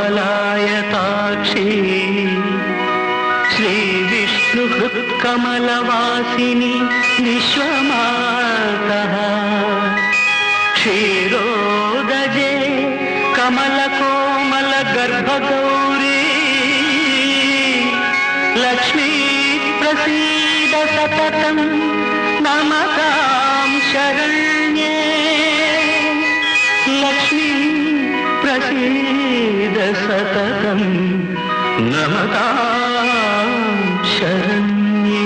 కమలాయతాక్షి श्रीविष्णुहृत्कमलवासिनि विश्वमातः क्षीरोदजे कमलकोमलगर्भगौरी लक्ष्मी प्रसीद सततं नमतां शरण्ये लक्ष्मी प्रसीद सततं नमतां शरण्ये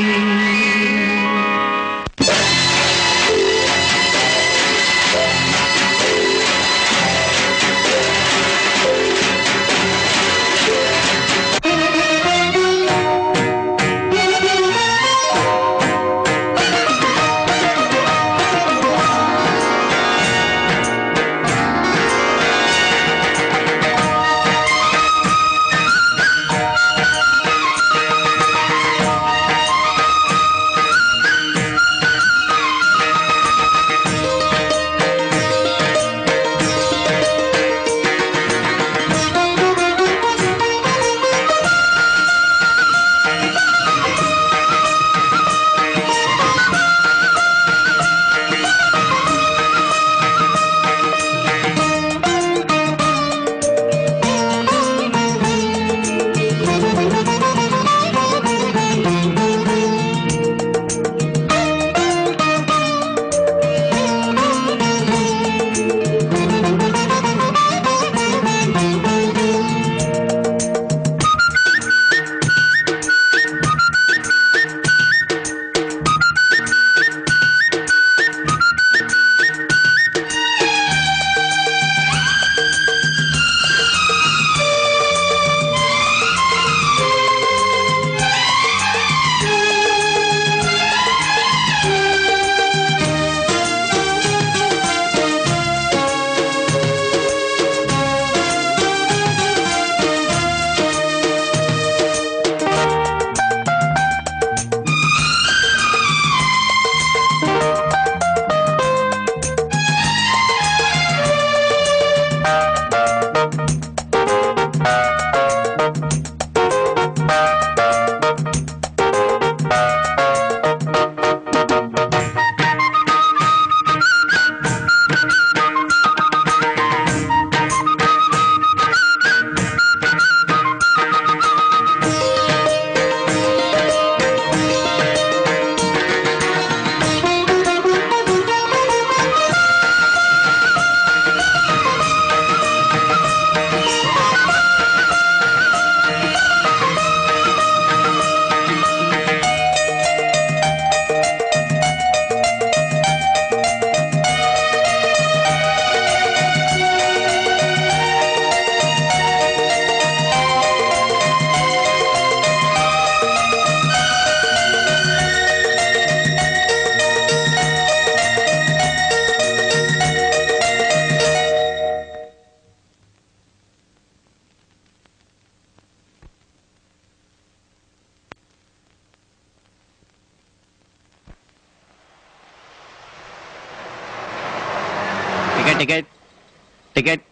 టికెట్ టికెట్ టికెట్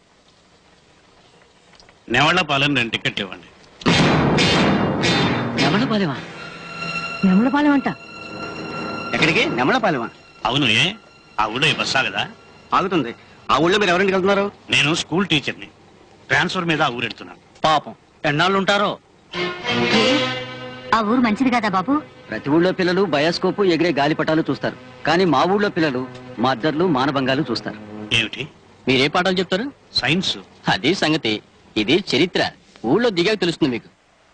నెవళ్ళపాలెం రెండు టికెట్లు ఇవ్వండి నెమలపాలెమా నెమలపాలెం అంట ఎక్కడికి నెమలపాలెమా అవును ఏ ఆ ఊళ్ళో ఈ బస్సా కదా ఆగుతుంది ఆ ఊళ్ళో మీరు ఎవరింటికి వెళ్తున్నారు నేను స్కూల్ టీచర్ని ట్రాన్స్ఫర్ మీద ఆ ఊరెడుతున్నాను పాపం ఎన్నాళ్ళు ఉంటారో ఏ ఆ ఊరు మంచిది కదా బాబు ప్రతి ఊళ్ళో పిల్లలు బయోస్కోపు ఎగిరే గాలిపటాలు చూస్తారు కానీ మా ఊళ్ళో పిల్లలు మద్దర్లు మానభంగాలు చూస్తారు ఏమిటి మీరే పాఠాలు చెప్తారు సైన్స్ అది సంగతి ఇది చరిత్ర ఊళ్ళో దిగాక తెలుస్తుంది మీకు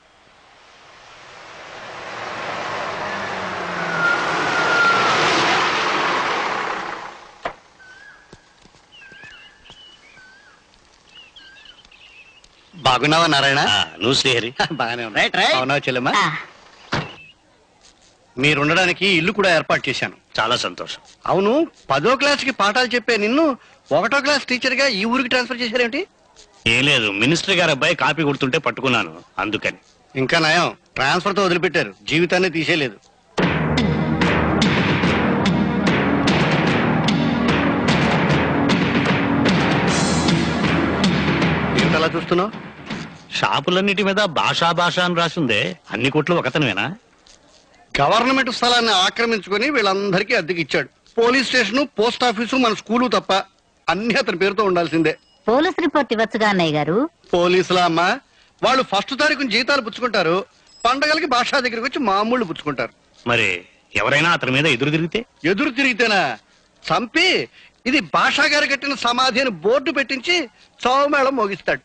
బాగున్నావా నారాయణ ఆ, నువ్వు శ్రీహరి బాగానే ఉన్నా అవునా చెల్లెమ్మా ఆ, మీరు ఉండడానికి ఇల్లు కూడా ఏర్పాటు చేశాను చాలా సంతోషం అవును పదో క్లాస్ కి పాఠాలు చెప్పే నిన్ను ఒకటో క్లాస్ టీచర్ గా ఈ ఊరికి ట్రాన్స్ఫర్ చేశారేంటి ఏం లేదు మినిస్టర్ గారి అబ్బాయి కాపీ కొడుతుంటే పట్టుకున్నాను అందుకని ఇంకా నయం ట్రాన్స్ఫర్ తో వదిలిపెట్టారు జీవితాన్ని తీసేయలేదు ఏంటలా చూస్తున్నావు షాపులన్నిటి మీద భాషా భాష అని రాసిందే అన్ని కొట్లు ఒకతనమేనా గవర్నమెంట్ స్థలాన్ని ఆక్రమించుకొని వీళ్ళందరికీ అద్దెకి ఇచ్చాడు పోలీస్ స్టేషన్ పోస్ట్ ఆఫీసు మన స్కూలు తప్ప అన్ని అతని పేరుతో ఉండాల్సిందే పోలీస్ రిపోర్ట్ ఇవ్వచ్చుగా అన్నయ్య గారు పోలీసులా అమ్మ వాళ్ళు ఫస్ట్ తారీఖున జీతాలు పుచ్చుకుంటారు పండగలకి భాషా దగ్గరికి వచ్చి మామూళ్ళు పుచ్చుకుంటారు మరి ఎవరైనా అతని మీద ఎదురు తిరిగితే ఎదురు తిరిగితేనా చంపి ఇది భాషా గారు కట్టిన సమాధి అని బోర్డు పెట్టించి చావుమేళం మోగిస్తాడు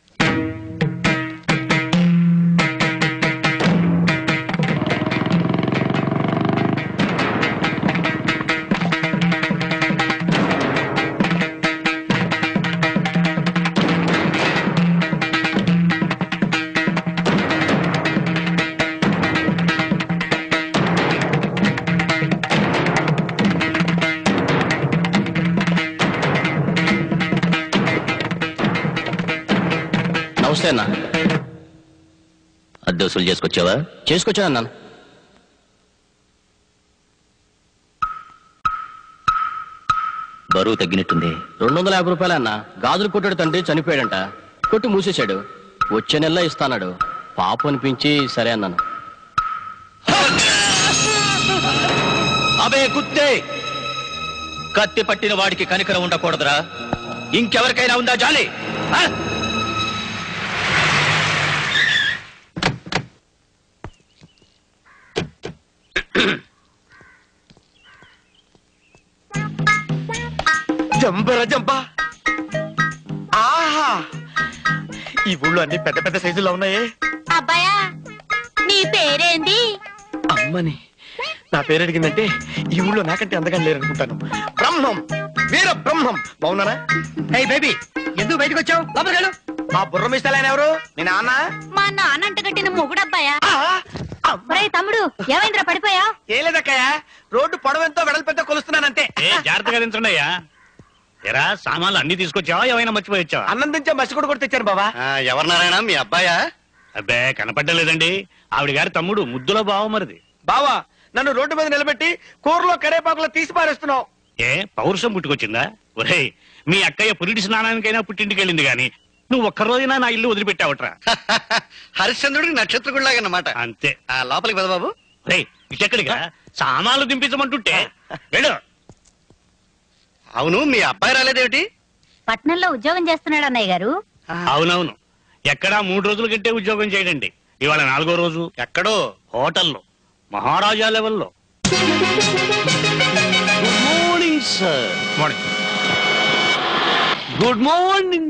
నమస్తే అన్న అద్దె వసూలు చేసుకొచ్చావా చేసుకొచ్చాను అన్నాను బరువు తగ్గినట్టుంది రెండు వందల యాభై రూపాయలు అన్న గాజులు కొట్టాడు తండ్రి చనిపోయాడంట కొట్టి మూసేశాడు వచ్చే నెలలో ఇస్తాన్నాడు పాప అనిపించి సరే అన్నాను అబే కుత్తే కత్తి పట్టిన వాడికి కనికరం ఉండకూడదురా ఇంకెవరికైనా ఉందా జాలి ఆ? జంబర జంప ఆహా ఈ ఊళ్ళో అన్ని పెద్ద పెద్ద సైజుల్లో ఉన్నాయే అబ్బాయా నీ పేరేంది అమ్మని నా పేరు అడిగిందంటే ఈ ఊళ్ళో నాకంటే అందగా లేరనుకుంటాను బ్రహ్మం వీర బ్రహ్మం బాగున్నానా హే బేబీ ఎందుకు బయటకు వచ్చావు లోపలికి ఆ బుర్ర మిస్తాలైన ఎవరు మీ నాన్న మా నాన్నంట కట్టిన మొగుడబ్బాయా ఆ, అమ్మ. ఒరేయ్ తమ్ముడు ఏమైందిరా పడిపోయా ఏం లేదక్కయ్య రోడ్డు పొడవెంతో వెడల్పెంతో కొలుస్తున్నానంతే ఏ జాగ్రత్తగా దించండి అయ్యా ఎరా సామాన్లు అన్ని తీసుకొచ్చావా ఏమైనా మర్చిపోయి వచ్చావా అన్నం దించే మసి కూడా కొట్టి తెచ్చాను బాబా ఆ, ఎవరు నారాయణ మీ అబ్బాయా అబ్బే కనపడ్డలేదండి ఆవిడ గారి తమ్ముడు ముద్దుల బావ మరిది బావా నన్ను రోడ్డు మీద నిలబెట్టి కూరలో కరేపాకులో తీసి పారేస్తున్నావు ఏ పౌరుషం పుట్టుకొచ్చిందా ఒరేయ్ మీ అక్కయ్య పురిటి స్నానానికైనా పుట్టింటికి వెళ్ళింది గాని నువ్వు ఒక్క రోజైనా నా ఇల్లు వదిలిపెట్టావట్రా హరిశ్చంద్రుడికి నక్షత్రకుడిలాగా అన్నమాట అంతే ఆ, లోపలికి పద బాబు రే ఇటెక్కడిగా సామాన్లు దింపించమంటుంటే వెళ్ళు అవును మీ అబ్బాయి రాలేదేమిటి పట్నంలో ఉద్యోగం చేస్తున్నాడు అన్నయ్య గారు అవునవును ఎక్కడా మూడు రోజుల కంటే ఉద్యోగం చేయడండి ఇవాళ నాలుగో రోజు ఎక్కడో హోటల్లో మహారాజా లెవెల్లో good morning sir morning good morning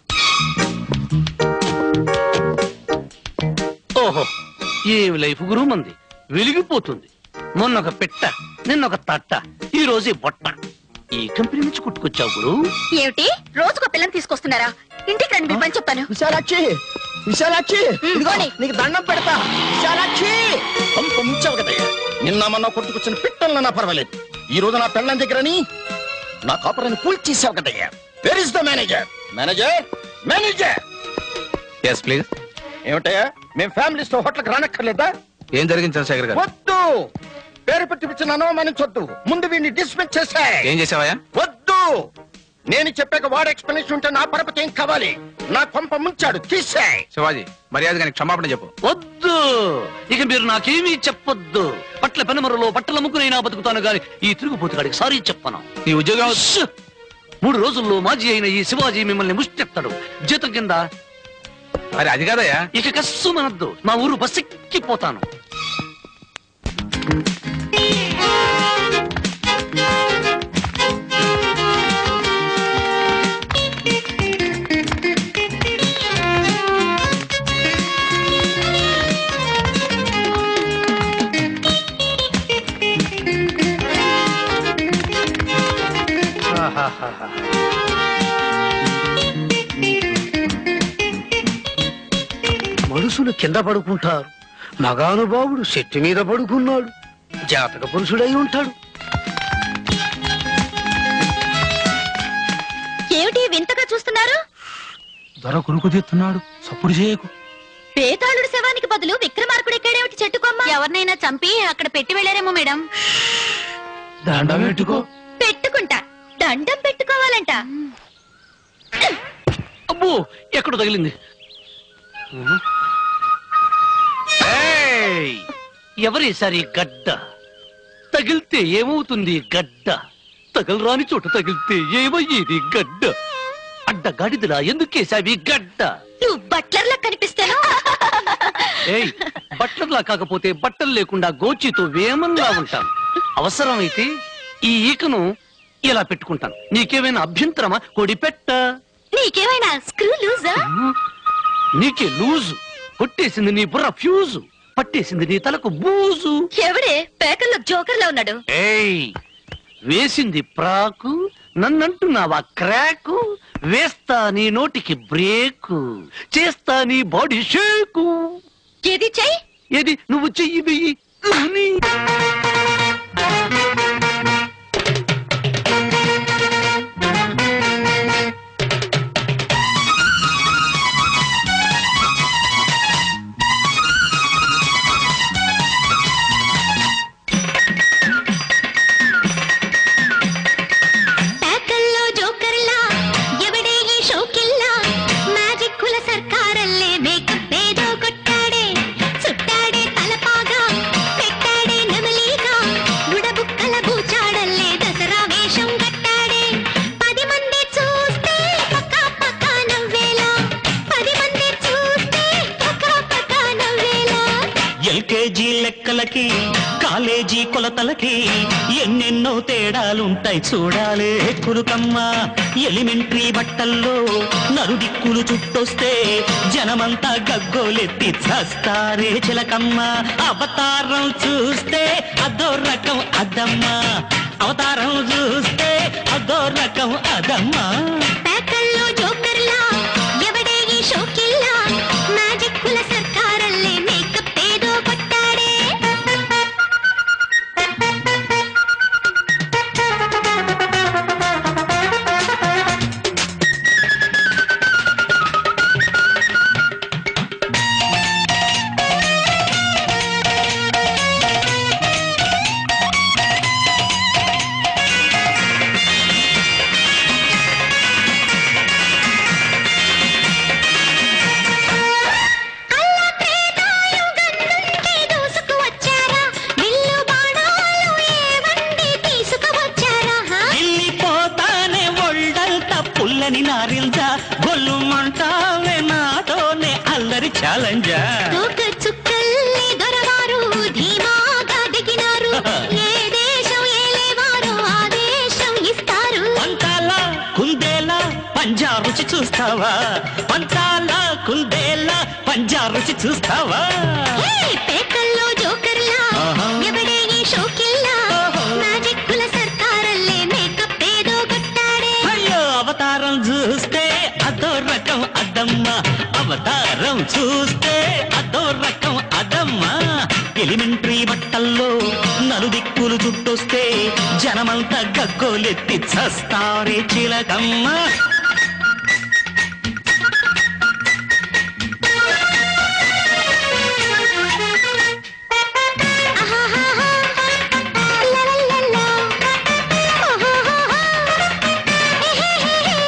ఓహో ఏం లైఫ్ గురు మంది వెలిగిపోతుంది మొన్న ఒక పెట్ట నిన్న ఒక తట్ట ఈ రోజు ఈ బొట్ట ఈ కంపెనీ నుంచి కుట్టుకొచ్చావు గురు ఏమిటి రోజుకో పిల్లని తీసుకొస్తున్నారా ఇంటికి రండి మీ పని చెప్తాను విశాలాక్షి విశాలాక్షి ఇదిగో పోనీ. నీకు దండం పెడతా విశాలాక్షి పంప ముంచావు కదయ్యా నిన్న మొన్న కొట్టుకొచ్చిన పిట్టలన్నా పర్వాలేదు ఈ రోజు నా పెళ్ళం దగ్గరని నా కాపురాన్ని కూల్చేసావు కదయ్యా where is the manager manager manager yes please ఏమిటయ్యా మేము ఫ్యామిలీస్ తో హోటల్కి రానక్కర్లేదా ఏం జరిగింది చంద్రశేఖర్ గారు వద్దు పేరు పెట్టి పిచ్చిన అనుమానించొద్దు ముందు వీడిని డిస్మిస్ చేసాయి ఏం చేసావయ్యా వద్దు నేను చెప్పాక వాడు ఎక్స్ప్లెనేషన్ ఉంటే నా పరపతి ఏం కావాలి నా కొంప ముంచాడు తీసేయ్ శివాజీ మర్యాదగా నీకు క్షమాపణ చెప్పు వద్దు ఇక మీరు నాకేమీ చెప్పొద్దు పట్ల పెనమరలో బట్టల ముగ్గునైనా బతుకుతాను గాని ఈ తిరుగుపోతుగాడికి సారీ చెప్పను నీ ఉద్యోగం ఉష్! మూడు రోజుల్లో మాజీ అయిన ఈ శివాజీ మిమ్మల్ని ముష్టెత్తాడు జీతం కింద మరి అది కాదయ్యా ఇక కస్సు మనద్దు మా ఊరు బస్సెక్కిపోతాను మనుషులు కింద పడుకుంటారు మగానుభావుడు చెట్టు మీద పడుకున్నాడు జాతక పురుషుడై ఉంటాడు ఏమిటి వింతగా చూస్తున్నారు దొర కొనుక్కు తీస్తున్నాడు సప్పుడు చేయకు పేతాళుడు శవానికి బదులు విక్రమార్కుడు ఎక్కాడేమిటి చెట్టు కొమ్మ ఎవరినైనా చంపి అక్కడ పెట్టి వెళ్ళారేమో మేడం దండం పెట్టుకో పెట్టుకుంటా దండం పెట్టుకోవాలంట అబ్బో ఎక్కడ తగిలింది ఏయ్ ఎవరేసారి గడ్డ తగిలితే ఏమవుతుంది గడ్డ తగలరాని చోట తగిలితే ఏమయ్యేది గడ్డ అడ్డగాడిదలా ఎందుకేసావి గడ్డ నువ్వు బట్లర్లా కనిపిస్తాను ఏయ్ బట్టర్లా కాకపోతే బట్టలు లేకుండా గోచితో వేమన్లా ఉంటాను అవసరమైతే ఈ ఈకను ఇలా పెట్టుకుంటాను నీకేమైనా అభ్యంతరమా కొడి పెట్ట నీకేమైనా స్క్రూ లూజా నీకే లూజు కొట్టేసింది నీ బుర్ర ఫ్యూజు పట్టేసింది నీ తలకు బూజు ఎవడే పేకల్లో జోకర్లా ఉన్నాడు ఏయ్ వేసింది ప్రాకు నన్నంటున్నావా క్రాకు వేస్తా నీ నోటికి బ్రేకు చేస్తా నీ బాడీ షేకు ఏది చెయ్యి ఏది నువ్వు చెయ్యి వెయ్యి అని. పేకల్లో జోకర్లా ఎవడే ఈ షోకిల్లా మ్యాజిక్ కుల సర్కారల్లే మేకప్ ఏదో కొట్టాడే చుట్టాడే తలపాగా పెట్టాడే నెమలీగా బుడబుక్కల బూచాడల్లే దసరా వేషం కట్టాడే పది మంది చూస్తే పక్కా పక్కా నవ్వేలా పది మంది చూస్తే పక్కా పక్కా నవ్వేలా ఎల్కేజీ లెక్కలకి కాలేజీ కొలతలకి ఎన్నెన్నో తేడాలుంటాయి చూడాలే కురుకమ్మ ఎలిమెంటరీ బట్టల్లో నలుదిక్కులు చుట్టొస్తే జనమంతా గగ్గోలెత్తి చస్తారే చిలకమ్మ అవతారం చూస్తే అదో రకం అదమ్మా అవతారం చూస్తే అదో రకం అదమ్మా పేకల్లో జోకర్లా ఎవడే ఈ షోకిల్లా మ్యాజిక్ కుల సర్కారల్లే మేకప్ ఏదో కొట్టాడే అల్లా ప్రేతాయం గన్నుంటే దూసుకువచ్చారా విల్లు బాణాలు ఏవండి తీసుకువచ్చారా హా? వెళ్ళిపోతానే ఒళ్ళంతా పుల్లని నారింజ గొల్లుమంటావే నాతోనే అల్లరి ఛాలెంజా తోక చుక్కల్ని దొరవారు ధీమాగా దిగినారు ఏ దేశం ఏలేవారో ఆ దేశం ఇస్తారు పంతాల కుందేలా పంజా రుచి చూస్తావా పంతాల కుందేలా పంజా రుచి చూస్తావా హే, పేకల్లో జోకర్లా ఆహా. ఎవడే ఈ షోకిల్లా ఓహో. మ్యాజిక్ కుల సర్కారల్లే మేకప్ ఏదో కొట్టాడే అయ్యో అవతారం చూస్తే అదో రకం అదమ్మా అవతారం చూస్తే అదో రకం అదమ్మా ఎలిమెంటరీ బట్టల్లో నలుదిక్కులు చుట్టొస్తే జనమంతా గగ్గోలెత్తి చస్తారే చిలకమ్మ ఆహాహాహా. లలలలా. ఆహాహాహా. ఎహెహెహె.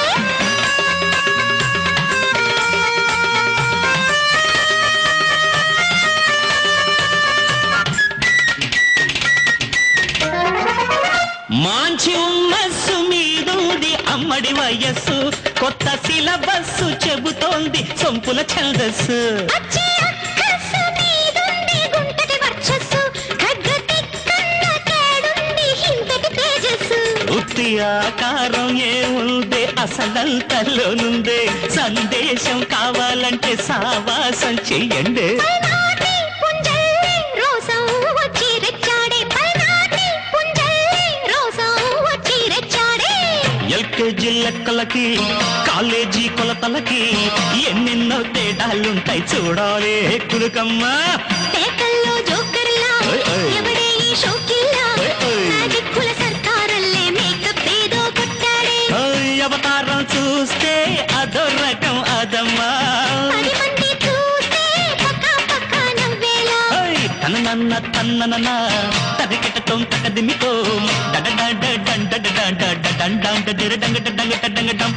మాంచి ఉమ్మస్సు మీదుంది అమ్మడి వయస్సు కొత్త సిలబస్సు చెబుతోంది సొంపుల ఛందస్సు అచ్చి అక్కసు మీదుంది గుంటటి వర్చస్సు ఖడ్గతిక్కన్న కేడుంది హింతటి తేజస్సు ఉత్తి ఆకారం ఏముందే అసలంతలోనుందే సందేశం కావాలంటే సావాసం చెయ్యండి పల్నాటి పుంజల్లి రోసం వచ్చి రెచ్చాడే పల్నాటి పుంజల్లి రోసం వచ్చి రెచ్చాడే ఎల్కేజీ లెక్కలకి కాలేజీ కొలతలకి ఎన్నెన్నో తేడాలుంటాయి చూడాలి కులుకమ్మా పేకల్లో జోకర్లా ఓయ్ ఓయ్. ఎవడే ఈ షోకిల్లా ఓయ్ ఓయ్. మ్యాజిక్ కుల సర్కారల్లే మేకప్ ఏదో కొట్టాడే ఓయ్ అవతారం చూస్తే అదో రకం అదమ్మా పది మంది చూస్తే పక్కా పక్కా నవ్వేలా ఓయ్ తన నన్న తన్న నన్న తరికిటతో తకదిమితో డడ డడ డండ డండ డండ డండ డంగ డంగ డంగ డం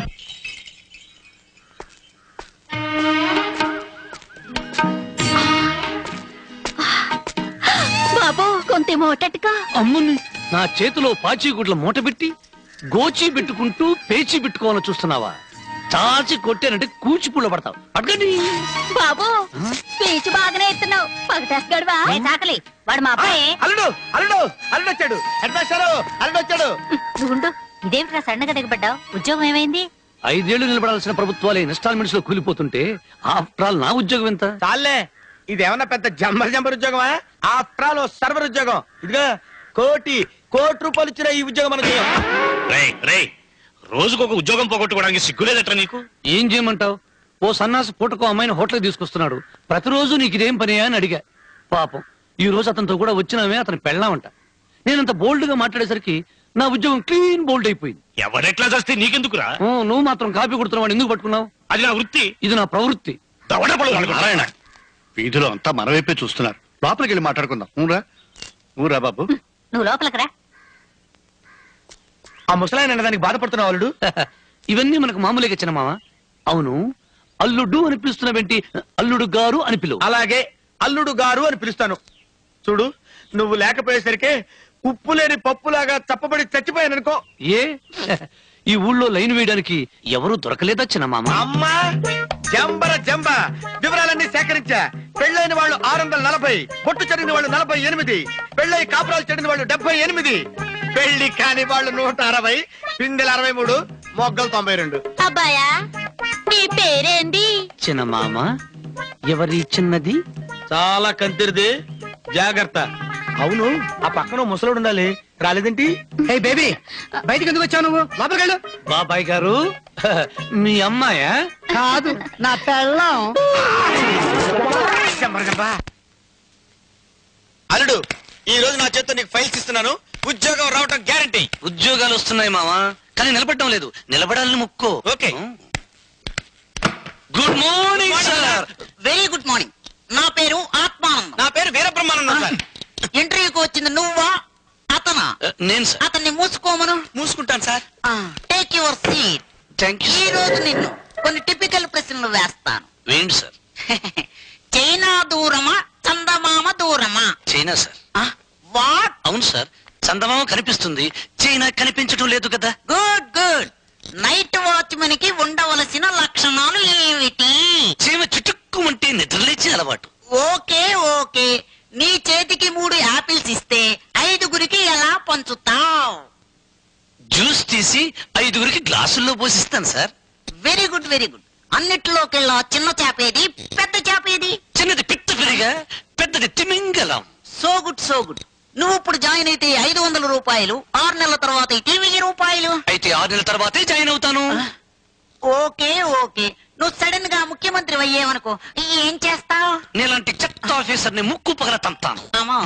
అంతే మోటట్టుగా అమ్ముని నా చేతిలో పాచీగుడ్ల మూట పెట్టి గోచి పెట్టుకుంటూ పేచి పెట్టుకోవాలని చూస్తున్నావా చాచి కొట్టానంటే కూచిపూళ్ళ పడతావు అడగని బాబు స్పీచ్ బాగానే ఎత్తున్నావు పగటేస్తాడువా చాకలి వాడు మా అబ్బాయి అల్లుడు అల్లుడు అల్లుడు వచ్చాడు హెడ్ మాస్టర్ అల్లుడు వచ్చాడు నువ్వుండు ఇదేమిట్రా సన్నగా దిగబడ్డావు ఉద్యోగం ఏమైంది ఐదేళ్లు నిలబడాల్సిన ప్రభుత్వాలే ఇన్స్టాల్మెంట్స్ లో కూలిపోతుంటే ఆఫ్టర్ ఆల్ నా ఉద్యోగం ఎంత చాలే ఇదేమన్నా పెద్ద జంబర్ జంబర్ ఉద్యోగమా ఆఫ్టర్ ఆల్ సర్వర్ ఉద్యోగం ఇదిగో కోటి కోటి రూపాయలు ఇచ్చిన ఈ ఉద్యోగం మనకి రేయ్ రేయ్ రోజుకు ఒక ఉద్యోగం పోగొట్టుకోవడానికి సిగ్గులేదట్రా నీకు ఏం చేయమంటావు ఓ సన్నాసి పూటకో అమ్మాయిని హోటల్కి తీసుకొస్తున్నాడు ప్రతిరోజు నీకు ఇదేం పని అని అడిగా పాపం ఈ రోజు అతనితో కూడా వచ్చినామే అతను పెళ్ళామంట నేనంత బోల్డ్ గా మాట్లాడేసరికి నా ఉద్యోగం క్లీన్ బోల్డ్ అయిపోయింది ఎవరెట్లా చేస్తే నీకెందుకురా ఓ, నువ్వు మాత్రం కాపీ కొడుతున్నావు ఎందుకు పట్టుకున్నావు అది నా వృత్తి ఇది నా ప్రవృత్తి దవడపడు నారాయణ వీధిలో అంతా మన వైపే చూస్తున్నారు లోపలికి వెళ్ళి మాట్లాడుకుందాం ఊరా ఊరా బాబు నువ్వు లోపలికి రా ఆ ముసలాయన దానికి బాధపడుతున్నావు అల్లుడు ఇవన్నీ మనకు మామూలుగా ఇచ్చిన మామ అవును అల్లుడు అని పిలుస్తున్నావేంటి అల్లుడు గారు అని పిలువు అలాగే అల్లుడు గారు అని పిలుస్తాను చూడు నువ్వు లేకపోయేసరికి ఉప్పు లేని పప్పులాగా చప్పబడి చచ్చిపోయాను అనుకో ఏ ఈ ఊళ్ళో లైన్ వేయడానికి ఎవరు దొరకలేదా చిన్న మామ అమ్మా జంబర జంబ వివరాలన్నీ సేకరించా పెళ్ళైన వాళ్ళు ఆరు వందల నలభై బొట్టు చెడిన వాళ్ళు నలభై ఎనిమిది పెళ్ళై కాపురాలు చెడిన వాళ్ళు డెబ్బై ఎనిమిది పెళ్లి కాని వాళ్ళు నూట అరవై పిందెలు అరవై మూడు మొగ్గలు తొంభై రెండు అబ్బాయా నీ పేరేంది చిన్న మామ ఎవరి చిన్నది చాలా కంతిరిది జాగ్రత్త అవును ఆ పక్కన ముసలోడు ఉండాలి రాలేదేంటి హే బేబీ బయటికి ఎందుకు వచ్చావు నువ్వు లోపలికి వెళ్ళు బాబాయ్ గారు మీ అమ్మాయా కాదు నా పెళ్ళం జంబర జంబ అల్లుడు ఈ రోజు నా చేత్తో నీకు ఫైల్స్ ఇస్తున్నాను ఉద్యోగం రావటం గ్యారంటీ ఉద్యోగాలు వస్తున్నాయి మామ కానీ నిలబడటం లేదు నిలబడాలని ముక్కో okay. Good morning sir very good morning నా పేరు ఆత్మానందం నా పేరు వీరబ్రహ్మానందం సార్ ఇంటర్వ్యూకి వచ్చింది నువ్వా అతనా నేను సార్ అతన్ని మూసుకోమను మూసుకుంటాను sir take your seat thank you ఈ రోజు నిన్ను కొన్ని టిపికల్ ప్రశ్నలు వేస్తాను వేయండి సార్ చైనా దూరమా చందమామ దూరమా చైనా సార్ వాట్ అవును సార్ చందమామ కనిపిస్తుంది చైనా కనిపించడం లేదు కదా గుడ్ గుడ్ నైట్ వాచ్మెన్ కి ఉండవలసిన లక్షణాలు ఏమిటి చీమ చుట్టుక్కుమంటే నిద్రలేచే అలవాటు ఓకే ఓకే నీ చేతికి మూడు యాపిల్స్ ఇస్తే ఐదుగురికి ఎలా పంచుతావు జ్యూస్ తీసి ఐదుగురికి గ్లాసుల్లో పోసిస్తాను sir very good very good అన్నిట్లోకెల్లా చిన్న చేప ఏది పెద్ద చేప ఏది చిన్నది పిట్ట పెరిగా పెద్దది తిమింగలం సో గుడ్ సో గుడ్ నువ్వు ఇప్పుడు జాయిన్ అయితే ఐదు వందల రూపాయలు ఆరు నెలల తర్వాత అయితే వెయ్యి రూపాయలు అయితే ఆరు నెలల తర్వాతే జాయిన్ అవుతాను ఓకే ఓకే నువ్వు సడన్ గా ముఖ్యమంత్రి అయ్యేవనుకో ఏం చేస్తావు నేలాంటి చెత్త ఆఫీసర్ ని ముక్కు పగల తంతాను అమ్మా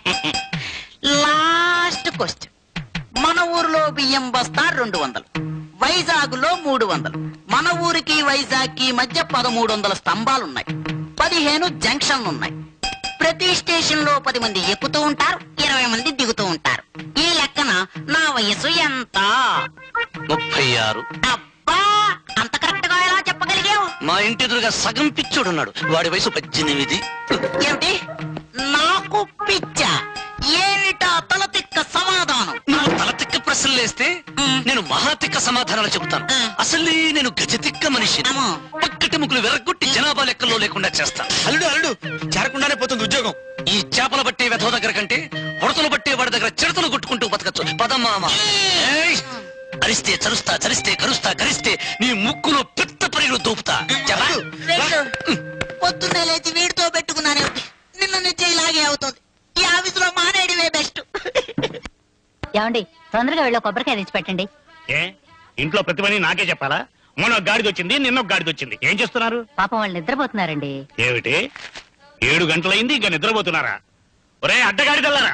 లాస్ట్ క్వశ్చన్ మన ఊరిలో బియ్యం బస్తా రెండు వందలు వైజాగ్ లో మూడు వందలు మన ఊరికి వైజాగ్ కి మధ్య పదమూడు వందల స్తంభాలున్నాయి పదిహేను జంక్షన్లు ఉన్నాయి ప్రతి స్టేషన్ లో పది మంది ఎక్కుతూ ఉంటారు ఇరవై మంది దిగుతూ ఉంటారు ఈ లెక్కన నా వయసు ఎంత ముప్పై ఆరు అబ్బా అంత కరెక్ట్ గా ఎలా చెప్పగలిగావు మా ఇంటి ఎదురుగా సగం పిచ్చోడున్నాడు వాడి వయసు పద్దెనిమిది ఏమిటి నాకు పిచ్చ ఏమిటా తల తిక్క సమాధానం నువ్వు తలతిక్క ప్రశ్నలు వేస్తే నేను మహాతిక్క సమాధానాలు చెబుతాను అసలే నేను గజతిక్క మనిషిని అమ్మో. పక్కటి ముక్కులు వెరగొట్టి జనాభా లెక్కల్లో లేకుండా చేస్తాను అల్లుడు అల్లుడు చేరకుండానే పోతుంది ఉద్యోగం ఈ చేపలు పట్టే వెధవ దగ్గర కంటే ఉడతలు పట్టే వాడి దగ్గర చిడతలు కొట్టుకుంటూ బతకచ్చు పదమ్మామ ఏయ్! అరిస్తే చరుస్తా చరిస్తే కరుస్తా కరిస్తే నీ ముక్కులో పెద్ద పరిగలు దూపుతా చెప్పా? వెళ్ళు. పొద్దున్నే లేచి వీడితో పెట్టుకున్నానే నిన్న నుంచి ఇలాగే అవుతుంది ఈ ఆఫీసులో మానేయడమే బెస్ట్ ఏమండి తొందరగా వెళ్ళి కొబ్బరికాయ తెచ్చి పెట్టండి ఏ ఇంట్లో ప్రతి పని నాకే చెప్పాలా మొన్న ఒక గాడిద వచ్చింది నిన్న ఒక గాడిద వచ్చింది ఏం చేస్తున్నారు పాపం వాళ్ళు నిద్రపోతున్నారండి ఏమిటి ఏడు గంటలైంది ఇంకా నిద్రపోతున్నారా ఒరే అడ్డగాడిదల్లారా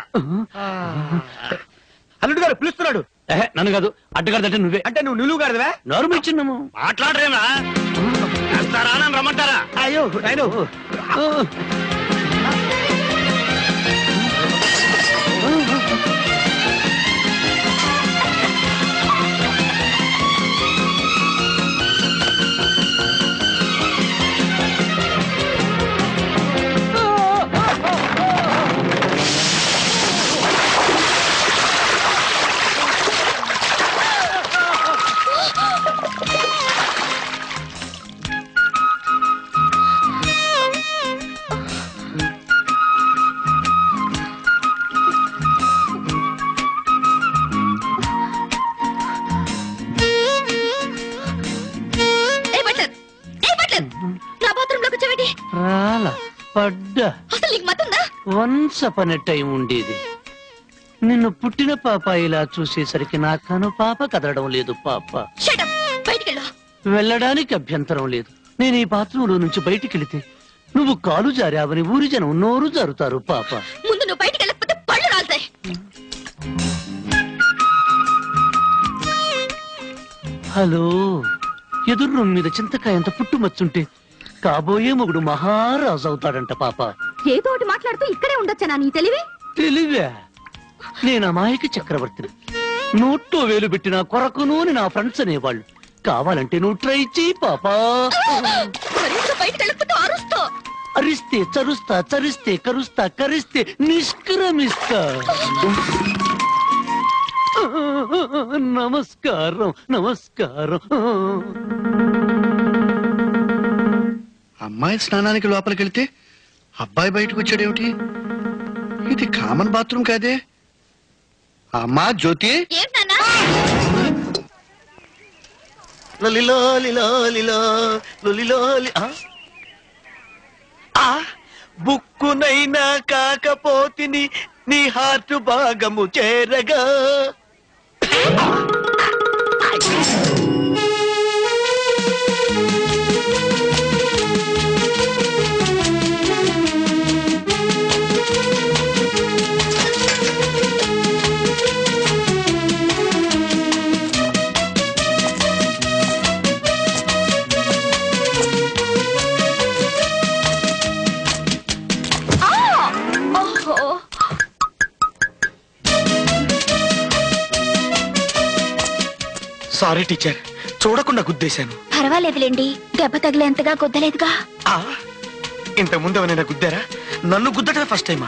అల్లుడు గారు పిలుస్తున్నాడు ఏహే, నన్ను కాదు అడ్డగాడంటే నువ్వే అంటే నువ్వు నిలువు గారివా నోరు ఇచ్చిన్నాము మాట్లాడరేనా చేస్తారా నన్ను రమ్మంటారా అయ్యో నాయను జాల పడ్డా అసలు నీకు మతుందా వన్స్ అపన్ టైం ఉండేది నిన్ను పుట్టిన పాప ఇలా చూసేసరికి నా కను పాప కదలడం లేదు పాప షటప్ బయటికెళ్ళు వెళ్ళడానికి అభ్యంతరం లేదు నేను ఈ బాత్రూంలో నుంచి బయటికి వెళితే నువ్వు కాలు జారావని ఊరి జనం నోరు జారుతారు పాప ముందు నువ్వు బయటికి వెళ్ళకపోతే పళ్ళు రాలుతాయి హలో ఎదురు రూమ్ మీద చింతకాయంత పుట్టుమచ్చుంటే కాబోయే మొగుడు మహారాజు అవుతాడంట పాప ఏదో ఒకటి మాట్లాడుతూ ఇక్కడే ఉండొచ్చా నీ తెలివి తెలివే నేను అమాయక చక్రవర్తిని నోట్లో వేలు పెట్టిన కొరకును అని నా ఫ్రెండ్స్ అనేవాళ్ళు కావాలంటే నువ్వు ట్రై చేయి పాపా మరింత బయటికి వెళ్ళకపోతే అరుస్తా అరిస్తే చరుస్తా చరిస్తే కరుస్తా కరిస్తే నిష్క్రమిస్తా నమస్కారం నమస్కారం అమ్మాయి స్నానానికి లోపలికి వెళ్తే అబ్బాయి బయటకు వచ్చాడేమిటి ఇది కామన్ బాత్రూమ్ కాదే అమ్మా జ్యోతి ఏంటన్నా లొలిలో లిలో లిలో లొలిలో లి- ఆ? ఆ, బుక్కునైనా కాకపోతిని నీ హార్ట్ భాగము చేరగా ఓహో సారీ టీచర్ చూడకుండా గుద్దేశాను పర్వాలేదులేండి దెబ్బ తగిలేంతగా గుద్దలేదుగా ఆ, ఇంత ముందు ఎవరైనా గుద్దారా నన్ను గుద్దటమే ఫస్ట్ టైమా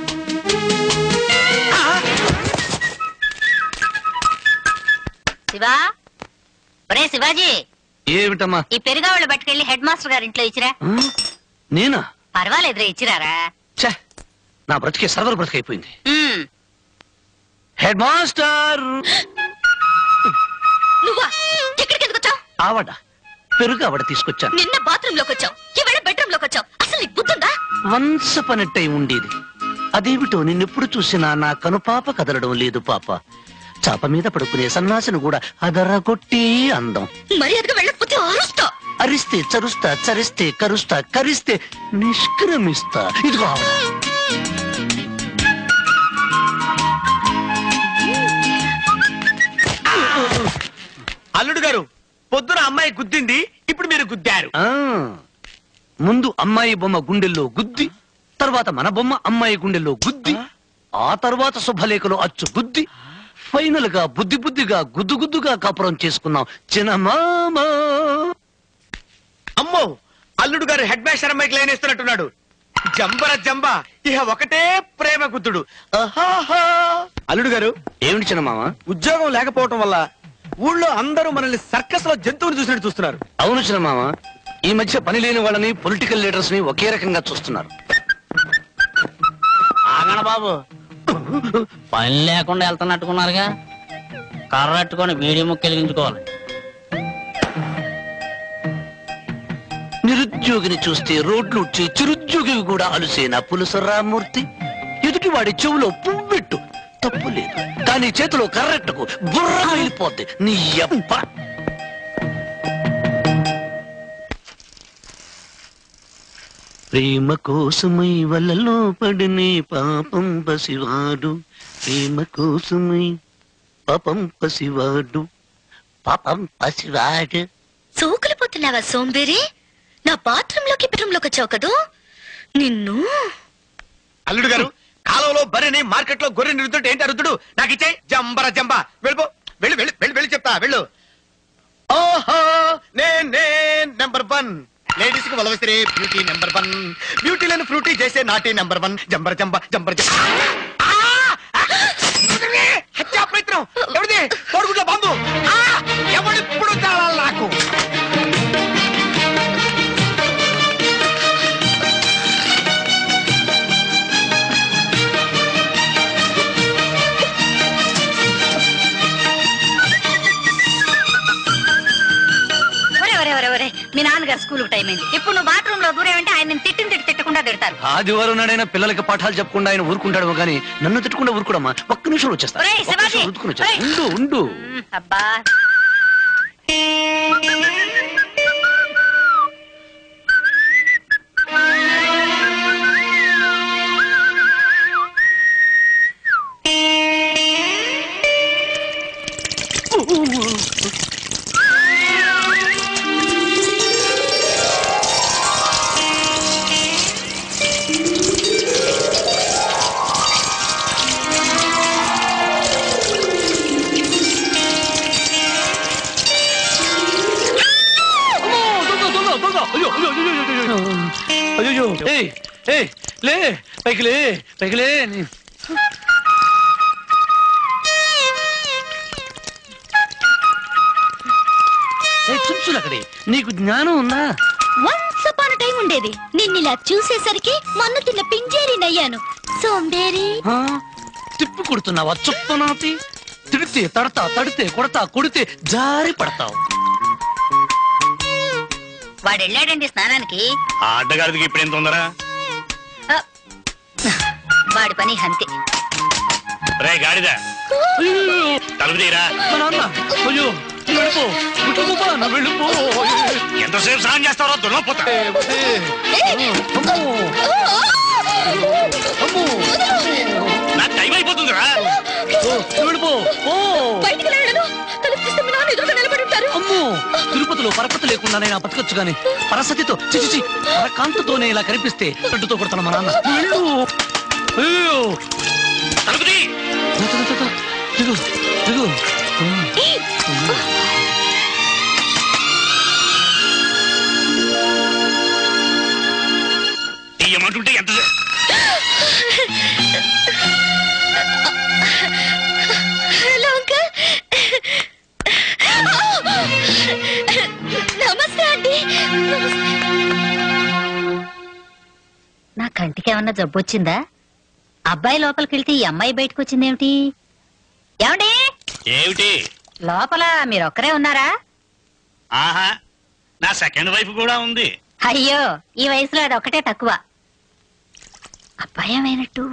శివా ఒరే శివాజీ ఏమిటమ్మా ఈ పెరుగావుళ్ళు పట్టుకెళ్ళి హెడ్ మాస్టర్ గారి ఇంట్లో ఇచ్చిరా ఆ? నేనా పర్వాలేదురా ఇచ్చిరారా ఛే నా బ్రతికే సర్వర్ బ్రతికైపోయింది ఉమ్, హెడ్ మాస్టర్ నువ్వా ఎక్కడికి ఎందుకు వచ్చావు ఆవడ పెరుగు ఆవడ తీసుకొచ్చాను నిన్న బాత్రూమ్ లోకి వచ్చావు ఇవాళ బెడ్రూమ్ లోకి వచ్చావు అసలు నీకు బుద్ధుందా వన్స్ పనట్టయి ఉండేది అదేమిటో నిన్నెప్పుడు చూసినా నా కనుపాప కదలడం లేదు పాప చాప మీద పడుకునే సన్నాసిని కూడా అదరగొట్టి అందం మర్యాదగా వెళ్ళకపోతే అరుస్తా అరిస్తే చరుస్తా చరిస్తే కరుస్తా కరిస్తే నిష్క్రమిస్తా ఇదిగో ఆవిడ. అల్లుడు గారు పొద్దున అమ్మాయి గుద్దింది ఇప్పుడు మీరు గుద్దారు ఆ ముందు అమ్మాయి బొమ్మ గుండెల్లో గుద్ది తర్వాత మన బొమ్మ అమ్మాయి గుండెల్లో గుద్ది ఆ తర్వాత శుభలేఖలో అచ్చు గుద్ది ఫైనల్ గా బుద్ధి బుద్ధిగా గుద్దు గుద్దుగా కాపురం చేసుకున్నాం చిన్నమామ అమ్మో అల్లుడు గారు హెడ్ మాస్టర్ అమ్మాయికి లైన్ ఇస్తున్నట్టున్నాడు జంబర జంబ ఇహ ఒకటే ప్రేమ గుద్దుడు ఆహాహా. అల్లుడు గారు ఏమిటి చిన్నమామ ఉద్యోగం లేకపోవటం వల్ల ఊళ్ళో అందరూ మనల్ని సర్కస్ లో జంతువుని చూసినట్టు చూస్తున్నారు అవును చిన్నమామ ఈ మధ్య పని లేని వాళ్ళని పొలిటికల్ లీడర్స్ ని ఒకే రకంగా చూస్తున్నారు ఆగండి బాబు పని లేకుండా వెళ్తున్నట్టుకున్నారుగా కర్రట్టుకొని బీడీ ముక్కు వెలిగించుకోవాలి నిరుద్యోగిని చూస్తే రోడ్లు వచ్చి చిరుద్యోగి కూడా అలుసేనా పులుసు రామూర్తి ఎదుటి వాడి చెవులో పువ్వెట్టు తప్పు లేదు కానీ చేతిలో కర్రెట్టుకు బుర్ర వెళ్ళిపోద్ది నీ అబ్బ ప్రేమ కోసమై వలలో పడినే పాపం పసివాడు ప్రేమ కోసమై పాపం పసివాడు పాపం పసివాడు సోకులు పోతున్నావా సోంబేరి నా బాత్రూమ్ లోకి బెడ్రూమ్ లోకి వచ్చావు కదూ నిన్ను అల్లుడు గారు కాలంలో బర్రెని మార్కెట్ లో గొర్రెని రుద్దుంటే ఏంటి అరుద్దుడు నాకు ఇచ్చే జంబర జంబ వెళ్ళిపో వెళ్ళి వెళ్ళి వెళ్ళి వెళ్ళి చెప్తా వెళ్ళు ఓహో నేనే నెంబర్ వన్ లేడీస్ కి వలవసిరే బ్యూటీ నెంబర్ వన్ బ్యూటీ లేని ఫ్రూటీ చేసే నాటి నెంబర్ వన్ జంబర జంబ జంబర జంబ ఆ! ఆ! హత్యా ప్రయత్నం ఎవరిది కోడుగుడ్ల బాంబు ఆ! ఎవడిప్పుడు చాలాలి నాకు ఒరే ఒరే ఒరే ఒరే మీ నాన్నగారు స్కూల్ టైం అయింది ఇప్పుడు నువ్వు బాత్రూమ్ లో దూరేమంటే ఆయన తిట్టిన తిట్టి తిట్ట తిడతారు ఆదివారం నాడైనా పిల్లలకి పాఠాలు చెప్పకుండా ఆయన ఊరుకుంటాడు కానీ నన్ను తిట్టకుండా ఊరుకోడమ్మా ఒక్క నిమిషం వచ్చేస్తా ఒరేయ్, ఒక్క శివాజీ! నిమిషం రుద్దుకుని వచ్చేస్తా. ఒరేయ్! ఉండు ఉండు ఉమ్, అబ్బా అమ్మో, దొంగ, దొంగ, దొంగ. అయ్యో, అయ్యో, అయ్యో, అయ్యో, అయ్యో. అయ్యో ఏయ్ ఏయ్ లే పైకి లే పైకి లే నీ- ఏయ్, చుంచులు అక్కడే నీకు జ్ఞానం ఉందా వన్స్ అపాన్ టైం ఉండేది నిన్నిలా చూసేసరికి మొన్న తిన్న పింజేరినయ్యాను సోంబేరి ఆ? తిప్పి కొడుతున్నావా చుప్పనాతి తిడితే తడతా తడితే కొడతా కొడితే జారి పడతావు వాడు వెళ్ళాడండి స్నానానికి ఆ అడ్డగారికి ఇప్పుడు ఎంత ఉందరా ఆ, వాడి పని అంతే రే గాడిద అయ్యో, తలుపు తీరా మా నాన్న అయ్యో నువ్వు వెళ్ళిపో విటుముపా, నువ్వు వెళ్ళిపో ఎంతసేపు స్నానం చేస్తారో దున్నపోతా ఏ, ఏ. అమ్మో అమ్మో నా టైం అయిపోతుందిరా ఓ, నువ్వు వెళ్ళిపో ఓ బయటికి వెళ్ళను తలుపు తీస్తే మీ నాన్న ఎదురుగా నిలబడి ఉంటారు అమ్మో తిరుపతిలో పరపతి లేకుండా నేను బతకొచ్చు గాని పరసతితో చిచిచి పరకాంతతోనే ఇలా కనిపిస్తే రెడ్డుతో కొడతాను మా నాన్న నువ్వు వెళ్ళు అయ్యో తలుపు తీ దా, దా, దా, దా. దిగు దిగు తీయమంటుంటే ఎంత హలో అంకల్ నమస్తే ఆంటీ నా కంటికి ఏమన్నా జబ్బు వచ్చిందా అబ్బాయి లోపలికి వెళ్తే ఈ అమ్మాయి బయటకు వచ్చిందేమిటి ఏమండి ఏమిటి లోపల మీరొక్కరే ఉన్నారా ఆహా నా సెకండ్ వైఫ్ కూడా ఉంది అయ్యో ఈ వయసులో అది ఒక్కటే తక్కువ అబ్బాయి ఏమైనట్టు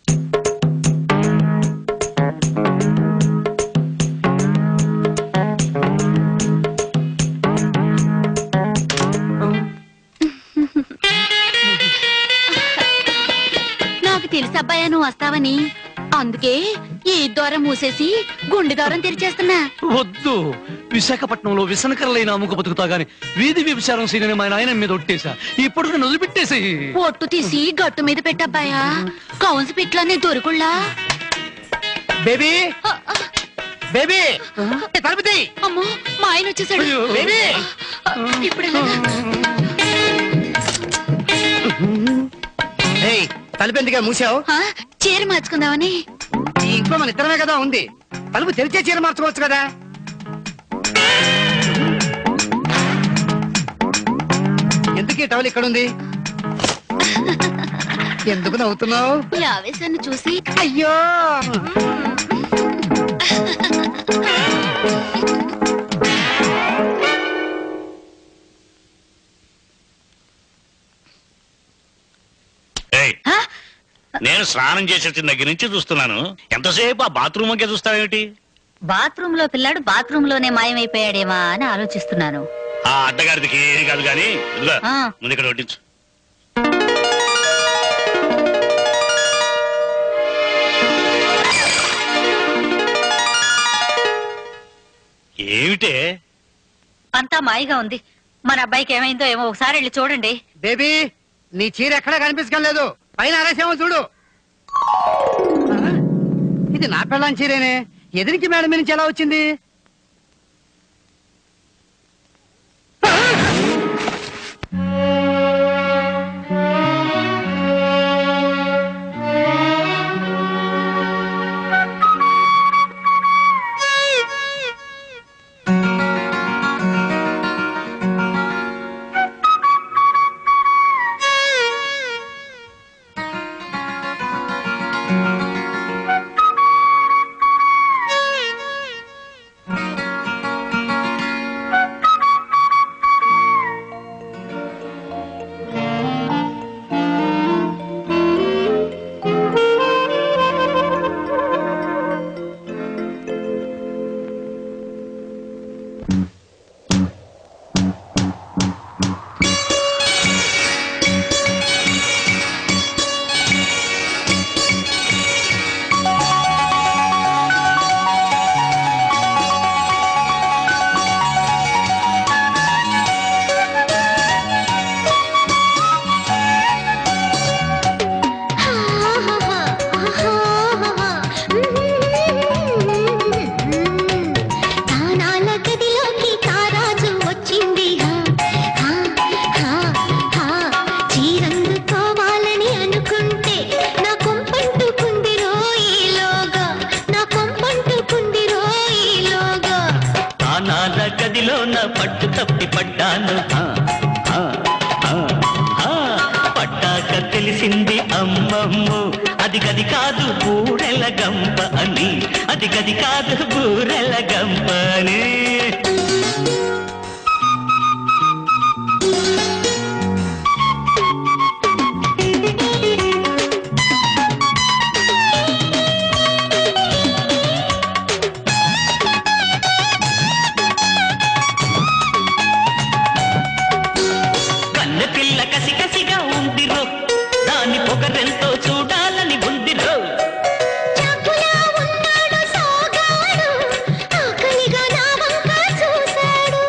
నాకు తెలుసు అబ్బాయా నువ్వు వస్తావని అందుకే ఈ ద్వారం మూసేసి గుండె ద్వారం తెరిచేస్తున్నా వద్దు విశాఖపట్నంలో విసనకరలైన అమ్ముకు బతుకుతా గాని వీధి వ్యభిచారం సీనని మా నాయన మీద ఒట్టేశా ఇప్పుడు నన్ను వదిలిపెట్టేసేయి పొట్టు తీసి గట్టు మీద పెట్టబ్బాయా కౌన్స్ పిట్లనే దొరుకుళ్ళా బేబీ బేబీ తలుపు తీ అమ్మో మా ఆయన వచ్చేసాడు అయ్యో. బేబీ ఇప్పుడు ఎలాగా? ఏయ్ తలుపు ఎందుకే మూసావు ఆ, చీర మార్చుకుందామని ఈ ఇంట్లో మన ఇద్దరమే కదా ఉంది తలుపు తెరిచే చీర మార్చుకోవచ్చు కదా ఎందుకు ఈ టవల్ ఇక్కడ ఉంది ఎందుకు నవ్వుతున్నావు ఈ ఆవేశాన్ని చూసి అయ్యో ఏయ్ ఆ? నేను స్నానం చేసి వచ్చిన దగ్గర నుంచి చూస్తున్నాను ఎంతసేపు ఆ బాత్రూమ్ అంకే చూస్తావేమిటి బాత్రూమ్ లో పిల్లాడు బాత్రూమ్ లోనే మాయమైపోయాడేమా అని ఆలోచిస్తున్నాను ఆ అడ్డగాడికి ఏది కాదు కానీ ఇదిగో ఆ. ముందు ఇక్కడ వడ్డించు ఏమిటే అంతా మాయగా ఉంది మన అబ్బాయికి ఏమైందో ఏమో ఒకసారి వెళ్ళి చూడండి బేబీ నీ చీర ఎక్కడా కనిపించడం లేదు పైన ఆరేసేమో చూడు ఆ? ఇది నా పెళ్ళాం చీరేనే ఎదిరికి మేడం నుంచి ఎలా వచ్చింది తెలిసింది అమ్మమ్ము అది గది కాదు బూరెల గంప అని అది గది కాదు బూరెల గంప అని కన్న పిల్ల కసి కసిగా ఉందిరో దాని పొగరెంతో చూడాలని ఉందిరో చాకులా ఉన్నాడు సోగాడు ఆకలిగా నా వంక చూశాడు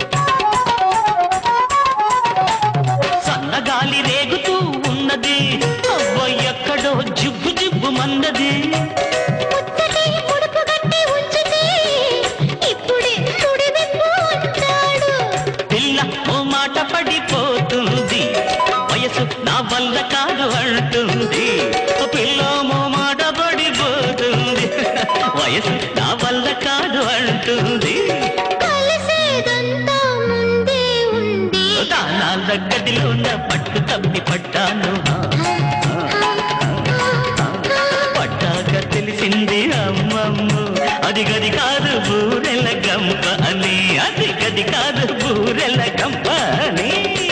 సన్నగాలి రేగుతూ ఉన్నది అవ్వ ఎక్కడో జిబ్బు జిబ్బు మన్నది ముచ్చటి ముడుపు గట్టి ఉంచితే ఇప్పుడే తుడి విప్పు అంటాడు పిల్ల ఓ మాట పడిపోతుంది వయసు నా వల్ల కాదు అంటుంది పిల్ల ఓ మాట పడిపోతుంది వయసు నా వల్ల కాదు అంటుంది కలిసేదంతా ముందే ఉంది దానాల గదిలోన పట్టు తప్పి పట్టాను పట్టాక తెలిసింది అమ్మమ్మ అది గది కాదు బూరెల గంప అని అది గది కాదు బూరెల గంప అని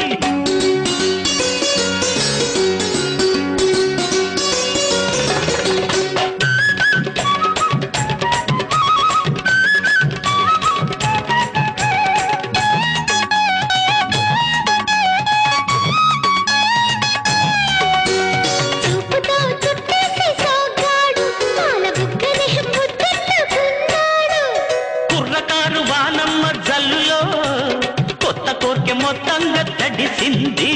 చూపుతో చుట్టేసి సోగాడు పాల బుగ్గని ముద్దెట్టుకున్నాడు కుర్రకారు వానమ్మ జల్లులో కొత్త కోర్కె మొత్తంగా తడిసింది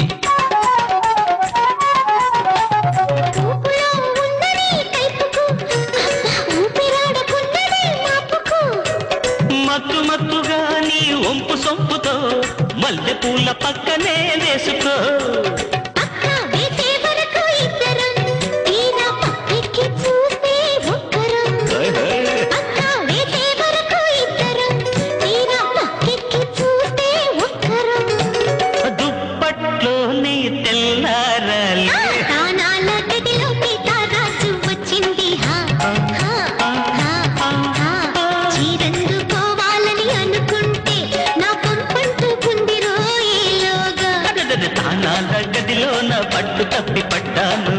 ఊపులో ఉన్నది కైపుకు ఊపిరాడకున్నది మాపుకు మత్తు మత్తుగా నీ ఒంపు సొంపుతో మల్లె పూల పక్కనే వేసుకో పక్క వేసే వరకు ఇద్దరం తీరా పక్కెక్కి చూస్తే ఒక్కరం పక్క వేసే వరకు ఇద్దరం తీరా పక్కెక్కి చూస్తే ఒక్కరం దుప్పట్లోనే తెల్లారాలి తానాల గదిలోకి తారాజు వచ్చింది హా హా హా హా చీరందుకోవాలని అనుకుంటే నా పంపంటుకుంది రోయిలోగా తానాల గదిలోన పట్టు తప్పి పడ్డాను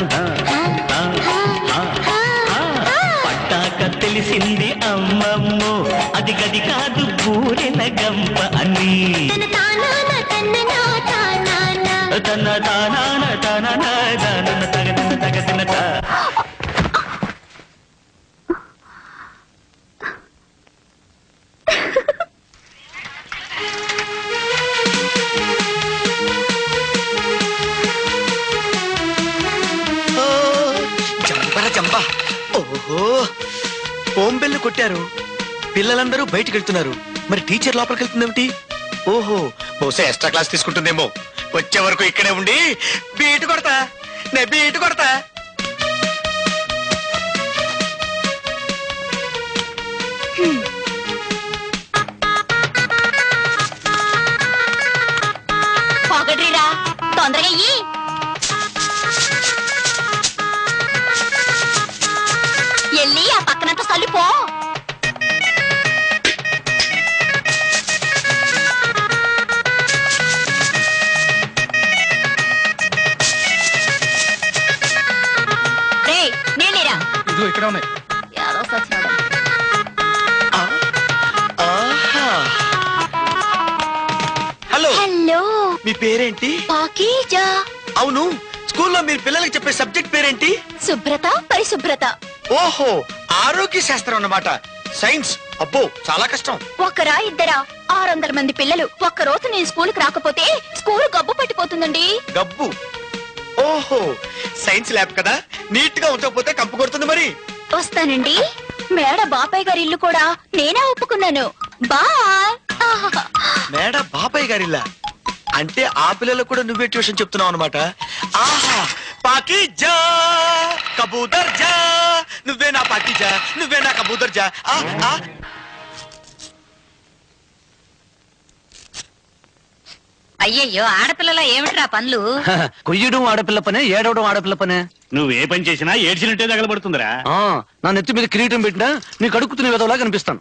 పట్టాక తెలిసింది అమ్మమ్మో అది గది కాదు బూరెల గంప అని తన తానాన తన్ననా తానానా తన తానాన తనన తనన తగదిన తగదిన తా జంబర జంబ ఓహో బెల్లు కొట్టారు పిల్లలందరూ బయటికి వెళ్తున్నారు మరి టీచర్ లోపలికి వెళ్తుందేమిటి ఓహో బహుశా ఎక్స్ట్రా క్లాస్ తీసుకుంటుందేమో వచ్చే వరకు ఇక్కడే ఉండి బీటు కొడతా నే బీటు కొడతా పొగడ్రిరా తొందరగా ఇయ్యి ఎల్లి ఆ పక్కనంతా సల్లిపో రేయ్, నీళ్ళిరా. ఇదిగో ఇక్కడ ఉన్నాయి ఎవరో సచ్చినోడు. హలో హలో మీ పేరేంటి పాకీజా అవును స్కూల్లో మీరు పిల్లలకి చెప్పే సబ్జెక్ట్ పేరేంటి శుభ్రత పరిశుభ్రత ఓహో ఆరోగ్య శాస్త్రం అన్నమాట సైన్స్ అబ్బో చాలా కష్టం ఒకరా ఇద్దరా ఆరు వందల మంది పిల్లలు ఒక్క రోజు నేను స్కూల్కి రాకపోతే స్కూల్ గబ్బు పట్టిపోతుందండి గబ్బు ఓహో సైన్స్ ల్యాబ్ కదా నీట్ గా ఉంచకపోతే కంపు కొడుతుంది మరి వస్తానండి మేడ బాబాయ్ గారి ఇల్లు కూడా నేనే ఒప్పుకున్నాను బాయ్ ఆహాహా. మేడ బాబాయ్ గారిల్లా అంటే ఆ పిల్లలకు కూడా నువ్వే ట్యూషన్ చెప్తున్నావు అనమాట ఆహా పాకి జా కబూతర్ జా నువ్వే నా పాకి జా నువ్వే నా కబూతర్ జా ఆ, ఆ. అయ్యయ్యో ఆడపిల్లల ఏమిట్రా పనులు కొయ్యడం ఆడపిల్ల పనే ఏడవడం ఆడపిల్ల పనే నువ్వు ఏ పని చేసినా ఏడ్చినట్టే తగలబడుతుందిరా ఆ, నా నెత్తి మీద కిరీటం పెట్టినా నీకు అడుగుతున్న విధంలా కనిపిస్తాను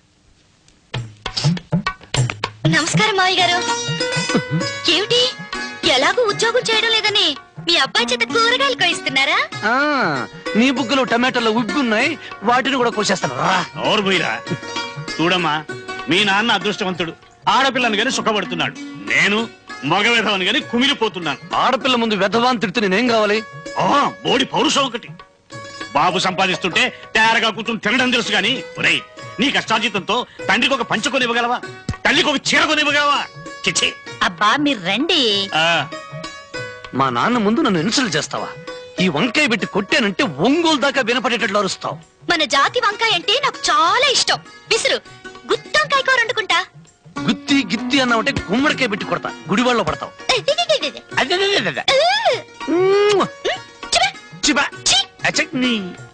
నమస్కారం మావయ్య గారు ఏమిటి ఎలాగో ఉద్యోగం చేయడం లేదని మీ అబ్బాయి చేత కూరగాయలు కోయిస్తున్నారా ఆ, నీ బుగ్గలో టమాటాలు ఉగ్గున్నాయి వాటిని కూడా కోసేస్తాను రా ఎవరు పోయిరా చూడమ్మా మీ నాన్న అదృష్టవంతుడు ఆడపిల్లని గాని సుఖపడుతున్నాడు నేను మగ విధవని గాని కుమిలిపోతున్నాను ఆడపిల్ల ముందు వెధవాన్ తిడితే నేనేం కావాలి ఆ, బోడి పౌరుషం ఒకటి బాబు సంపాదిస్తుంటే తయారుగా కూర్చుని తినడం తెలుసు గాని ఒరేయ్ నీ కష్టార్జితంతో తండ్రికి ఒక పంచ కొనివ్వగలవా తల్లికి ఒక చీర కొనివ్వగలవా చిచ్చి అబ్బా మీరు రండి ఆ, మా నాన్న ముందు నన్ను ఇన్సల్ట్ చేస్తావా ఈ వంకాయ పెట్టి కొట్టానంటే ఒంగోలు దాకా వినపడేటట్లు అరుస్తావు మన జాతి వంకాయ అంటే నాకు చాలా ఇష్టం విసురు గుత్తొంకాయ కూర వండుకుంటా గుత్తి గిత్తి అన్నావంటే గుమ్మడికాయ పెట్టి కొడతా గుడివాళ్ళలో పడతావు అదెదెదెదెదె. మ్మ్. చిబా. అచ్చ, నీ.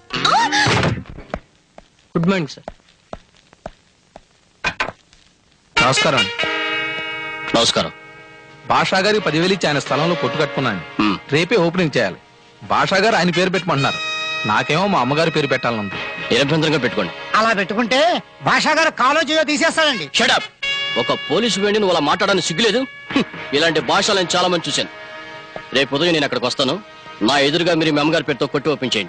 గుడ్ మార్నింగ్ సార్ నమస్కారం నమస్కారం భాషా గారికి పదివేలు ఇచ్చి ఆయన స్థలంలో కొట్టు కట్టుకున్నాను రేపే ఓపెనింగ్ చేయాలి భాషా గారు ఆయన పేరు పెట్టమంటున్నారు నాకేమో మా అమ్మగారి పేరు పెట్టాలనుంది నిరభ్యంతరంగా పెట్టుకోండి అలా పెట్టుకుంటే భాషా గారు కాలో చేయో తీసేస్తాడండి షడప్ ఒక పోలీసు వేణి నువ్వు అలా మాట్లాడడానికి సిగ్గులేదు హ్మ్. ఇలాంటి భాషలు నేను చాలా మంది చూశాను రేపు ఉదయం నేను అక్కడికి వస్తాను నా ఎదురుగా మీరు మీ అమ్మగారి పేరుతో కొట్టి ఒప్పించేయండి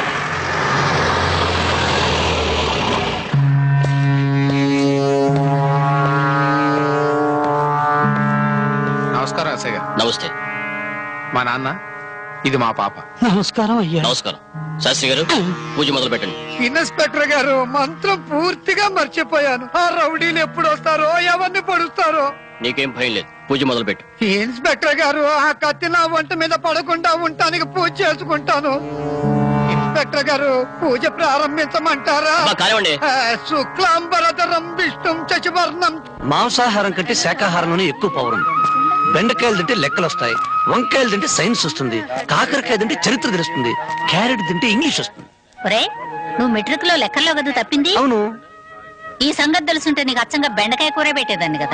నమస్కారం ఎస్ఐ గారు నమస్తే మా నాన్న ఇది మా పాప నమస్కారం అయ్యా నమస్కారం శాస్త్రి గారు పూజ మొదలు పెట్టండి ఇన్స్పెక్టర్ గారు మంత్రం పూర్తిగా మర్చిపోయాను ఆ రౌడీలు ఎప్పుడు వస్తారో ఎవరిని పడుస్తారో నీకేం భయం లేదు పూజ మొదలు పెట్టు ఇన్స్పెక్టర్ గారు ఆ కత్తి నా వంట మీద పడకుండా ఉండటానికి పూజ చేసుకుంటాను ఇన్స్పెక్టర్ గారు పూజ ప్రారంభించమంటారా అబ్బా, కానివ్వండి. ఆ, శుక్లాంబరధరం విష్ణుం శశివర్ణం మాంసాహారం కంటే శాకాహారంలోనే ఎక్కువ పవర్ ఉంది బెండకాయలు తింటే లెక్కలు వస్తాయి వంకాయలు తింటే సైన్స్ వస్తుంది కాకరకాయ తింటే చరిత్ర తెలుస్తుంది క్యారెట్ తింటే ఇంగ్లీష్ వస్తుంది ఒరే నువ్వు మెట్రిక్ లో లెక్కల్లో కదా తప్పింది అవును ఈ సంగతి తెలుసుంటే నీకు అచ్చంగా బెండకాయ కూర పెట్టేదాన్ని కదా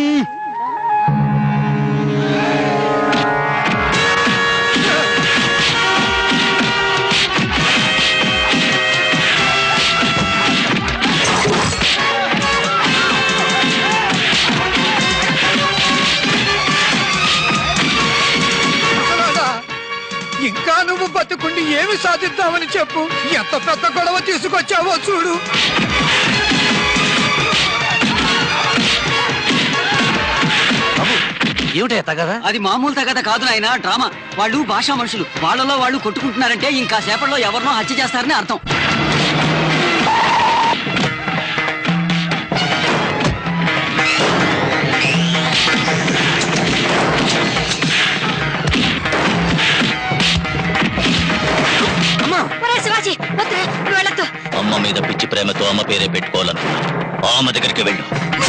ముసలాడా, ఇంకా నువ్వు బతుకుండి ఏమి సాధిద్దామని చెప్పు ఎంత పెద్ద గొడవ తీసుకొచ్చావో చూడు ఏమిటా తగదా అది మామూలు తగద కాదు నాయన డ్రామా వాళ్ళు భాషా మనుషులు వాళ్ళలో వాళ్ళు కొట్టుకుంటున్నారంటే ఇంకా సేపట్లో ఎవరినో హత్య చేస్తారని అర్థం ఒరే శివాజీ వద్దురా, నువ్వు వెళ్ళొద్దు అమ్మ మీద పిచ్చి ప్రేమతో అమ్మ పేరే పెట్టుకోవాలనుకున్నా ఆమె దగ్గరికి వెళ్ళు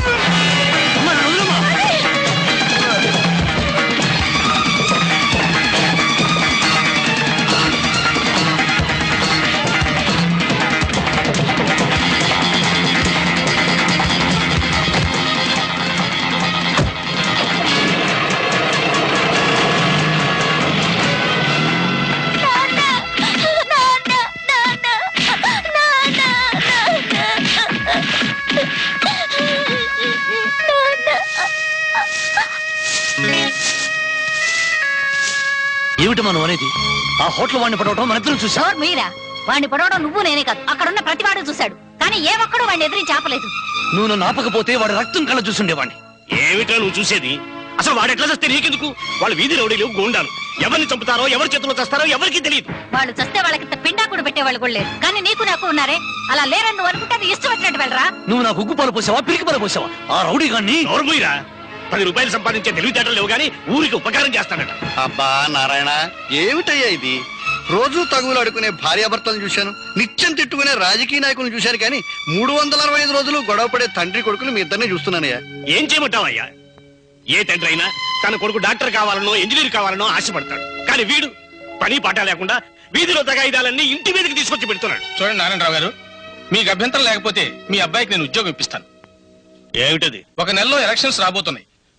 ఏమిటి మనం అనేది ఆ హోటల్ వాడిని పడవటం మన ఇద్దరం చూసా నోరు మీరా వాడిని పొడవడం నువ్వు నేనే కాదు అక్కడున్న ప్రతివాడు చూశాడు కానీ ఏ ఒక్కడు వాడిని ఎదిరించి ఆపలేదు నువ్వు నన్ను ఆపకపోతే వాడి రక్తం కళ్ళ చూసుండేవాడిని ఏమిటో నువ్వు చూసేది అసలు వాడు ఎట్లా చేస్తే నీకెందుకు వాళ్ళు వీధి రౌడీలు గోండాలు ఎవరిని చంపుతారో ఎవరి చేతిలో చేస్తారో ఎవరికి తెలియదు వాళ్ళు చస్తే వాళ్ళకి పిండాకుడు పెట్టేవాళ్ళు కూడా లేరు కానీ నీకు నాకు ఉన్నారే అలా లేరని నువ్వు అనుకుంటే అది ఇష్టం వచ్చినట్టు వెళ్ళరా నువ్వు నాకు ఉగ్గు పాలు పోసావా పిరికి పాలు పోసావా ఆ రౌడీ గాన్ని నోరుమూయిరా పది రూపాయలు సంపాదించే తెలివితేటలు లేవు కానీ ఊరికి ఉపకారం చేస్తాడట అబ్బా నారాయణ ఏమిటయ్యా ఇది రోజు తగులు అడుకునే భార్యాభర్తలను చూశాను నిత్యం తిట్టుకునే రాజకీయ నాయకులను చూశాను కానీ మూడు వందల అరవై ఐదు రోజులు గొడవపడే తండ్రి కొడుకులు మీ ఇద్దరిని చూస్తున్నానయ్యా ఏం చేయమంటావయ్యా ఏ తండ్రి అయినా తన కొడుకు డాక్టర్ కావాలనో ఇంజనీర్ కావాలనో ఆశపడతాడు కానీ వీడు పని పాట లేకుండా వీధిలో తగాయిదాలన్నీ ఇంటి మీదకి తీసుకొచ్చి పెడుతున్నాడు చూడండి నారాయణరావు గారు మీకు అభ్యంతరం లేకపోతే మీ అబ్బాయికి నేను ఉద్యోగం ఇప్పిస్తాను ఏమిటది ఒక నెలలో ఎలక్షన్స్ రాబోతున్నాయి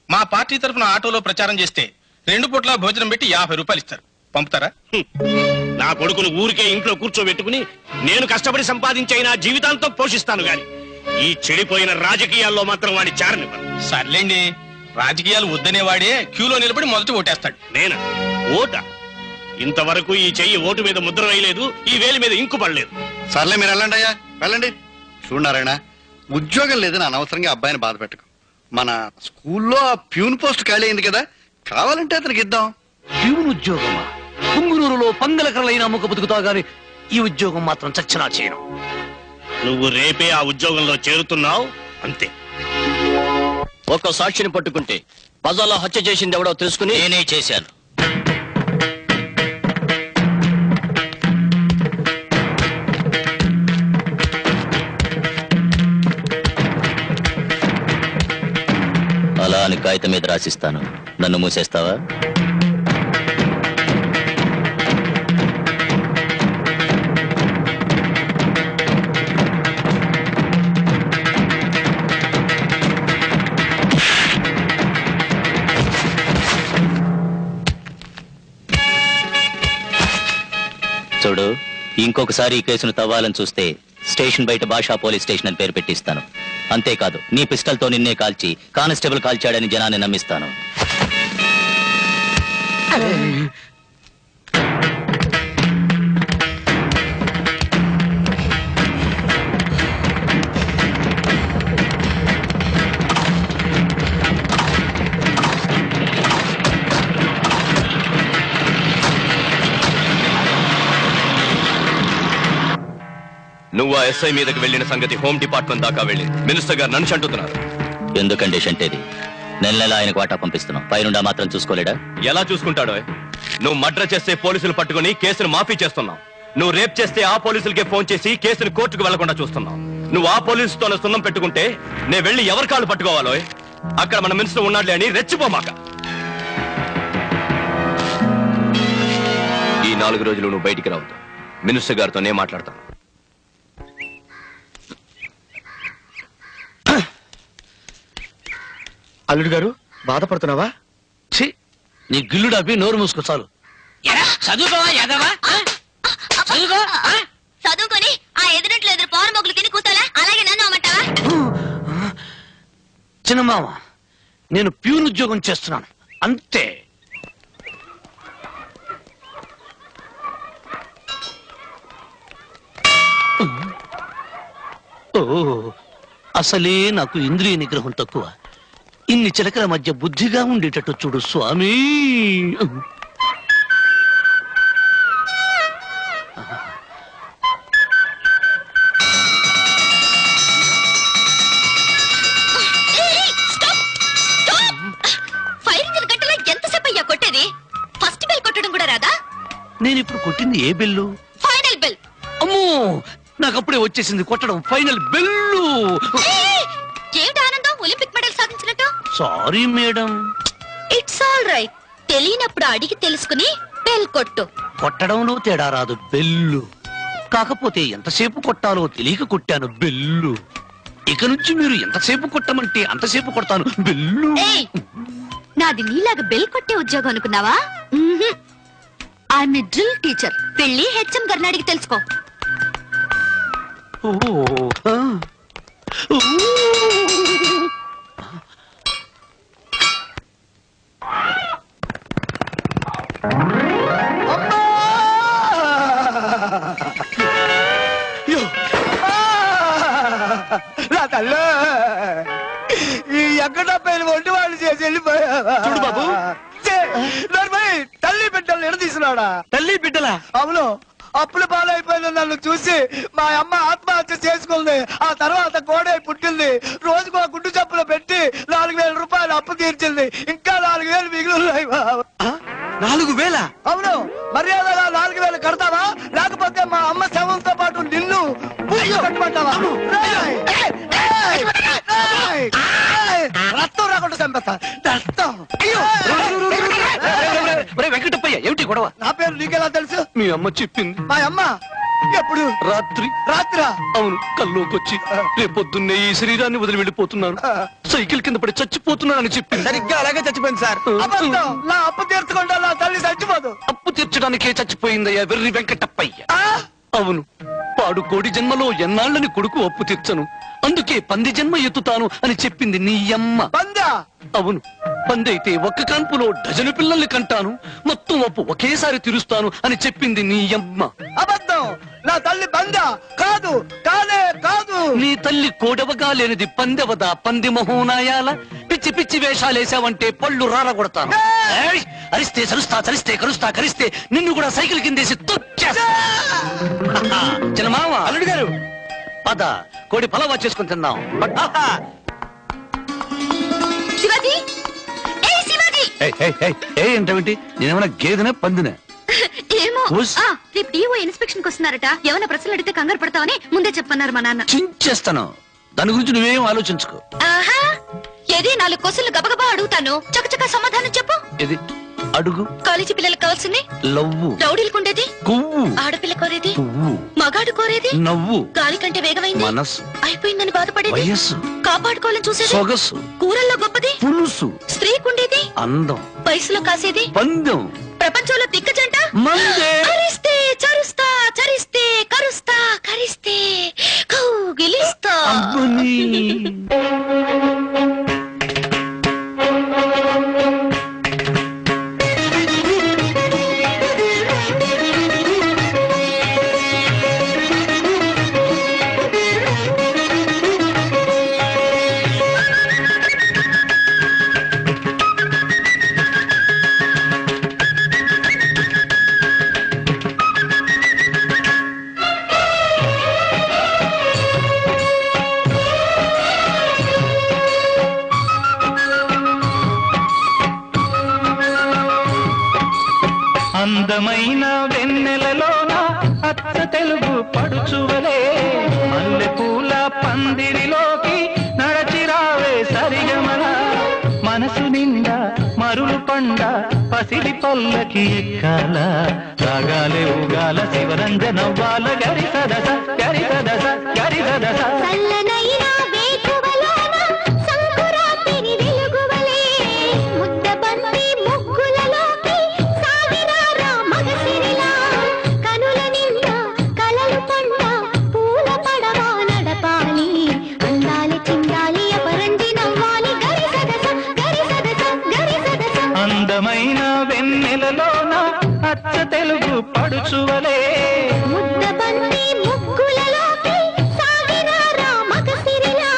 మా పార్టీ తరఫున ఆటోలో ప్రచారం చేస్తే రెండు పూట్ల భోజనం పెట్టి యాభై రూపాయలు ఇస్తారు పంపుతారా నా కొడుకును ఊరికే ఇంట్లో కూర్చోబెట్టుకుని నేను కష్టపడి సంపాదించే నా జీవితాంతం పోషిస్తాను గాని ఈ చెడిపోయిన రాజకీయాల్లో మాత్రం వాడి చారనివ్వను సర్లేండి రాజకీయాలు వద్దనేవాడే క్యూలో నిలబడి మొదటి ఓటేస్తాడు నేనా ఓట ఇంతవరకు ఈ చెయ్యి ఓటు మీద ముద్ర వేయలేదు ఈ వేలి మీద ఇంకు పడలేదు సర్లే మీరు వెళ్ళండి అయ్యా వెళ్ళండి చూడారాయణ ఉద్యోగం లేదని అనవసరంగా అబ్బాయిని బాధ పెట్టకు మన స్కూల్లో ఆ ప్యూన్ పోస్ట్ ఖాళీ అయింది కదా కావాలంటే అతనికి ఇద్దాం ప్యూన్ ఉద్యోగమా పుంగునూరులో పంగలకరలైన అమ్ముక బతుకుతా గాని ఈ ఉద్యోగం మాత్రం చచ్చినా చేయను నువ్వు రేపే ఆ ఉద్యోగంలో చేరుతున్నావు అంతే ఒక్క సాక్షిని పట్టుకుంటే బజార్లో హత్య చేసింది ఎవడో తెలుసుకుని నేనే చేశాను అలా అని కాగితం మీద రాసిస్తాను నన్ను మూసేస్తావా చూడు ఇంకొకసారి ఈ కేసును తవ్వాలని చూస్తే స్టేషన్ బయట భాషా పోలీస్ స్టేషన్ అని పేరు పెట్టిస్తాను అంతేకాదు నీ పిస్టల్తో నిన్నే కాల్చి కానిస్టేబుల్ కాల్చాడని జనాన్ని నమ్మిస్తాను నువ్వు ఆ ఎస్ఐ మీదకి వెళ్ళిన సంగతి హోమ్ డిపార్ట్మెంట్ దాకా వెళ్ళి మినిస్టర్ గారు నన్ను అంటున్నారు ఎందుకండి షంటేది నెల నెల ఆయనకు వాటా పంపిస్తున్నాం పైనుండా మాత్రం చూసుకోలేడా ఎలా చూసుకుంటాడో నువ్వు మర్డర్ చేస్తే పోలీసులు పట్టుకుని కేసును మాఫీ చేస్తున్నావు నువ్వు రేప్ చేస్తే ఆ పోలీసులకే ఫోన్ చేసి కేసును కోర్టుకు వెళ్లకుండా చూస్తున్నావు నువ్వు ఆ పోలీసుతో సున్నం పెట్టుకుంటే నేను వెళ్ళి ఎవరి కాళ్ళు పట్టుకోవాలో అక్కడ మన మినిస్టర్ ఉన్నాడులే అని రెచ్చిపోమాక ఈ నాలుగు రోజులు నువ్వు బయటికి రావద్దు మినిస్టర్ గారితో నేను మాట్లాడతాను అల్లుడు గారు బాధపడుతున్నావా ఛీ నీ గిల్లు డబ్బి నోరు మూసుకో చాలు చదువుకోవా యాదవా చదువుకో చదువుకొని ఆ ఎదురింట్లో ఎదురు పవర్ మొగ్గులు తిని కూతాలా అలాగే నన్ను అమ్మంటావా చిన్నమామ నేను ప్యూన్ ఉద్యోగం చేస్తున్నాను అంతే ఓ అసలే నాకు ఇంద్రియ నిగ్రహం తక్కువ ఇన్ని చిలకల మధ్య బుద్ధిగా ఉండేటట్టు చూడు స్వామి ఫైర్ ఇంజిన్ గంటలో ఎంతసేపు అయ్యా కొట్టేది ఫస్ట్ బెల్ కొట్టడం కూడా రాదా నేను ఇప్పుడు కొట్టింది ఏ బెల్లు ఫైనల్ బెల్ అమ్మో నాకు అప్పుడే వచ్చేసింది కొట్టడం ఫైనల్ బెల్లు ఏమిటి ఆనందం ఒలింపిక్ మెడల్ సాధించినట్టు sorry madam it's all right తెలియనప్పుడు అడిగి తెలుసుకుని బెల్ కొట్టు కొట్టడంలో తేడా రాదు బెల్లు కాకపోతే ఎంతసేపు కొట్టాలో తెలియక కొట్టాను బెల్లు ఇక నుంచి మీరు ఎంతసేపు కొట్టమంటే అంతసేపు కొడతాను బెల్లు ఏయ్ నాది నీలాగా బెల్ కొట్టే ఉద్యోగం అనుకున్నావా ఐఎమ్ డ్రిల్ టీచర్ వెళ్ళి హెచ్ఎం గారిని అడిగి తెలుసుకో ఓ, ఆ. ఊ. అయ్యో! ఆ! నా తల్లి ఈ ఎక్కడ పైన ఒంటి వాళ్ళు చేసి వెళ్ళిపోయావా చూడు బాబు. ఛే! నోర్మై, తల్లి బిడ్డలు ఎడదీసినాడా తల్లి బిడ్డలా అవును అప్పుల పాలైపోయిన నన్ను చూసి మా అమ్మ ఆత్మహత్య చేసుకుంది ఆ తర్వాత కోడే పుట్టింది రోజుకు ఒక గుడ్డు చప్పులు పెట్టి నాలుగు వేల రూపాయలు అప్పు తీర్చింది ఇంకా నాలుగు వేలు మిగిలినాయి నాలుగు వేల అవును మర్యాదగా నాలుగు వేలు కడతావా లేకపోతే మా అమ్మ శవంతో పాటు నిన్ను పూజ కట్టమంటావా రేయ్! రేయ్! రేయ్! రేయ్! రక్తం రాకుండా చంపేస్తా రక్తం అయ్యో! ఒరే వెంకటప్పయ్య ఏమిటి గొడవ నా పేరు నీకెలా తెలుసు మీ అమ్మ చెప్పింది మా అమ్మ ఎప్పుడు రాత్రి రాత్రా అవును కల్లోకొచ్చి రేపొద్దున్నే ఈ శరీరాన్ని వదిలి వెళ్ళిపోతున్నాను సైకిల్ కింద పడి చచ్చిపోతున్నానని చెప్పి సరిగ్గా అలాగే చచ్చిపోయింది సార్ అబద్ధం నా అప్పు తీర్చకుండా నా తల్లి చచ్చిపోదు అప్పు తీర్చడానికే చచ్చిపోయిందయ్యా వెర్రి వెంకటప్పయ్య అవును పాడు కోడి జన్మలో ఎన్నాళ్ళని కొడుకు అప్పు తీర్చను అందుకే పంది జన్మ ఎత్తుతాను అని చెప్పింది నీ అమ్మ పందా అవును పందైతే ఒక్క కాన్పులో డజను పిల్లల్ని కంటాను మొత్తం అప్పు ఒకేసారి తీరుస్తాను అని చెప్పింది నీ అమ్మ అబద్ధం నా తల్లి పందా కాదు కాదే కాదు నీ తల్లి కోడవగా లేనిది పందెవదా పంది మహోనాయాల పిచ్చి పిచ్చి వేషాలేసావంటే పళ్ళు రారగొడతాను ఏయ్! అరిస్తే సరుస్తా చరిస్తే కరుస్తా కరిస్తే నిన్ను కూడా సైకిల్ కిందేసి తొక్కేస్తా చిన్నమామ అల్లుడు గారు పద కోడి పలవా చేసుకుని తిందాం శివాజీ ఏ శివాజీ ఏ ఏంటేమిటి నేనేమన్నా గేదెనే పందినే ఏమో ఉస్. ఆ, రేపు డిఓ ఇన్స్పెక్షన్ కి వస్తున్నారట ఏమైనా ప్రశ్నలు అడిగితే కంగారు పడతావని ముందే చెప్పన్నారు మా నాన్న చించేస్తాను దాని గురించి నువ్వేం ఆలోచించుకో ఆహా ఏది నాలుగు క్వశ్చన్లు గబగబా అడుగుతాను చకచక సమాధానం చెప్పు ఇది అడుగు కాలేజీ పిల్లలకు కావాల్సింది లవ్వు రౌడీలకు ఉండేది కొవ్వు ఆడపిల్ల కోరేది పువ్వు మగాడు కోరేది నవ్వు గాలి కంటే వేగమైంది మనస్సు అయిపోయిందని బాధపడేది వయస్సు కాపాడుకోవాలని చూసేది సొగసు కూరల్లో గొప్పది పులుసు స్త్రీకుండేది అందం వయసులో కాసేది పందెం ప్రపంచంలో దిగ్గజంట మందే. అరిస్తే చరుస్తా చరిస్తే కరుస్తా కరిస్తే కౌగిలిస్తా అబ్బని. అందమైన వెన్నెలలోన అచ్చ తెలుగు పడుచువలే మల్లె పూల పందిరిలోకి నడచిరావే సరిగమల మనసు నిండా మరులు పండ పసిడి పల్లకి ఎక్కాల రాగాలే ఊగాల శివరంజనవ్వాల గరి సదస గరి సదస గరి సదస చల్లనైనా వేకువలోన సంకురాతిరి వెలుగువలే ముద్దబంతి ముగ్గులలోకి సాగినారా మగసిరిలా కనుల నిండా కలలు పండ పూల పడవ నడపాలి అందాలి చిందాలి అపరంజి నవ్వాలి గరి సదస గరి సదస గరి సదస అందమైన వెన్నెలలోన అచ్చ తెలుగు పడుచువలే ముద్దబంతి ముగ్గులలోకి సాగినారా మగసిరిలా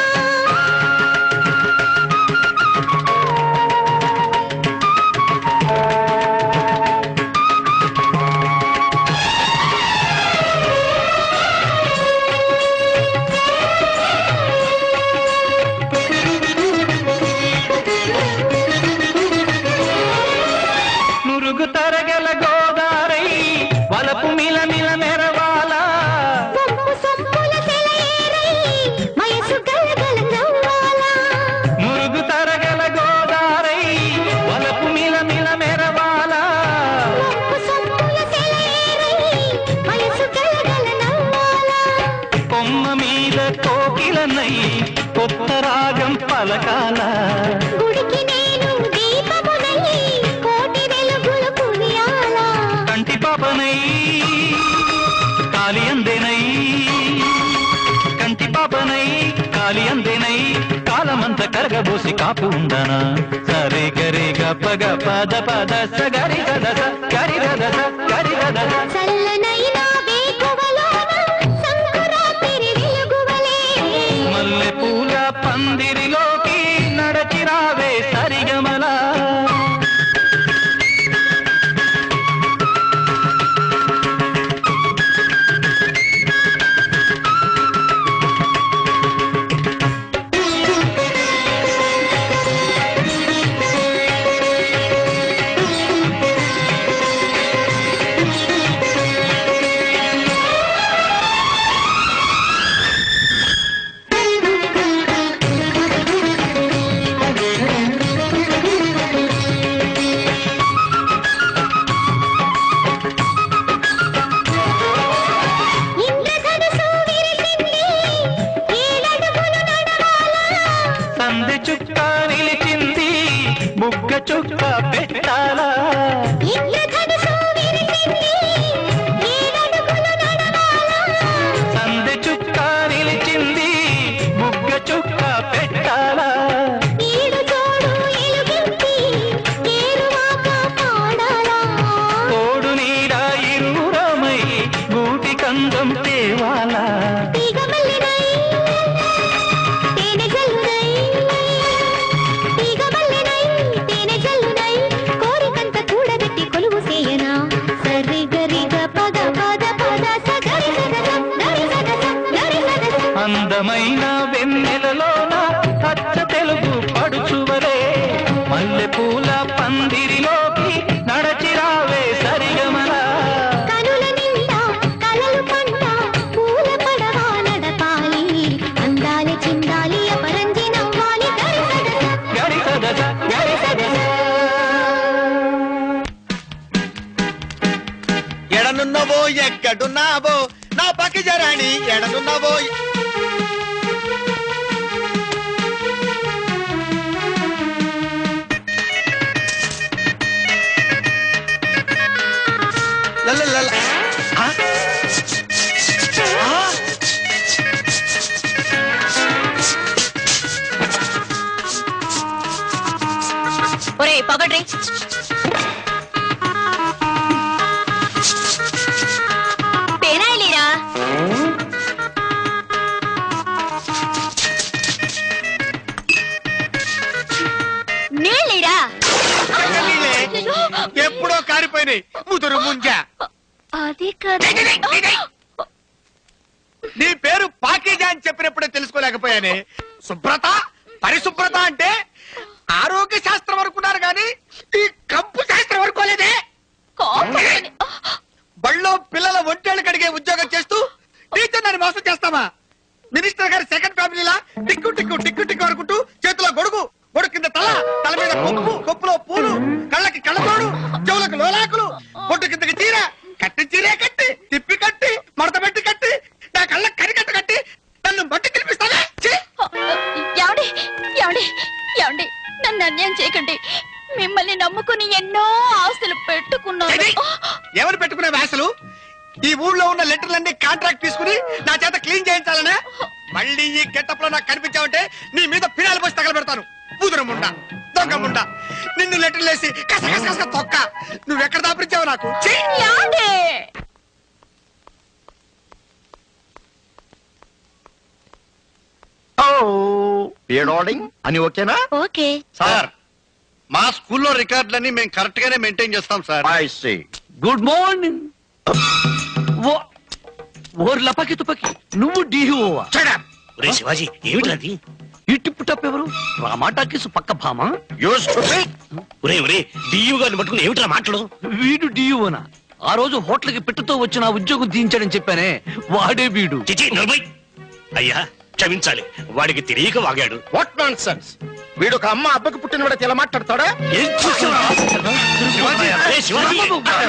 మురుగు తరగల గోదారై వలపు మిల మిల మెరవాలా వంపు సొంపుల సెలయేరై వయసు గలగల నవ్వాలా మురుగు తరగల గోదారై వలపు మిల మిల మెరవాలా వంపు సొంపుల సెలయేరై వయసు గలగల నవ్వాలా కొమ్మ మీద కోకిలనై కొత్త రాగం పలకాల గుడికి నేను దీపమునై కోటి వెలుగులు కురియాలా కంటి పాపనై కాలి అందెనై కంటి పాపనై కాలి అందెనై కాలమంత కరగబోసి కాపు ఉండనా సరే గరి గప్ప పద పద స గరి గద స గరి గద స గరి గద స చల్లనైనా వేకువలోన సంకురాతిరి వెలుగువలే మల్లె పూల పందిరిలోకి నడచిరావే సరిగమలా ఆ ఎడనున్నవో ఎక్కడున్నావో నా పక్క జరాణి ఎడనున్నవో లలలల. ఆ? ఆ? ఒరే పొగడ్రి పేనాయిలీరా నీళ్ళీరా నీళ్ళే. ఎప్పుడో కారిపోయినాయి ముదురు ముంజ అది కదా నీ పేరు పాకీజా అని చెప్పినప్పుడే తెలుసుకోలేకపోయానే శుభ్రత పరిశుభ్రత అంటే ఆరోగ్య శాస్త్రం అనుకున్నారు కానీ ఈ కంపు శాస్త్రం అనుకోలేదే బళ్ళో పిల్లల ఒంటేళ్ళు కడిగే ఉద్యోగం చేస్తూ టీచర్ నన్ను మోసం చేస్తావా మినిస్టర్ గారి సెకండ్ ఫ్యామిలీలా టిక్కు టిక్కు టిక్కు టిక్కు అనుకుంటూ చేతిలో గొడుగు గొడుగు కింద తల తల మీద కొప్పు కొప్పులో పూలు కళ్ళకి కళ్ళతోడు చెవులకు లోలాకులు పొట్టు కిందకి చీర కట్టి చీరే కట్టి తిప్పి కట్టి మడత పెట్టి కట్టి నా కళ్ళకి కరికట్ట కట్టి నన్ను మట్టి తినిపిస్తావా ఛీ! ఏమండి ఏమండి ఏమండి నన్ను అన్యాయం చేయకండి మిమ్మల్ని నమ్ముకుని ఎన్నో ఆస్తులు పెట్టుకున్నాను ఎవరు పెట్టుకునే వ్యాసలు ఈ ఊళ్ళో ఉన్న లెటర్లన్నీ కాంట్రాక్ట్ తీసుకుని నా చేత క్లీన్ చేయించాలనే మళ్ళీ ఈ గెటప్ లో నాకు కనిపించావంటే నీ మీద ఫినాయిల్ పోసి తగలబెడతాను కూతురు ముండ దొంగ ముండ నిన్ను లెటర్లు వేసి కస కస కస తొక్క నువ్వెక్కడ దాపించావు నాకు ఛీ! ఏమండి ఏడోడింగ్ అని ఓకేనా ఓకే సార్ మా స్కూల్లో రికార్డులన్నీ మేము కరెక్ట్ గానే మెయింటైన్ చేస్తాం సార్ గుడ్ మార్నింగ్ ఓరి లపకి తుపకి నువ్వు డీహోవా ఒరే శివాజీ ఏమిటది ఈ టిప్పు టప్ ఎవరు రామాటాకీస్ పక్క భామ ఒరే ఒరే డియు గారిని పట్టుకుని ఏమిట్రా మాటలు వీడు డియువనా ఆ రోజు హోటల్కి పెట్టుతో వచ్చిన ఆ ఉద్యోగం తీయించాడని చెప్పానే వాడే వీడు చిచి నోర్మై అయ్యా క్షమించాలి వాడికి తెలియక వాగాడు వాట్ నాన్ సెన్స్ వీడు ఒక అమ్మ అబ్బకి పుట్టిన వాడితే ఎలా మాట్లాడతాడా ఏం చూసావురా? ఏయ్, శివాజీ!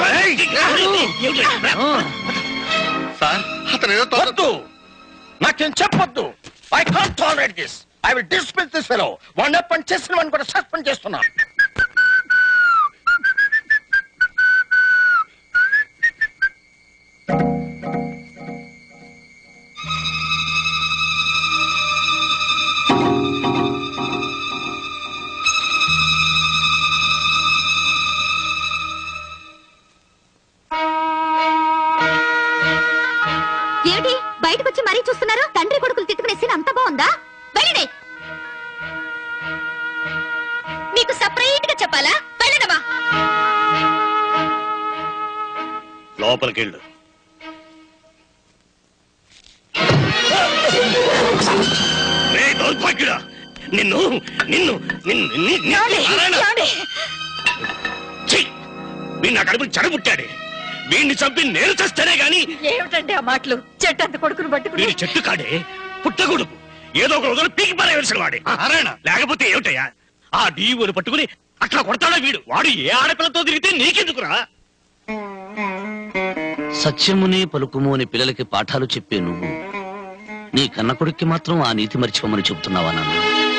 సార్ అతను ఏదో వద్దు నాకేం చెప్పొద్దు I can't tolerate this I will dismiss this fellow one పని చేసిన వాడిని కూడా సస్పెండ్ చేస్తున్నా ఏమిటి బయటకు వచ్చి మరీ చూస్తున్నారు తండ్రి కొడుకులు తిట్టుకునే సీన్ అంత బాగుందా వెళ్ళండి మీకు సపరేట్ గా చెప్పాలా వెళ్ళడమా లోపలికెళ్ళు రే దౌర్భాగ్యుడా నిన్ను నిన్ను నిన్ను ని- ని- నారాయణ! ఛీ! వీడు నా కడుపుని చెడబుట్టాడే వీడిని చంపి నేను చస్తేనే గాని ఏమిటండి ఆ మాటలు చెట్టంత కొడుకును పట్టుకుని వీడి చెట్టు కాడే పుట్టగొడుకు ఏదో ఒక రోజున పీకి పారేయవలసిన వాడే నారాయణ లేకపోతే ఏమిటయ్యా ఆ డీవుని పట్టుకుని అట్లా కొడతాడా వీడు వాడు ఏ ఆడపిల్లతో తిరిగితే నీకెందుకురా సత్యమునే పలుకుము అని పిల్లలకి పాఠాలు చెప్పే నువ్వు నీ కన్న కొడుక్కి మాత్రం ఆ నీతి మర్చిపోమని చెబుతున్నావా నాన్న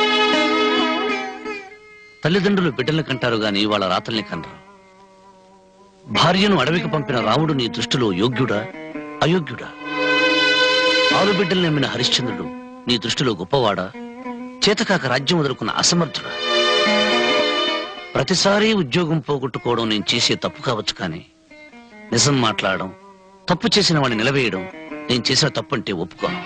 తల్లిదండ్రులు బిడ్డల్ని కంటారు గాని వాళ్ళ రాతల్ని కనరు భార్యను అడవికి పంపిన రాముడు నీ దృష్టిలో యోగ్యుడా అయోగ్యుడా ఆరు బిడ్డల్ని నమ్మిన హరిశ్చంద్రుడు నీ దృష్టిలో గొప్పవాడా చేతకాక రాజ్యం వదులుకున్న అసమర్థుడా ప్రతిసారి ఉద్యోగం పోగొట్టుకోవడం నేను చేసే తప్పు కావచ్చు కానీ నిజం మాట్లాడడం తప్పు చేసిన వాడిని నిలవేయడం నేను చేసిన తప్పు అంటే ఒప్పుకోను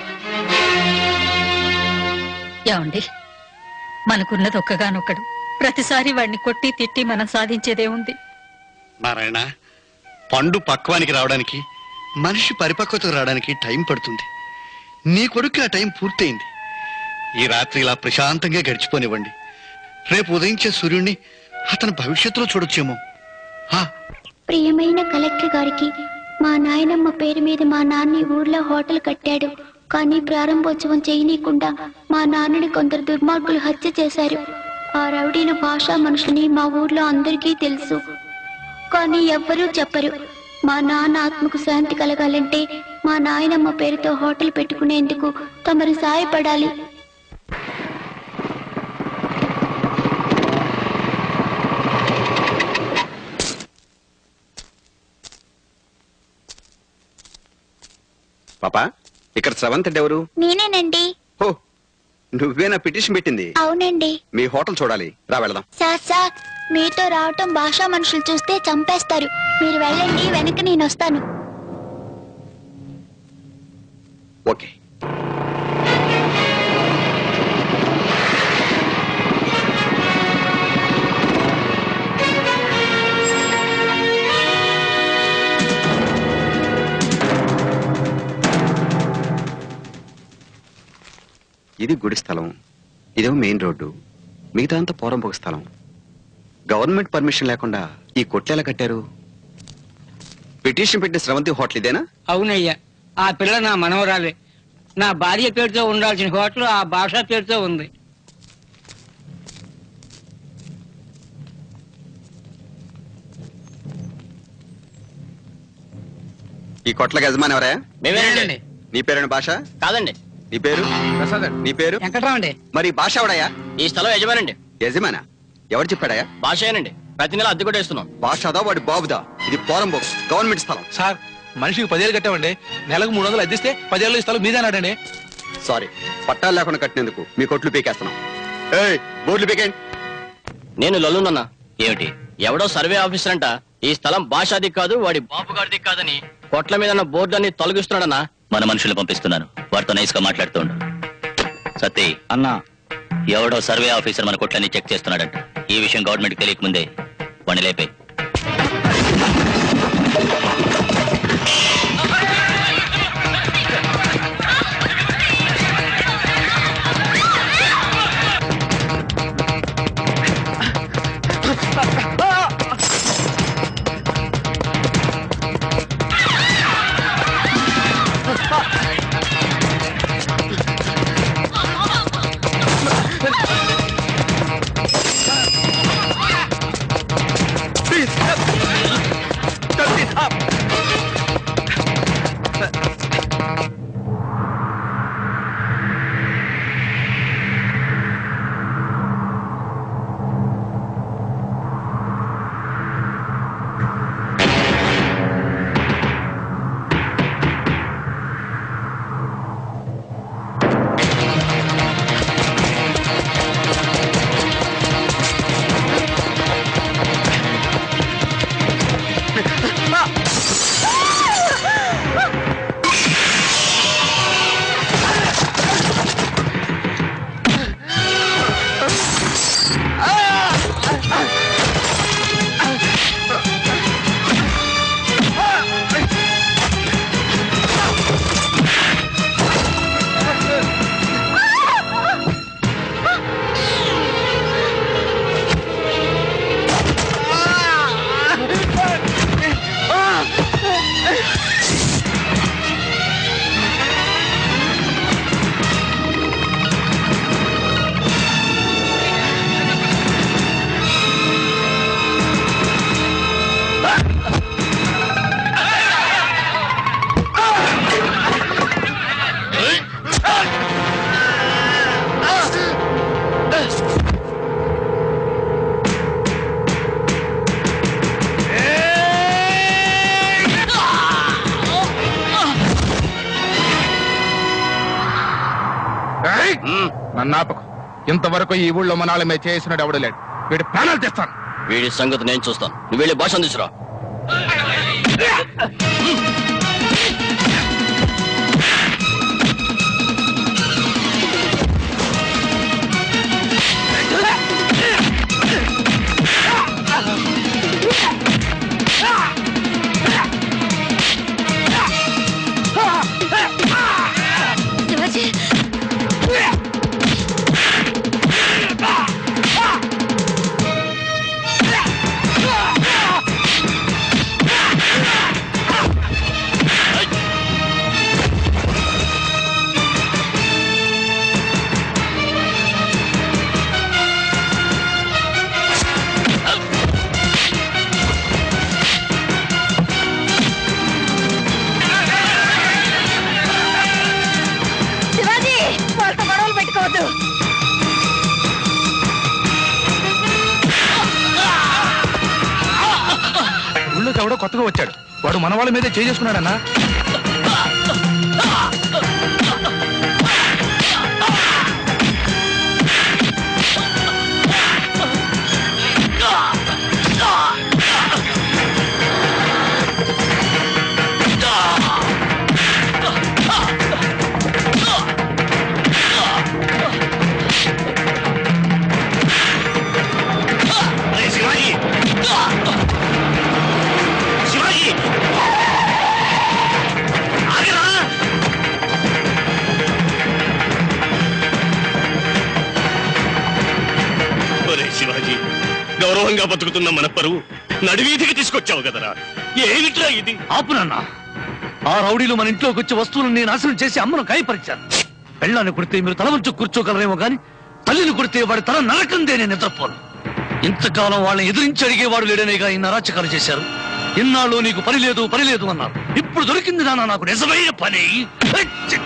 ఏమండి మనకున్నది ఒక్కగానొక్కడు ప్రతిసారి వాడిని కొట్టి తిట్టి మనం సాధించేదే ఉంది నారాయణ పండు పక్వానికి రావడానికి మనిషి పరిపక్వతకు రావడానికి టైం పడుతుంది నీ కొడుకు ఆ టైం పూర్తయింది ఈ రాత్రి ఇలా ప్రశాంతంగా గడిచిపోనివ్వండి రేపు ఉదయించే సూర్యుడిని అతని భవిష్యత్తులో చూడొచ్చేమో ప్రియమైన కలెక్టర్ గారికి మా నాయనమ్మ పేరు మీద మా నాన్న ఈ ఊర్లో హోటల్ కట్టాడు కానీ ప్రారంభోత్సవం చేయనీయకుండా మా నాన్నని కొందరు దుర్మార్గులు హత్య చేశారు ఆ రౌడీల భాషా మనుషులని మా ఊర్లో అందరికీ తెలుసు కానీ ఎవ్వరూ చెప్పరు మా నాన్న ఆత్మకు శాంతి కలగాలంటే మా నాయనమ్మ పేరుతో హోటల్ పెట్టుకునేందుకు తమరు సాయపడాలి పాపా ఇక్కడ స్రవంతి ఎవరు నేనేనండి ఓ నువ్వేనా పిటిషన్ పెట్టింది అవునండి మీ హోటల్ చూడాలి రా వెళదాం సార్ సార్ మీతో రావటం భాషా మనుషులు చూస్తే చంపేస్తారు మీరు వెళ్ళండి వెనక నేను వస్తాను ఓకే ఇది గుడి స్థలం ఇదేమో మెయిన్ రోడ్డు మిగతా అంతా పోరంపోక స్థలం గవర్నమెంట్ పర్మిషన్ లేకుండా ఈ కొట్టెలా కట్టారు పిటిషన్ పెట్టిన స్రవంతి హోటల్ ఇదేనా అవునయ్యా ఆ పిల్ల నా మనవరాలే నా భార్య పేరుతో ఉండాల్సిన హోటల్ ఆ భాష పేరుతో ఉంది ఈ కొట్ల యజమాని ఎవరా మేమేనండి నీ పేరేనా భాష కాదండి నీ పేరు నీ పేరు వెంకట్రామండి మరి భాష ఎవడయ్యా ఈ స్థలం యజమానండి యజమానా ఎవరు చెప్పాడయ్యా భాషేనండి ప్రతి నెల అద్దె కూడా ఇస్తున్నాం భాషదా వాడి బాబుదా ఇది పోరంబోక్ గవర్నమెంట్ స్థలం సార్ మనిషికి పదేళ్ళు కట్టామండి నెలకు మూడు వందలు అద్దిస్తే పదేళ్ళు ఇస్తాలు మీదేనాడండి సారీ పట్టాలు లేకుండా కట్టినందుకు మీ కొట్లు పీకేస్తున్నాం ఏయ్ బోర్లు పీకేయండి నేను లల్లునన్నా ఏమిటి ఎవడో సర్వే ఆఫీసర్ అంట ఈ స్థలం భాషాది కాదు వాడి బాబు గారిది కాదని కొట్ల మీద ఉన్న బోర్డుని తొలగిస్తున్నాడన్నా మన మనుషులు పంపిస్తున్నాను వారితో నైస్ గా మాట్లాడుతూ ఉండు సత్తి అన్నా ఎవడో సర్వే ఆఫీసర్ మన కొట్లన్నీ చెక్ చేస్తున్నాడంట ఈ విషయం గవర్నమెంట్ తెలియక ముందే వాడిని లేపే నన్ను ఆపకు ఇంతవరకు ఈ ఊళ్ళో మనాళమే చేసినాడు ఎవడు లేడు వీడి ప్రాణాలు తెస్తాను వీడి సంగతి నేను చూస్తాను నువ్వు వెళ్ళి భాష తీసురా శివాజీ Ah! ఎవడో కొత్తగా వచ్చాడు వాడు మన వాళ్ళ మీదే చేసుకున్నాడన్నా అరే శివాజీ శివాజీ ఆగరా ఒరే శివాజీ గౌరవంగా బతుకుతున్న మన పరువు నడివీధికి తీసుకొచ్చావు కదరా ఏమిట్రా ఇది ఆపునన్నా ఆ రౌడీలు మన ఇంట్లోకి వచ్చి వస్తువులను నాశనం చేసి అమ్మను గాయపరిచారు పెళ్ళాన్ని కొడితే మీరు తల వంచు కూర్చోగలరేమో గాని తల్లిని కొడితే వాడి తల నరకందే నేను నిద్రపోను ఇంతకాలం వాళ్ళని ఎదిరించి అడిగేవాడు లేడనేగా ఇన్ని అరాచకాలు చేశారు ఇన్నాళ్ళు నీకు పని లేదు పని లేదు అన్నారు ఇప్పుడు దొరికింది నాన్న నాకు నిజమైన పని హెచ్!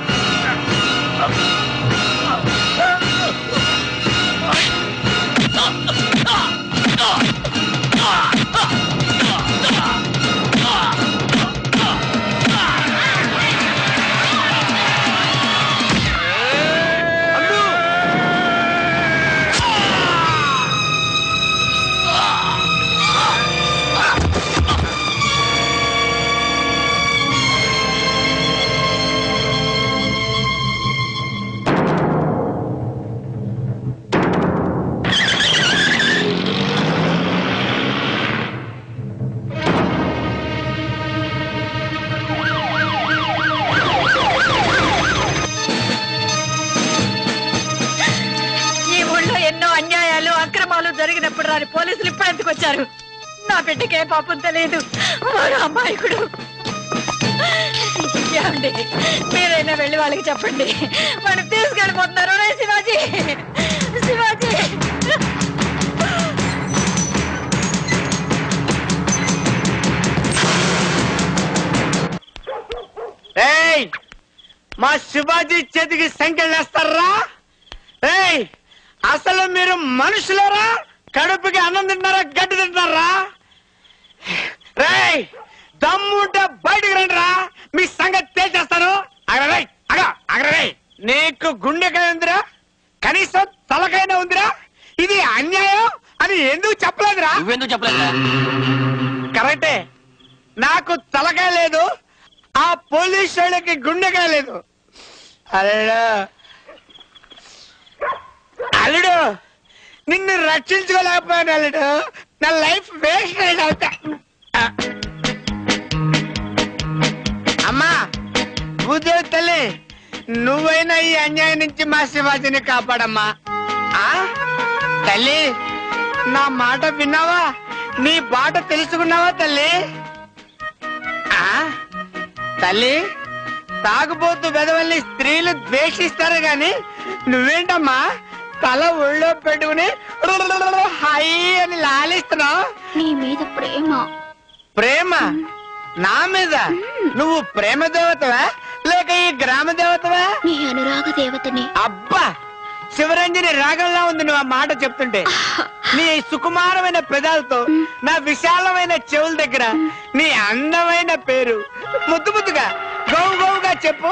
ఈ ఊళ్ళో ఎన్నో అన్యాయాలు అక్రమాలు జరిగినప్పుడు రాని పోలీసులు ఇప్పుడు ఎందుకు వచ్చారు నా బిడ్డకే పాపం తెలియదు వాడు అమాయకుడు ఏమండి మీరైనా వెళ్ళి వాళ్ళకి చెప్పండి వాడు తీసుకెళ్ళిపోతున్నారు రే శివాజీ శివాజీ ఏయ్ మా శివాజీ చేతికి సంఖ్యలు వేస్తారా ఏయ్ అసలు మీరు మనుషులరా కడుపుకి అన్నం తింటారా గడ్డి తింటారా రేయ్ దమ్ముంటే బయటికి రండిరా మీ సంగతి తేల్చేస్తాను అగరై అగ అగరై నీకు గుండెకాయ ఉందిరా కనీసం తలకైనా ఉందిరా ఇది అన్యాయం అని ఎందుకు చెప్పలేదురా నువ్వెందుకు చెప్పలేదురా కరెక్టే నాకు తలకాయ లేదు ఆ పోలీస్ వాళ్ళకి గుండెకాయ లేదు అల్లుడు అల్లుడు నిన్ను రక్షించుకోలేకపోయాను అల్లుడు నా లైఫ్ వేస్ట్ అయింది అవుతా అమ్మా భూదేవి తల్లి నువ్వైనా ఈ అన్యాయం నుంచి మా శివాజీని కాపాడమ్మా ఆ తల్లి నా మాట విన్నావా నీ బాట తెలుసుకున్నావా తల్లి ఆ తల్లి తాగుబోతు వెదవల్ని స్త్రీలు ద్వేషిస్తారు గాని నువ్వేంటమ్మా తల ఒళ్ళో పెట్టుకుని హై అని లాలిస్తున్నావు నీ మీద ప్రేమ ప్రేమ నా మీద నువ్వు ప్రేమ దేవతవా లేక ఈ గ్రామ దేవతవా నీ అనురాగ దేవతని అబ్బా శివరంజని రాగంలా ఉంది నువ్వు ఆ మాట చెప్తుంటే నీ సుకుమారమైన పెదాలతో నా విశాలమైన చెవుల దగ్గర నీ అందమైన పేరు ముద్దు ముద్దుగా గౌ గౌగా చెప్పు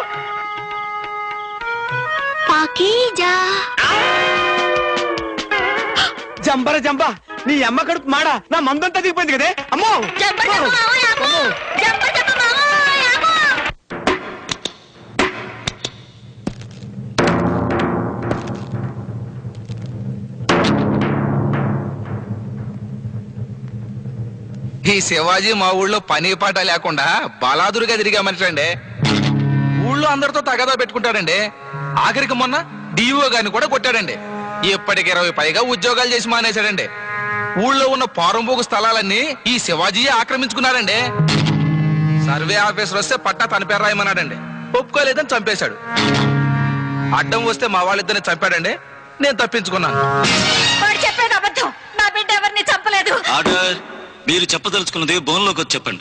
పాకీజా జంబర జంబ నీ అమ్మ కడుపు మాడ నా మందంతా దిగిపోయింది కదే అమ్మో అమ్మో. ఈ శివాజీ మా ఊళ్ళో పని పాట లేకుండా బలాదురుగా తిరిగా మనిషి అండి ఊళ్ళో అందరితో తగదా పెట్టుకుంటాడండి ఆఖరికి మొన్న డిఓ గారిని కూడా కొట్టాడండి ఇప్పటికి ఇరవై పైగా ఉద్యోగాలు చేసి మానేశాడండి ఊళ్ళో ఉన్న పారంపోకు స్థలాలన్నీ ఈ శివాజీయే ఆక్రమించుకున్నారండి సర్వే ఆఫీసర్ వస్తే పట్టా తన పేరు రాయమన్నాడండి ఒప్పుకోలేదని చంపేశాడు అడ్డం వస్తే మా వాళ్ళిద్దరిని చంపాడండి నేను తప్పించుకున్నాను వాడు చెప్పేది అబద్ధం నా బిడ్డ ఎవరిని చంపలేదు ఆర్డర్ మీరు చెప్పదలుచుకున్నది బోన్లోకి వచ్చి చెప్పండి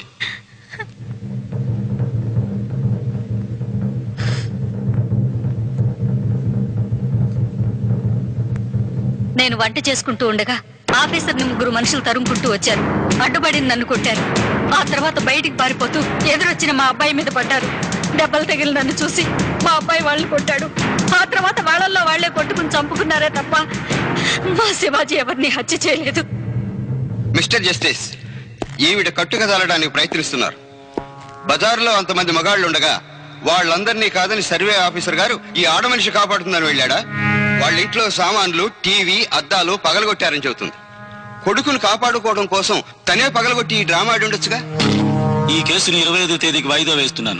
నేను వంట చేసుకుంటూ ఉండగా ఆఫీసర్ని ముగ్గురు మనుషులు తరుముకుంటూ వచ్చారు అడ్డుపడి నన్ను కొట్టారు ఆ తర్వాత బయటికి పారిపోతూ ఎదురొచ్చిన మా అబ్బాయి మీద పడ్డారు దెబ్బలు తగిలి నన్ను చూసి మా అబ్బాయి వాళ్ళని కొట్టాడు ఆ తర్వాత వాళ్ళల్లో వాళ్ళే కొట్టుకుని చంపుకున్నారే తప్ప మా శివాజీ ఎవరిని హత్య చేయలేదు మిస్టర్ జస్టిస్ ఈవిడ కట్టుకదలడానికి ప్రయత్నిస్తున్నారు బజార్లో అంతమంది మగాళ్ళు ఉండగా వాళ్ళందరినీ కాదని సర్వే ఆఫీసర్ గారు ఈ ఆడ మనిషి కాపాడుతుందని వెళ్ళాడా వాళ్ళ ఇంట్లో సామాన్లు టీవీ అద్దాలు పగలగొట్టారని చెబుతుంది కొడుకును కాపాడుకోవడం కోసం తనే పగలగొట్టి ఈ డ్రామా ఆడి ఉండొచ్చుగా ఈ కేసుని ఇరవై ఐదో తేదీకి వాయిదా వేస్తున్నాను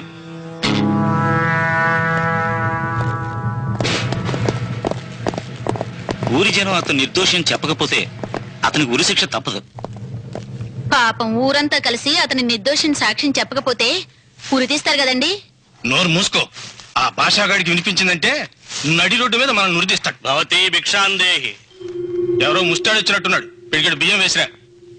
ఊరి జనం అతను నిర్దోషం చెప్పకపోతే అతనికి ఉరిశిక్ష తప్పదు పాపం ఊరంతా కలిసి అతని నిర్దోషిని సాక్ష్యం చెప్పకపోతే ఉరి తీస్తారు కదండి నోరు మూసుకో ఆ భాషాగాడికి వినిపించిందంటే నడి రోడ్డు మీద మనం నురిదిస్తాడు భవతి భిక్షాందేహి ఎవరో ముస్టాడు వచ్చినట్టున్నాడు పిడిగడు బియ్యం వేసిరా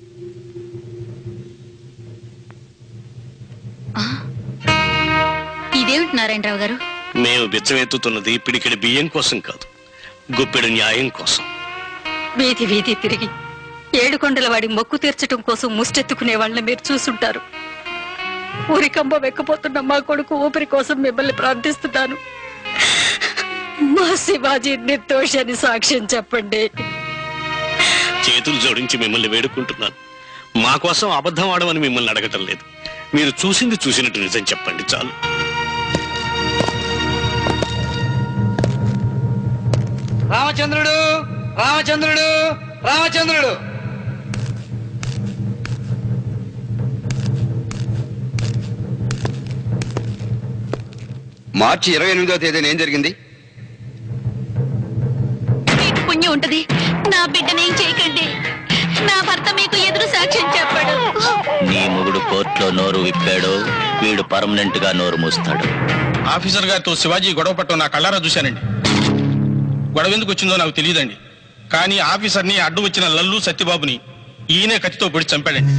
ఇదేమిటి నారాయణరావు గారు మేము బిచ్చమెత్తుతున్నది పిడికిడి బియ్యం కోసం కాదు గుప్పెడు న్యాయం కోసం వీధి వీధి తిరిగి ఏడుకొండల వాడి మొక్కు తీర్చడం కోసం ముష్టెత్తుకునే వాళ్ళని మీరు చూసుంటారు ఊరికంబ వెక్కపోతున్న మా కొడుకు ఊపిరి కోసం మిమ్మల్ని ప్రార్థిస్తున్నాను మా శివాజీ నిర్దోషాన్ని సాక్ష్యం చెప్పండి చేతులు జోడించి మిమ్మల్ని వేడుకుంటున్నాను మా కోసం అబద్ధం ఆడమని మిమ్మల్ని అడగటం లేదు మీరు చూసింది చూసినట్టు నిజం చెప్పండి చాలు రామచంద్రుడు రామచంద్రుడు రామచంద్రుడు మార్చి ఇరవై ఎనిమిదో తేదీన ఏం జరిగింది మీకు పుణ్యం ఉంటది నా బిడ్డనేం చేయకండి నా భర్త మీకు ఎదురు సాక్ష్యం చెప్పాడు నీ మొగుడు కోర్టులో నోరు విప్పాడు వీడు పర్మనెంట్ గా నోరు మూస్తాడు ఆఫీసర్ గారితో శివాజీ గొడవ పట్టం నా కళ్ళారా చూశానండి గొడవ ఎందుకు వచ్చిందో నాకు తెలియదండి కానీ ఆఫీసర్ని అడ్డు వచ్చిన లల్లు సత్యబాబుని ఈయనే కత్తితో పొడి చంపాడండి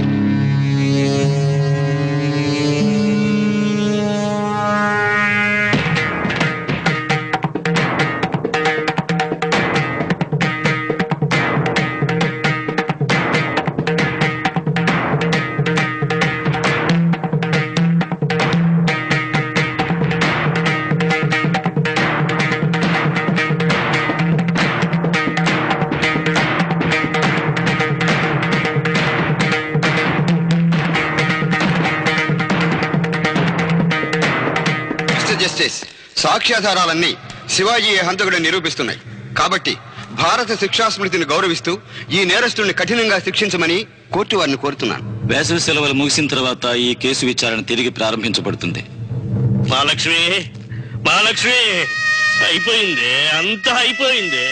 మిస్టర్ జస్టిస్ సాక్ష్యాధారాలన్నీ శివాజీ హంతకుడు నిరూపిస్తున్నాయి కాబట్టి భారత శిక్షా స్మృతిని గౌరవిస్తూ ఈ నేరస్తుల్ని కఠినంగా శిక్షించమని కోర్టు వారిని కోరుతున్నాను వేసవి సెలవులు ముగిసిన తర్వాత ఈ కేసు విచారణ తిరిగి ప్రారంభించబడుతుంది మహాలక్ష్మి మహాలక్ష్మి అయిపోయింది అంతా అయిపోయింది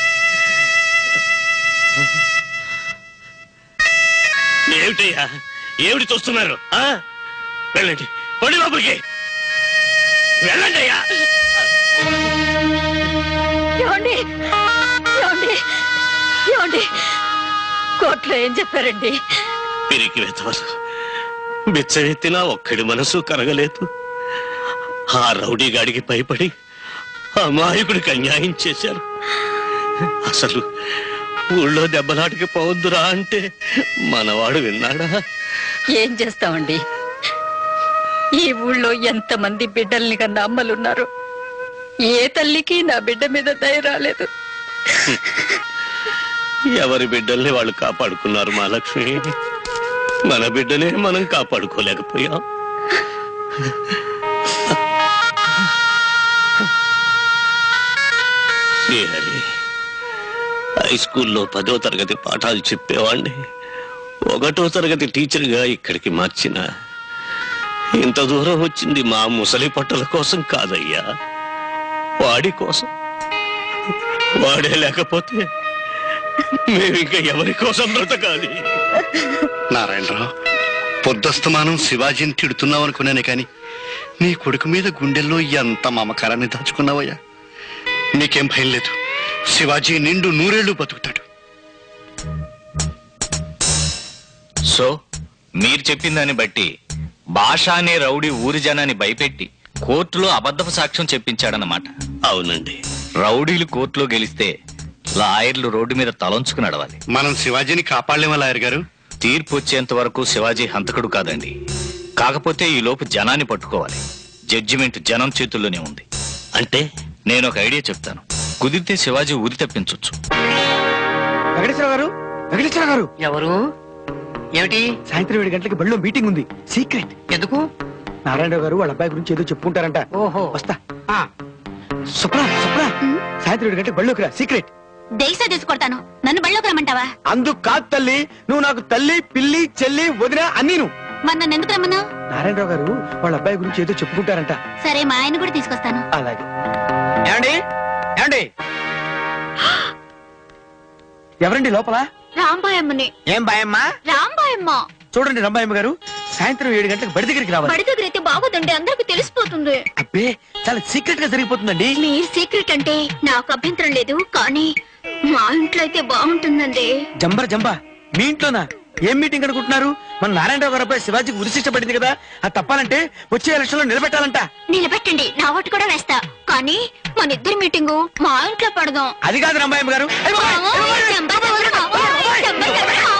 ఏమిటయ్యా ఏమిటి చూస్తున్నారు ఆ? వెళ్ళండి పండి లోపలికి వెళ్ళండి అయ్యా ఏమండి ఏమండి ఏమండి కోర్టులో ఏం చెప్పారండి పిరికి వెతవరు బిచ్చమెత్తినా ఒక్కడి మనసు కరగలేదు ఆ రౌడీ గాడికి భయపడి అమాయకుడికి అన్యాయం చేశారు అసలు ఊళ్ళో దెబ్బలాటికి పోవద్దురా అంటే మనవాడు విన్నాడా ఏం చేస్తామండి ఈ ఊళ్ళో ఎంతమంది బిడ్డల్ని కన్నా అమ్మలున్నారు ఏ తల్లికి నా బిడ్డ మీద దయ రాలేదు ఎవరి బిడ్డల్ని వాళ్ళు కాపాడుకున్నారు మహాలక్ష్మి మన బిడ్డనే మనం కాపాడుకోలేకపోయాం శ్రీహరి హై స్కూల్లో పదో తరగతి పాఠాలు చెప్పేవాణ్ణి ఒకటో తరగతి టీచర్గా ఇక్కడికి మార్చిన ఇంత దూరం వచ్చింది మా ముసలి పట్టల కోసం కాదయ్యా వాడి కోసం వాడే లేకపోతే మేమింక ఎవరి కోసం బ్రతకాలి నారాయణరావు పొద్దస్తమానం శివాజీని తిడుతున్నావు అనుకున్నానే కాని నీ కొడుకు మీద గుండెల్లో ఎంత మమకారాన్ని దాచుకున్నావయ్యా నీకేం భయం లేదు శివాజీ నిండు నూరేళ్లు బతుకుతాడు సో మీరు చెప్పిన దాన్ని బట్టి భాష అనే రౌడీ ఊరి జనాన్ని భయపెట్టి కోర్టులో అబద్ధపు సాక్ష్యం చెప్పించాడన్నమాట అవునండి రౌడీలు కోర్టులో గెలిస్తే లాయర్లు రోడ్డు మీద తలంచుకు నడవాలి మనం శివాజీని కాపాడలేమా లాయర్ గారు తీర్పు వచ్చేంత వరకు శివాజీ హంతకుడు కాదండి కాకపోతే ఈ లోపు జనాన్ని పట్టుకోవాలి జడ్జిమెంట్ జనం చేతుల్లోనే ఉంది అంటే నేను ఒక ఐడియా చెప్తాను కుదిరితే శివాజీ ఉరి తప్పించొచ్చు వెంకటేశ్వర గారు వెంకటేశ్వర గారు ఎవరు ఏమిటి సాయంత్రం ఏడు గంటలకి బడిలో మీటింగ్ ఉంది సీక్రెట్ ఎందుకు నారాయణరావు గారు వాళ్ళ అబ్బాయి గురించి ఏదో చెప్పుకుంటారంట ఓహో వస్తా సుప్రా సుప్రా సాయంత్రం ఏడు గంటలకు బడిలోకి రా సీక్రెట్ దేశ తీసుకొడతాను నన్ను బళ్ళోకి రమ్మంటావా అందుకు కాదు తల్లి నువ్వు నాకు తల్లి పిల్లి చెల్లి వదిన అన్నీ నువ్వు మరి నన్ను ఎందుకు రమ్మన్నావు నారాయణరావు గారు వాళ్ళ అబ్బాయి గురించి ఏదో చెప్పుకుంటారంట సరే మా ఆయన కూడా తీసుకొస్తాను అలాగే ఏమండి ఏమండి ఎవరండి లోపల రాంబాయమ్మని ఏం భయమ్మా రాంబాయమ్మ చూడండి రంబాయమ్మ గారు సాయంత్రం ఏడు గంటలకు బడి దగ్గరికి రావాలి బడి దగ్గర అయితే బాగోదండి అందరికి తెలిసిపోతుంది అబ్బే చాలా సీక్రెట్ గా జరిగిపోతుందండి మీరు సీక్రెట్ అంటే నాకు అభ్యంతరం లేదు కానీ మా ఇంట్లో అయితే బాగుంటుందండి జంబర్ జంబా మీ ఇంట్లోనా ఏం మీటింగ్ అనుకుంటున్నారు మన నారాయణరావు గారు అబ్బాయి శివాజీకి ఉరిశిష్ట పడింది కదా అది తప్పాలంటే వచ్చే ఎలక్షన్ లో నిలబెట్టాలంట నిలబెట్టండి నా ఓటు కూడా వేస్తా కానీ మన ఇద్దరి మీటింగు మా ఇంట్లో పడదాం అది కాదు రంబాయమ్మ గారు అయ్ బాబాయ్, అయ్ బాబాయ్, జంబర్ జంబర్ కావాలి, జంబర్ జంబర్ కావాలి.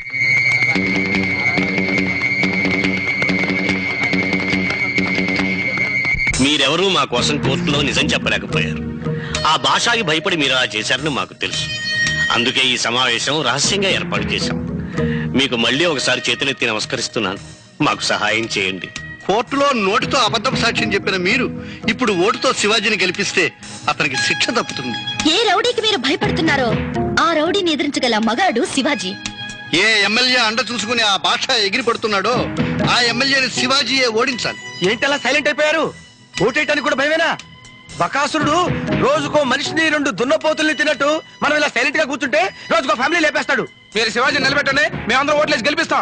మీరెవరూ మా కోసం కోర్టులో నిజం చెప్పలేకపోయారు ఆ భాషకి భయపడి మీరు అలా చేశారని మాకు తెలుసు అందుకే ఈ సమావేశం రహస్యంగా ఏర్పాటు చేశాం మీకు మళ్ళీ ఒకసారి చేతులెత్తి నమస్కరిస్తున్నాను మాకు సహాయం చేయండి కోర్టులో నోటితో అబద్ధం సాక్ష్యం చెప్పిన మీరు ఇప్పుడు ఓటుతో శివాజీని గెలిపిస్తే అతనికి శిక్ష తప్పుతుంది ఏ రౌడీకి మీరు భయపడుతున్నారో ఆ రౌడీని ఎదిరించగల మగాడు శివాజీ ఏ ఎమ్మెల్యే అండ చూసుకుని ఆ భాష ఎగిరి పడుతున్నాడో ఆ ఎమ్మెల్యేని శివాజీయే ఓడించాలి ఏంటలా సైలెంట్ అయిపోయారు ఓటేయటానికి కూడా భయమేనా బకాసురుడు రోజుకో మనిషిని రెండు దున్నపోతుల్ని తిన్నట్టు మనం ఇలా సైలెంట్ గా కూర్చుంటే రోజుకో ఫ్యామిలీ లేపేస్తాడు మీరు శివాజీ నిలబెట్టండి మేమందరం ఓట్లేసి గెలిపిస్తాం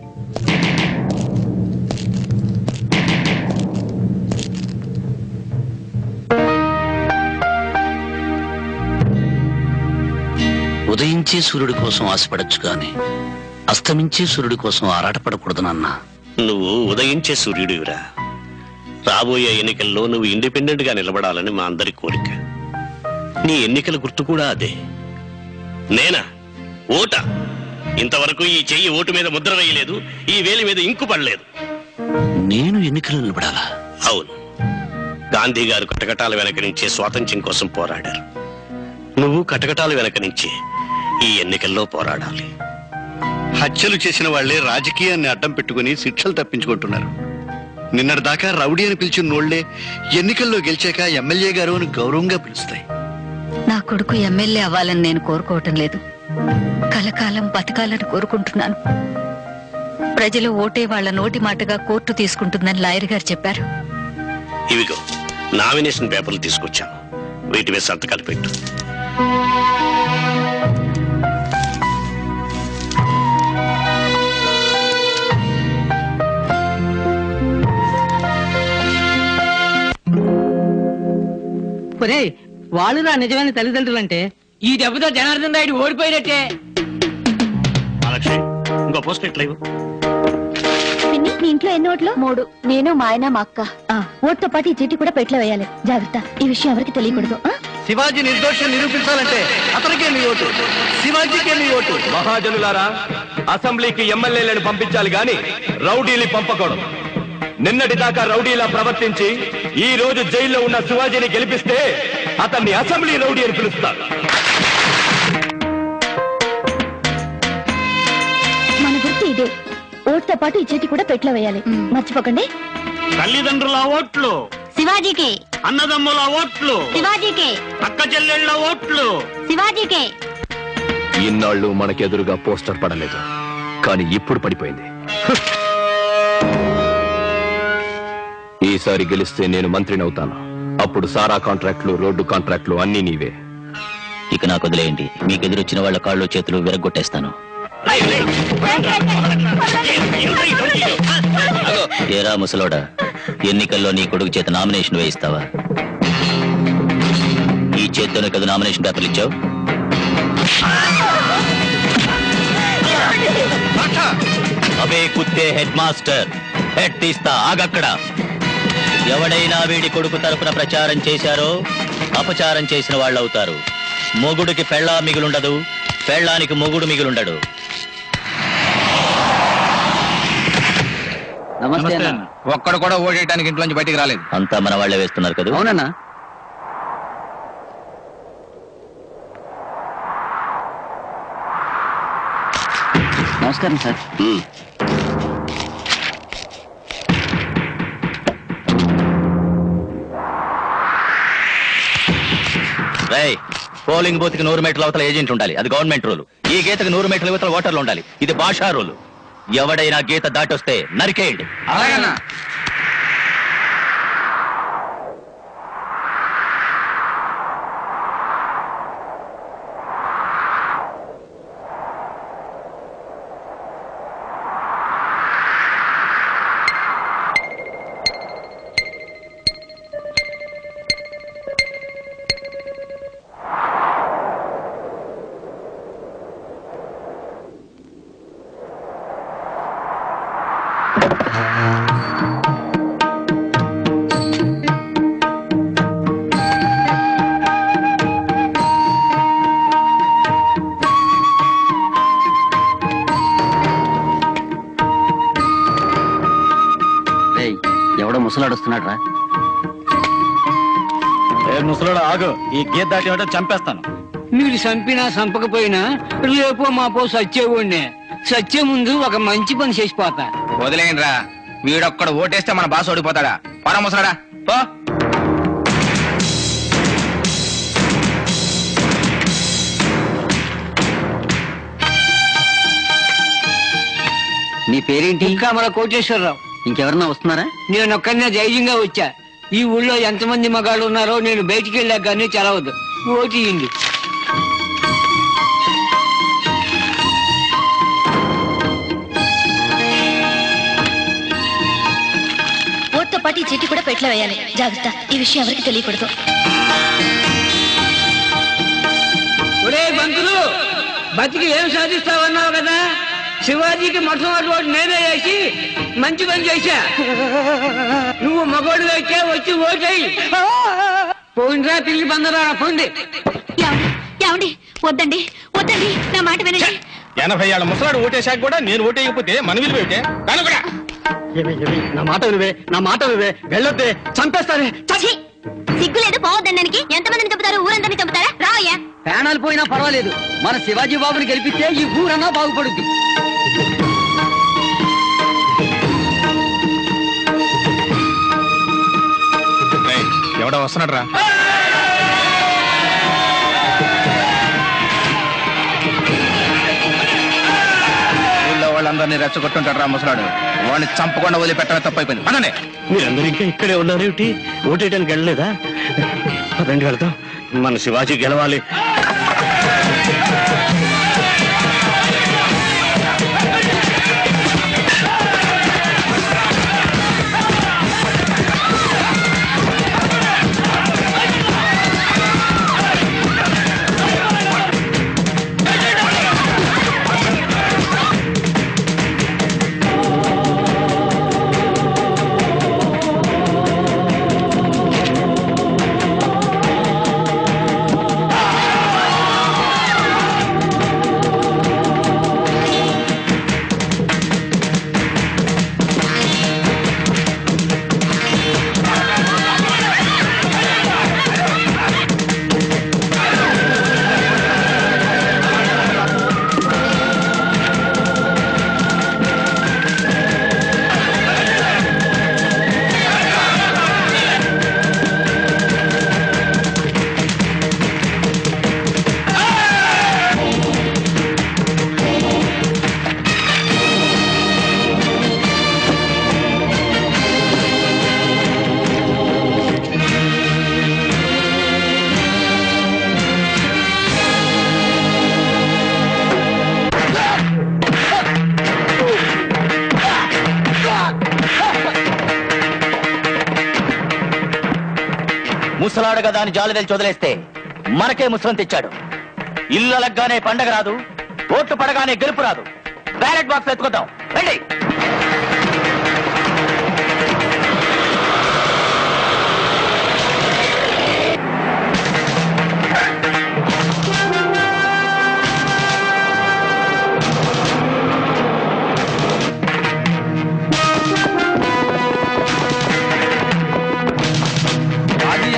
ఉదయించే సూర్యుడి కోసం ఆశపడచ్చు కానీ అస్తమించే సూర్యుడి కోసం ఆరాటపడకూడదు నాన్న నువ్వు ఉదయించే సూర్యుడివిరా రాబోయే ఎన్నికల్లో నువ్వు ఇండిపెండెంట్ గా నిలబడాలని మా అందరి కోరిక నీ ఎన్నికల గుర్తు కూడా అదే నేనా ఓట ఇంతవరకు ఈ చెయ్యి ఓటు మీద ముద్ర వేయలేదు ఈ వేలి మీద ఇంకు పడలేదు నేను ఎన్నికలు నిలబడాలా అవును గాంధీ గారు కటకటాల వెనక నుంచే స్వాతంత్ర్యం కోసం పోరాడారు నువ్వు కటకటాల వెనక నుంచి ఈ ఎన్నికల్లో పోరాడాలి హత్యలు చేసిన వాళ్లే రాజకీయాన్ని అడ్డం పెట్టుకుని శిక్షలు తప్పించుకుంటున్నారు నిన్నటి దాకా రౌడీ అని పిలిచిన నోళ్లే ఎన్నికల్లో గెలిచాక ఎమ్మెల్యే గారు అని గౌరవంగా పిలుస్తాయి నా కొడుకు ఎమ్మెల్యే అవ్వాలని నేను కోరుకోవటం లేదు కలకాలం బతకాలని కోరుకుంటున్నాను ప్రజలు ఓటే వాళ్ళ నోటి మాటగా కోర్టు తీసుకుంటుందని లాయర్ గారు చెప్పారు ఇవిగో నామినేషన్ పేపర్లు తీసుకొచ్చాను వీటి మీద సంతకాలు పెట్టు ఒరే వాళ్ళు నా నిజమైన తల్లిదండ్రులు అంటే ఈ దెబ్బతో జనార్దన్ రాయుడు ఓడిపోయినట్టే మహాలక్ష్మి ఇంకో పోస్ట్ ఎట్లేవు పిన్ని నీ ఇంట్లో ఎన్ని ఓట్లు మూడు నేను మా ఆయన మా అక్క ఓటుతో పాటు ఈ చీటి కూడా పెట్లో వేయాలి జాగ్రత్త ఈ విషయం ఎవరికి తెలియకూడదు ఆ? శివాజీ నిర్దోషం నిరూపించాలంటే అతనికే మీ ఓటు శివాజీకే మీ ఓటు మహాజనులారా అసెంబ్లీకి ఎమ్మెల్యేలను పంపించాలి గాని రౌడీలు పంపకూడదు నిన్నటి దాకా రౌడీలా ప్రవర్తించి ఈ రోజు జైల్లో ఉన్న శివాజీని గెలిపిస్తే అతన్ని అసెంబ్లీ రౌడీ అని పిలుస్తారు మన గుర్తు ఇదే ఓటుతో పాటు ఈ చీటి కూడా పెట్లో వేయాలి మర్చిపోకండి తల్లిదండ్రుల ఓట్లు శివాజీకి అన్నదమ్ముల ఓట్లు శివాజీకి అక్క చెల్లెళ్ళ ఓట్లు శివాజీకి ఇన్నాళ్ళు మనకెదురుగా పోస్టర్ పడలేదు కానీ ఇప్పుడు పడిపోయింది ఈసారి గెలిస్తే నేను మంత్రిని అవుతాను అప్పుడు సారా కాంట్రాక్ట్లు రోడ్డు కాంట్రాక్ట్లు అన్నీ నీవే ఇక నాకు వదిలేయండి మీకు ఎదురొచ్చిన వాళ్ళ కాళ్ళు చేతులు విరగొట్టేస్తాను ఏరా ముసలోడా ఎన్నికల్లో నీ కొడుకు చేత నామినేషన్ వేయిస్తావా ఈ చేత్తోనే కదా నామినేషన్ పేపర్లు ఇచ్చావు అవే కుత్తే హెడ్ మాస్టర్ హెడ్ తీస్తా ఆగక్కడ ఎవడైనా వీడి కొడుకు తరపున ప్రచారం చేశారో అపచారం చేసిన వాళ్ళు అవుతారు మొగుడికి పెళ్ళా మిగులుండదు పెళ్ళానికి మొగుడు మిగులుండడు నమస్తే అన్న. ఒక్కడు కూడా ఓడేయడానికి ఇంట్లోంచి బయటికి రాలేదు అంతా మన వాళ్ళే వేస్తున్నారు కదా అవునన్నా నమస్కారం సార్ రేయ్ పోలింగ్ బూత్ కి నూరు మీటర్ల అవతల ఏజెంట్ ఉండాలి అది గవర్నమెంట్ రూల్ ఈ గీతకు నూరు మీటర్ల అవతల ఓటర్లు ఉండాలి ఇది భాషా రూల్ ఎవడైనా గీత దాటొస్తే నరికేయండి అలాగన్నా రేయ్ ఎవడో ముసలాడు వస్తున్నాడు రా ముసలోడు ఆగు ఈ గీత దాటి చంపేస్తాను మీరు చంపినా చంపకపోయినా రేపో మాపో సచ్చేవాడిని సచ్చే ముందు ఒక మంచి పని చేసిపోతా వదిలేయండి రా వీడొక్కడు ఓటేస్తే మన బాస్ ఓడిపోతాడా పడ ముసలాడా పో నీ పేరేంటి ఇంకా మన కోటేశ్వరరావు ఇంకెవరన్నా వస్తున్నారా నేను ఒక్కనే ధైర్యంగా వచ్చా ఈ ఊళ్ళో ఎంతమంది మగాళ్ళు ఉన్నారో నేను బయటికి వెళ్ళాక కానీ చదవద్దు ఓటియండి ఓట్తో పాటు ఈ చీటి కూడా పెట్లో వేయాలి జాగ్రత్త ఈ విషయం ఎవరికి తెలియకూడదు ఒరే బంతులు బతికి ఏం సాధిస్తావన్నావు కదా శివాజీకి మొట్టమొదటి ఓటు నేనే వేసి మంచి పని చేశా నువ్వు మగోడు అయితే వచ్చి ఓటేయి పోయినరా తిరిగి బందరా పోండి ఏమండి వద్దండి వద్దండి నా మాట వినండి ఎనభై ఏళ్ళ ముసలాడు ఓటేశాక కూడా నేను ఓటేయకపోతే మన విలువ ఏమిటే దాని కూడా నా మాట వినువే నా మాట వినువే వెళ్ళొద్దే చంపేస్తానే ఛీ! సిగ్గులేదు పోవద్దండానికి ఎంతమందిని చంపుతారు ఊరందరినీ చంపుతారా రావయ్యా ప్రాణాలు పోయినా పర్వాలేదు మన శివాజీ బాబుని గెలిపిస్తే ఈ ఊరన్నా బాగుపడుద్ది ఎవడో వస్తున్నాడు రా ఊళ్ళో వాళ్ళందరినీ రెచ్చగొట్టుంటాడు రా ముసలాడు వాడిని చంపకుండా వదిలిపెట్టమే తప్పైపోయింది అనండి మీరందరూ ఇంకా ఇక్కడే ఉన్నారేమిటి ఓటేయడానికి వెళ్ళలేదా రండి వెళ్దాం మన శివాజీ గెలవాలి ముసలాడగా దాని జాలవేలు చొదలేస్తే మనకే ముసలం తెచ్చాడు ఇల్లు అలగ్గానే పండగ రాదు ఓట్లు పడగానే గెలుపు రాదు బ్యాలెట్ బాక్స్ ఎత్తుకుందాం రండి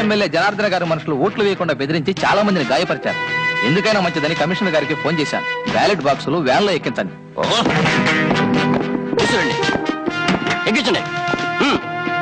ఎమ్మెల్యే జనార్దన గారి మనుషులు ఓట్లు వేయకుండా బెదిరించి చాలా మందిని గాయపరిచారు ఎందుకైనా మంచిదని కమిషనర్ గారికి ఫోన్ చేశాను బ్యాలెట్ బాక్సులు వ్యాన్లో ఎక్కించండి తీసుకురండి ఎక్కించండి హ్మ్.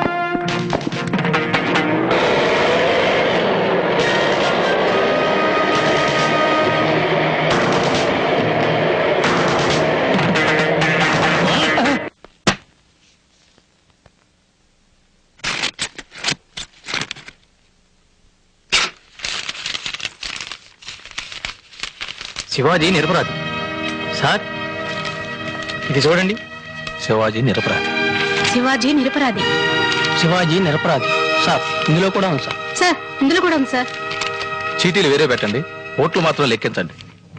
శివాజీ నిరపరాధి సార్ ఇది చూడండి శివాజీ నిరపరాధి శివాజీ నిరపరాధి శివాజీ నిరపరాధి సార్ ఇందులో కూడా ఉంది సార్ సార్ ఇందులో కూడా ఉంది సార్ చీటీలు వేరే పెట్టండి ఓట్లు మాత్రం లెక్కించండి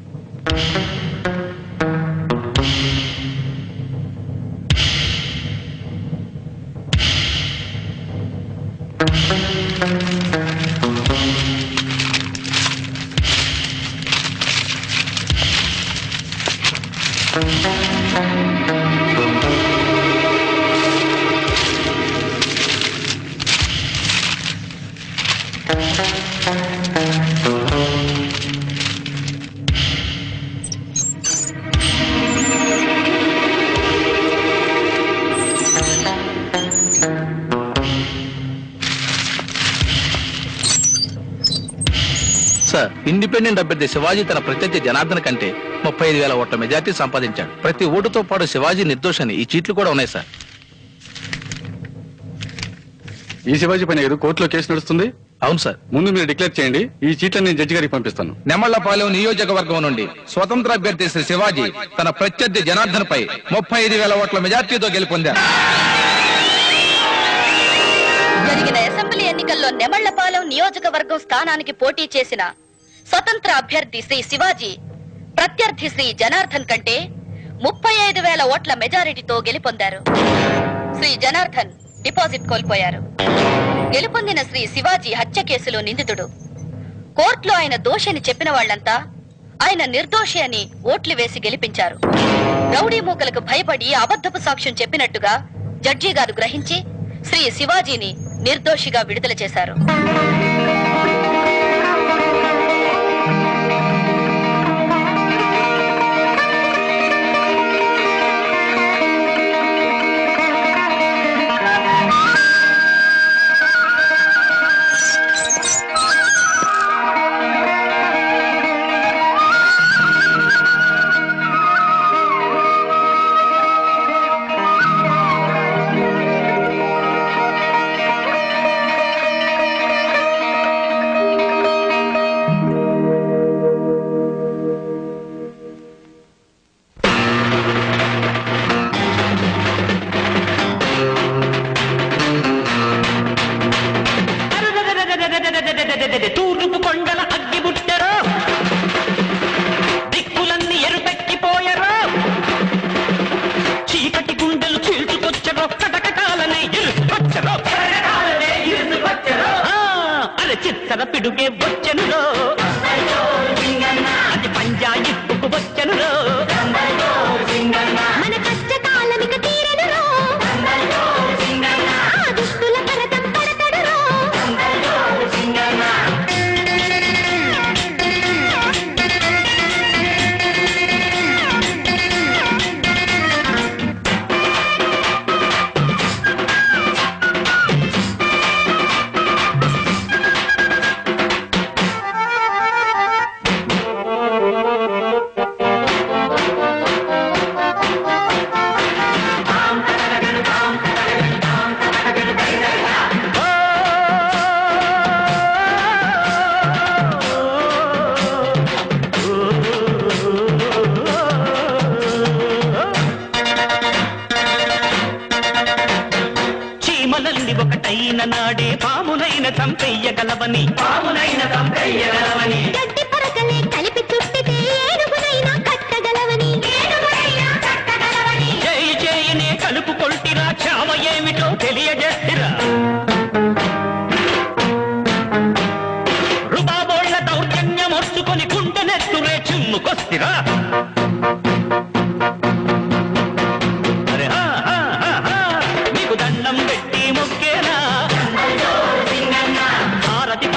సార్ ఇండిపెండెంట్ అభ్యర్థి శివాజీ తన ప్రత్యర్థి జనార్దన్ కంటే ముప్పై ఐదు వేల ఓట్ల మెజార్టీ సంపాదించాడు ప్రతి ఓటుతో పాటు శివాజీ నిర్దోషని ఈ చీట్లు కూడా ఉన్నాయి సార్ ఈ శివాజీ పైన ఏదో కోర్టులో కేసు నడుస్తుంది అవును సార్ ముందు మీరు డిక్లేర్ చేయండి ఈ చీట్లను నేను జడ్జి గారికి పంపిస్తాను నెమళ్లపాలెం నియోజకవర్గం నుండి స్వతంత్ర అభ్యర్థి శ్రీ శివాజీ తన ప్రత్యర్థి జనార్దన్ పై ముప్పై ఐదు వేల ఓట్ల మెజార్టీతో గెలుపొందారు జరిగిన అసెంబ్లీ ఎన్నికల్లో నెమళ్లపాలెం నియోజకవర్గం స్థానానికి పోటీ చేసిన స్వతంత్ర అభ్యర్థి శ్రీ శివాజీ ప్రత్యర్థి శ్రీ జనార్దన్ కంటే ముప్పై ఐదు వేల ఓట్ల మెజారిటీతో గెలుపొందారు శ్రీ జనార్దన్ డిపాజిట్ కోల్పోయారు గెలుపొందిన శ్రీ శివాజీ హత్య కేసులో నిందితుడు కోర్టులో ఆయన దోషని చెప్పిన వాళ్ళంతా ఆయన నిర్దోషి అని ఓట్లు వేసి గెలిపించారు రౌడీ మూకలకు భయపడి అబద్ధపు సాక్ష్యం చెప్పినట్టుగా జడ్జి గారు గ్రహించి శ్రీ శివాజీని నిర్దోషిగా విడుదల చేశారు తూర్పు కొండల అగ్గి బుట్టరో దిక్కులన్నీ ఎరుపెక్కిపోయరో చీకటి గుండెలు చీల్చుకొచ్చరో కటకటాలనే ఇరుసుకొచ్చరో కటకటాలనే ఇరుసుకొచ్చరో ఆ, అరే చిత్తర పిడుగే వచ్చెనురో అది పంజాయిప్పుకు వచ్చెనురో మన కష్టకాలమిక తీరెనురో ఆ దుష్టుల భరతం పడతడురో చీమలల్లి ఒకటైన నాడే పామునైన చంపెయ్యగలవని పామునైన చంపెయ్యగలవని గడ్డి పరకలే కలిపి చుట్టితే ఏనుగునైనా కట్టగలవని ఏనుగునైనా కట్టగలవని చేయి చేయినే కలుపు కొల్టిరా చావ ఏమిటో తెలియజేసిరా రుబాబోళ్ల దౌర్జన్యం వచ్చుకొని గుండె నెత్తురే చిమ్ముకొస్తిరా అరే హా, హా, హా, హా, నీకు దండం పెట్టి మొక్కేనా హారతి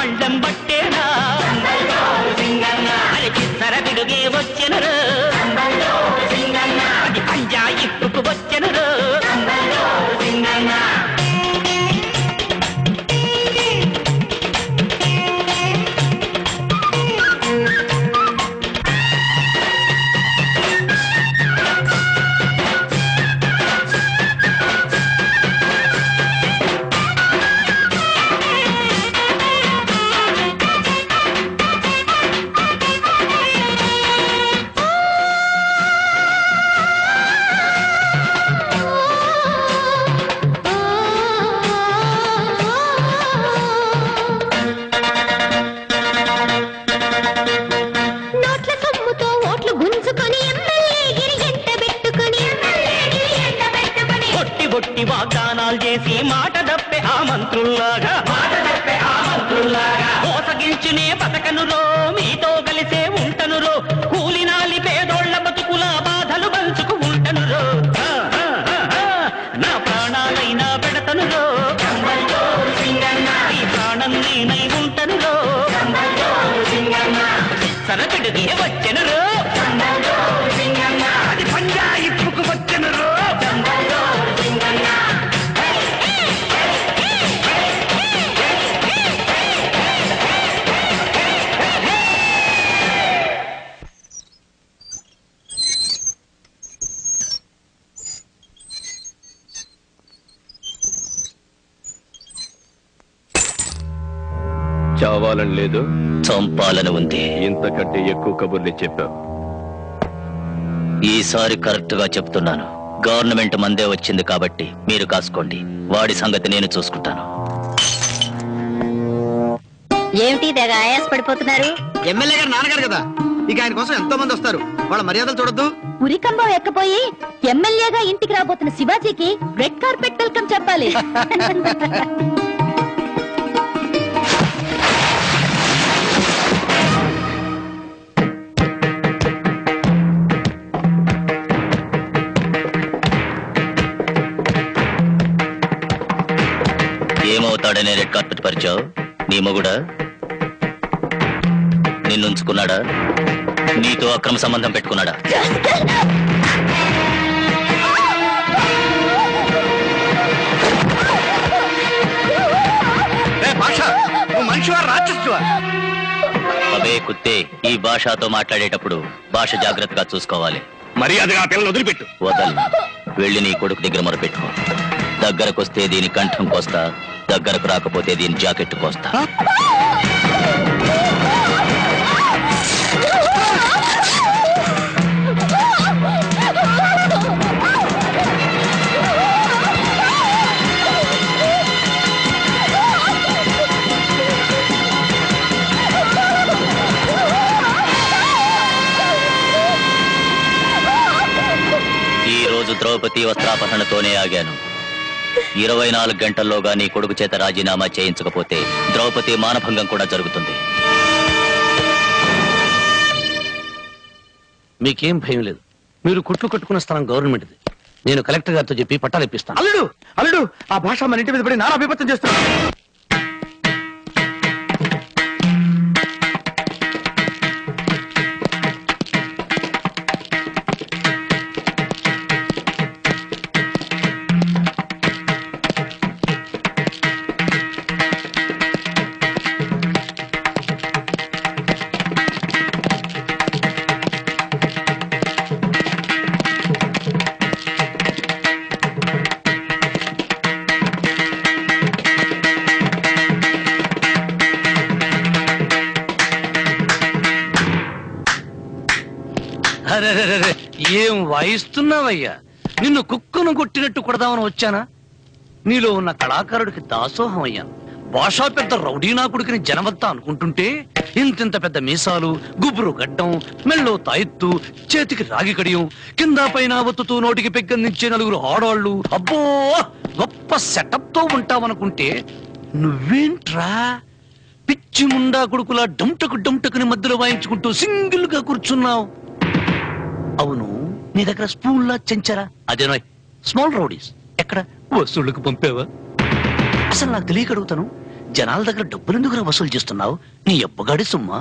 పడతను రో మీతో కలిసే ఉంటను రో కూలినాలి పేదోళ్ల బతుకుల బాధలు పంచుకు ఉంటను రో ఆ, ఆ, ఆ, ఆ. నా ప్రాణాలైనా పెడతను రో ఈ ప్రాణం నేనై ఉంటను రో సరపిడిది వచ్చెను రో అది పంజా ఇప్పుకు వచ్చెను రో చావాలని లేదు చంపాలని ఉంది ఇంతకంటే ఎక్కువ కబుర్లు చెప్పావు ఈసారి కరెక్ట్ గా చెప్తున్నాను గవర్నమెంట్ మందే వచ్చింది కాబట్టి మీరు కాసుకోండి వాడి సంగతి నేను చూసుకుంటాను ఏమిటి తెగ ఆయాస పడిపోతున్నారు ఎమ్మెల్యే గారు నాన్నగారు కదా ఇక ఆయన కోసం ఎంతో మంది వస్తారు వాళ్ళ మర్యాదలు చూడొద్దు ఉరికంబం ఎక్కపోయి ఎమ్మెల్యేగా ఇంటికి రాబోతున్న శివాజీకి రెడ్ కార్పెట్ వెల్కమ్ చెప్పాలి ఏమవుతాడనే రెడ్ కార్పెట్ పరిచావు నీ మొగుడా నిన్నుంచుకున్నాడా నీతో అక్రమ సంబంధం పెట్టుకున్నాడా భాష నువ్వు మనిషివా రాక్షసువా అవే కుత్తే ఈ భాషతో మాట్లాడేటప్పుడు భాష జాగ్రత్తగా చూసుకోవాలి మర్యాదగా పిల్లలు వదిలిపెట్టు వదల్ వెళ్ళి నీ కొడుకు దగ్గర మొరపెట్టుకో దగ్గరకొస్తే దీని కంఠం కోస్తా దగ్గరకు రాకపోతే దీని జాకెట్ కోస్తా ఈ రోజు ద్రౌపది వస్త్రాపహరణతోనే ఆగాను ఇరవై నాలుగు గంటల్లోగా నీ కొడుకు చేత రాజీనామా చేయించకపోతే ద్రౌపది మానభంగం కూడా జరుగుతుంది మీకేం భయం లేదు మీరు కుట్లు కట్టుకున్న స్థలం గవర్నమెంట్ది నేను కలెక్టర్ గారితో చెప్పి పట్టాలు ఇప్పిస్తాను అల్లుడు అల్లుడు ఆ భాష మన ఇంటి మీద పడి నానా విపత్తం చేస్తున్నాడు అరెరెరెరె, ఏం వాయిస్తున్నావయ్యా నిన్ను కుక్కను కొట్టినట్టు కొడదామని వచ్చానా నీలో ఉన్న కళాకారుడికి దాసోహం అయ్యాను భాషా పెద్ద రౌడీనా కొడుకుని జనమంతా అనుకుంటుంటే ఇంతింత పెద్ద మీసాలు గుబురు గడ్డం మెళ్ళో తాయెత్తు చేతికి రాగి కడియం కింద పైన ఒత్తుతూ నోటికి పెగ్గందించే నలుగురు ఆడవాళ్ళు అబ్బో గొప్ప సెటప్ తో ఉంటావనుకుంటే నువ్వేంట్రా పిచ్చి ముండా కొడుకులా డమ్టకు డమ్టకుని మధ్యలో వాయించుకుంటూ సింగిల్ గా కూర్చున్నావు అవును నీ దగ్గర స్పూన్లా చెంచరా అదేనో స్మాల్ రౌడీస్ ఎక్కడ వసూళ్ళకు పంపావా అసలు నాకు తెలియక అడుగుతాను జనాల దగ్గర డబ్బులు ఎందుకు వసూలు చేస్తున్నావు నీ ఎప్పగాడి సుమ్మా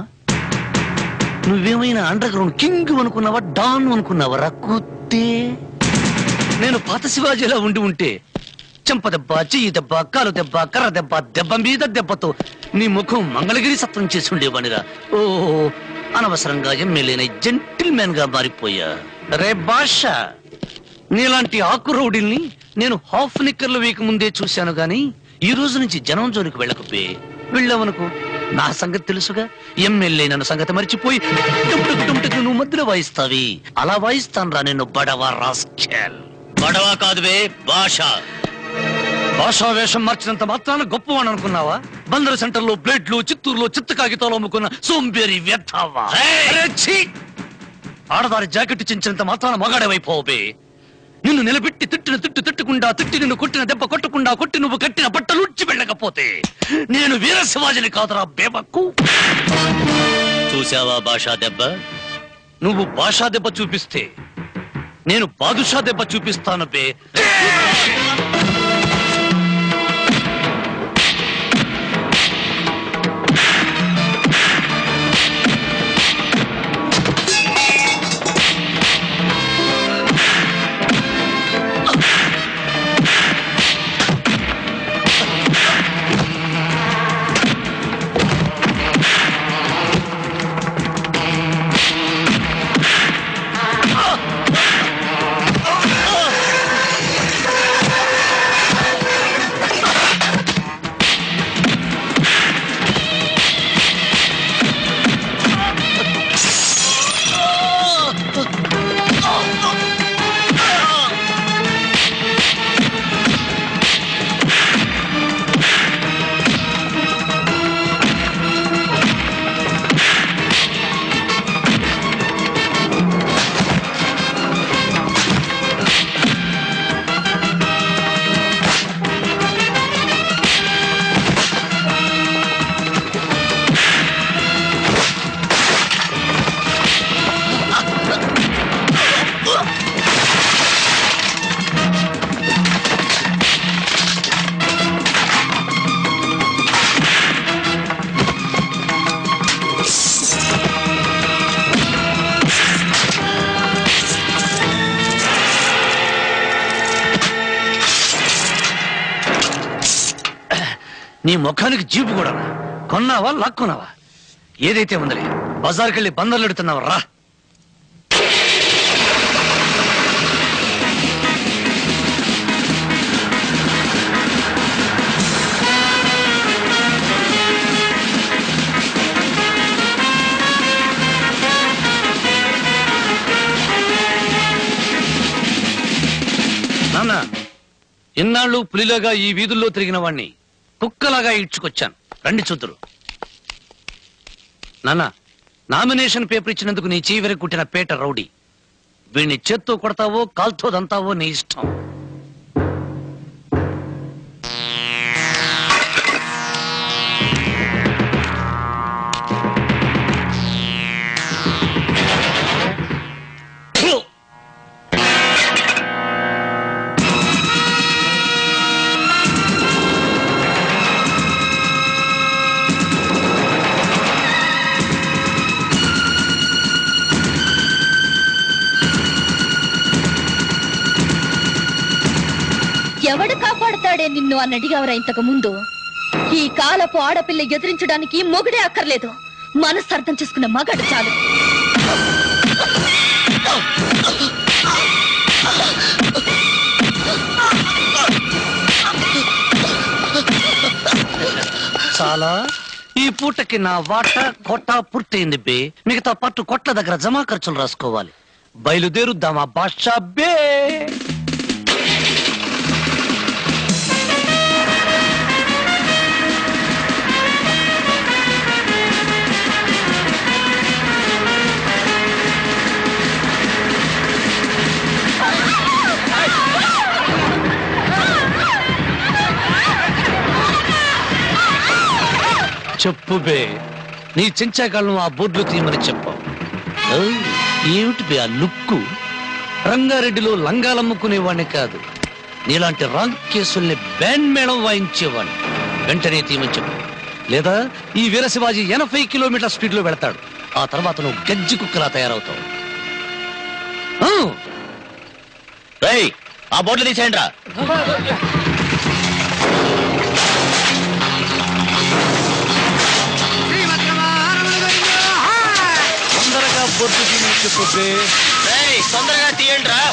నువ్వేమైనా అండర్ గ్రౌండ్ కింగ్ అనుకున్నావా డాన్ అనుకున్నావా రక్కుతే నేను పాత శివాజీలా ఉండి ఉంటే చెంప దెబ్బ చెయ్యి దెబ్బ కాలు దెబ్బ కర్ర దెబ్బ దెబ్బ మీద దెబ్బతో నీ ముఖం మంగళగిరి సత్వం చేసి ఉండేవానిరా ఓ అనవసరంగా ఎమ్మెల్యేనై జెంటిల్ మ్యాన్ గా మారిపోయా రే భాష నీలాంటి ఆకు రౌడీల్ని నేను హాఫ్ నిక్కర్లు వీక ముందే చూశాను గాని ఈ రోజు నుంచి జనం జోలికి వెళ్ళకపోయి వెళ్ళావనుకో నా సంగతి తెలుసుగా ఎమ్మెల్యే నన్ను సంగతి మర్చిపోయి డుమ్టుకు డుమ్టుకు నువ్వు మధ్యలో వాయిస్తావి అలా వాయిస్తాను రా నేను బడవా రాస్కెల్ బడవా కాదువే భాష భాషా వేషం మార్చినంత మాత్రాన గొప్పవాణ్ అనుకున్నావా బందరు సెంటర్లో ప్లేట్లు చిత్తూరులో చిత్త కాగితాలు అమ్ముకున్న సోంబేరి వ్యర్థావా అరే, ఛీ! ఆడదారి జాకెట్ చించినంత మాత్రాన మగాడవైపోవే నిన్ను నిలబెట్టి తిట్టిన తిట్టు తిట్టకుండా తిట్టి నిన్ను కొట్టిన దెబ్బ కొట్టకుండా కొట్టి నువ్వు కట్టిన బట్టలు ఉచ్చి వెళ్ళకపోతే నేను వీర శివాజిని కాదురా బేబక్కు చూసావా భాషా దెబ్బ నువ్వు భాషా దెబ్బ చూపిస్తే నేను బాదుషా దెబ్బ చూపిస్తాను బే నీ ముఖానికి జీపు కూడా కొన్నావా లాక్కున్నావా ఏదైతే ఉందలే బజార్కి వెళ్ళి బందర్లు ఎడుతున్నావు రా నాన్న ఇన్నాళ్ళు పులిలాగా ఈ వీధుల్లో తిరిగిన వాణ్ణి కుక్కలాగా ఇడ్చుకొచ్చాను రండి చూద్దరు నాన్న నామినేషన్ పేపర్ ఇచ్చినందుకు నీ చీవరి కుట్టిన పేట రౌడీ వీణ్ణి చేత్తో కొడతావో కాల్తో దంతావో నీ ఇష్టం ఎవడు కాపాడుతాడే నిన్ను అని అడిగావరా ఇంతకు ముందు ఈ కాలపు ఆడపిల్ల ఎదిరించడానికి మొగుడే అక్కర్లేదు మనసు అర్థం చేసుకున్న మగాడు చాలు చాలా ఈ పూటకి నా వాట కొట్ట పూర్తయింది బే మిగతా పట్టు కొట్ల దగ్గర జమా ఖర్చులు రాసుకోవాలి బయలుదేరుద్దామా బాషా బే చెప్పు బే నీ చెంచాకాలను ఆ బోర్డులో తీయమని చెప్పు ఓ, ఏమిటి బే ఆ లుక్కు రంగారెడ్డిలో లంగాలమ్ముకునేవాడిని కాదు నీలాంటి రాంగ్ కేసుల్ని బ్యాండ్ మేళం వాయించేవాడిని వెంటనే తీయమని చెప్పు లేదా ఈ వీర శివాజీ ఎనభై కిలోమీటర్ స్పీడ్ లో వెళతాడు ఆ తర్వాత నువ్వు గజ్జి కుక్కలా తయారవుతావు ఆ, రేయ్ ఆ బోర్డులు తీసేయండి రా తొందరగా బొట్టు తీయమని చెప్పు బే తొందరగా తీయండి రా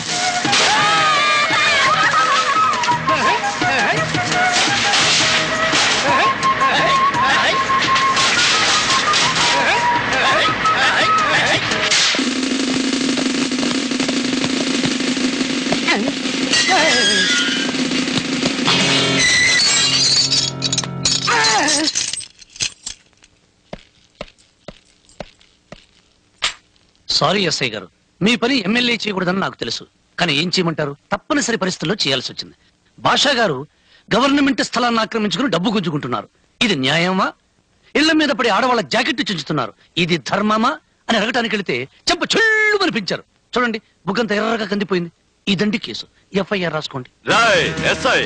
సారీ ఎస్ఐ గారు మీ పని ఎమ్మెల్యే చేయకూడదని నాకు తెలుసు కానీ ఏం చేయమంటారు తప్పనిసరి పరిస్థితుల్లో చేయాల్సి వచ్చింది భాషా గారు గవర్నమెంట్ స్థలాన్ని ఆక్రమించుకుని డబ్బు గుంజుకుంటున్నారు ఇది న్యాయమా ఇళ్ల మీద పడి ఆడవాళ్ళ జాకెట్ చించుతున్నారు ఇది ధర్మమా అని అడగటానికి వెళితే చెంప చెల్లు అనిపించారు చూడండి బుగ్గంత ఎర్రగా కందిపోయింది ఇదండి కేసు ఎఫ్ఐఆర్ రాసుకోండి రాయ్ ఎస్ఐ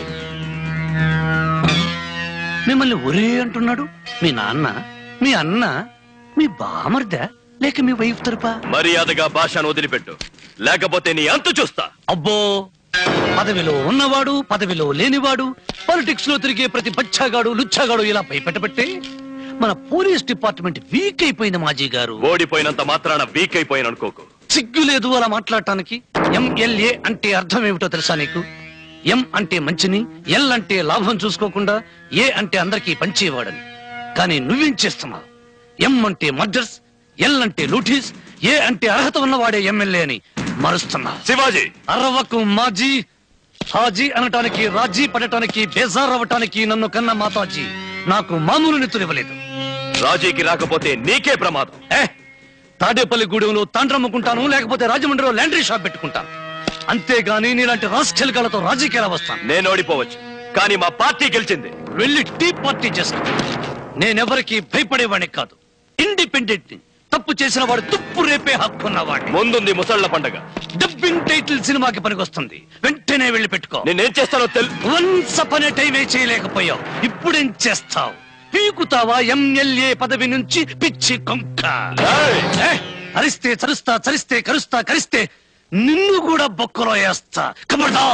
మిమ్మల్ని ఒరే అంటున్నాడు మీ నాన్న మీ అన్న మీ బామర్దా లేక మీ వైఫ్ తరపా మర్యాదగా భాషను వదిలిపెట్టు లేకపోతే నీ అంతు చూస్తా అబ్బో పదవిలో ఉన్నవాడు పదవిలో లేనివాడు పాలిటిక్స్ లో తిరిగే ప్రతి బచ్చాగాడు లుచ్చాగాడు ఇలా భయపెట్టబట్టే మన పోలీస్ డిపార్ట్మెంట్ వీక్ అయిపోయింది మాజీ గారు ఓడిపోయినంత మాత్రాన వీక్ అయిపోయిన అనుకోకు సిగ్గు లేదు అలా మాట్లాడటానికి ఎంఎల్ఏ అంటే అర్థం ఏమిటో తెలుసా నీకు ఎం అంటే మంచిని ఎల్ అంటే లాభం చూసుకోకుండా ఏ అంటే అందరికీ పంచేవాడని కానీ నువ్వేం చేస్తున్నావు ఎం అంటే మర్డర్స్ ఎల్ అంటే లూటీస్ ఏ అంటే అర్హత ఉన్నవాడే ఎమ్మెల్యే అని మరుస్తున్నావు శివాజీ అరవకు మాజీ హాజీ అనటానికి రాజీ పడటానికి బేజార్ అవ్వటానికి నన్ను కన్న మాతాజీ నాకు మామూలు నెత్తులు ఇవ్వలేదు రాజీకి రాకపోతే నీకే ప్రమాదం తాడేపల్లి గూడెంలో తాండ్రమ్ముకుంటాను లేకపోతే రాజమండ్రిలో లాండ్రీ షాప్ పెట్టుకుంటాను అంతేగాని నీలాంటి రాస్కెలకాలతో రాజకీయాల వస్తాను నేను ఓడిపోవచ్చు కానీ మా పార్టీ గెలిచింది వెళ్ళి టీ పార్టీ చేసుకో నేనెవరికి భయపడేవాడిని కాదు ఇండిపెండెంట్ ని తప్పు చేసిన వాడు తుప్పు రేపే హక్కు ఉన్నవాడిని ముందుంది ముసళ్ళ పండగ డబ్బింగ్ టైటిల్ సినిమాకి పనికొస్తుంది వెంటనే వెళ్ళి పెట్టుకో నేనేం చేస్తానో తెలు వన్స్ అపన్ టైమే చేయలేకపోయావు ఇప్పుడేం చేస్తావు పీకుతావా ఎమ్మెల్యే పదవి నుంచి పిచ్చి కొంక ఏ, అరిస్తే చరుస్తా చరిస్తే కరుస్తా కరిస్తే నిన్ను కూడా బొక్కలో వేస్తా కబడ్డా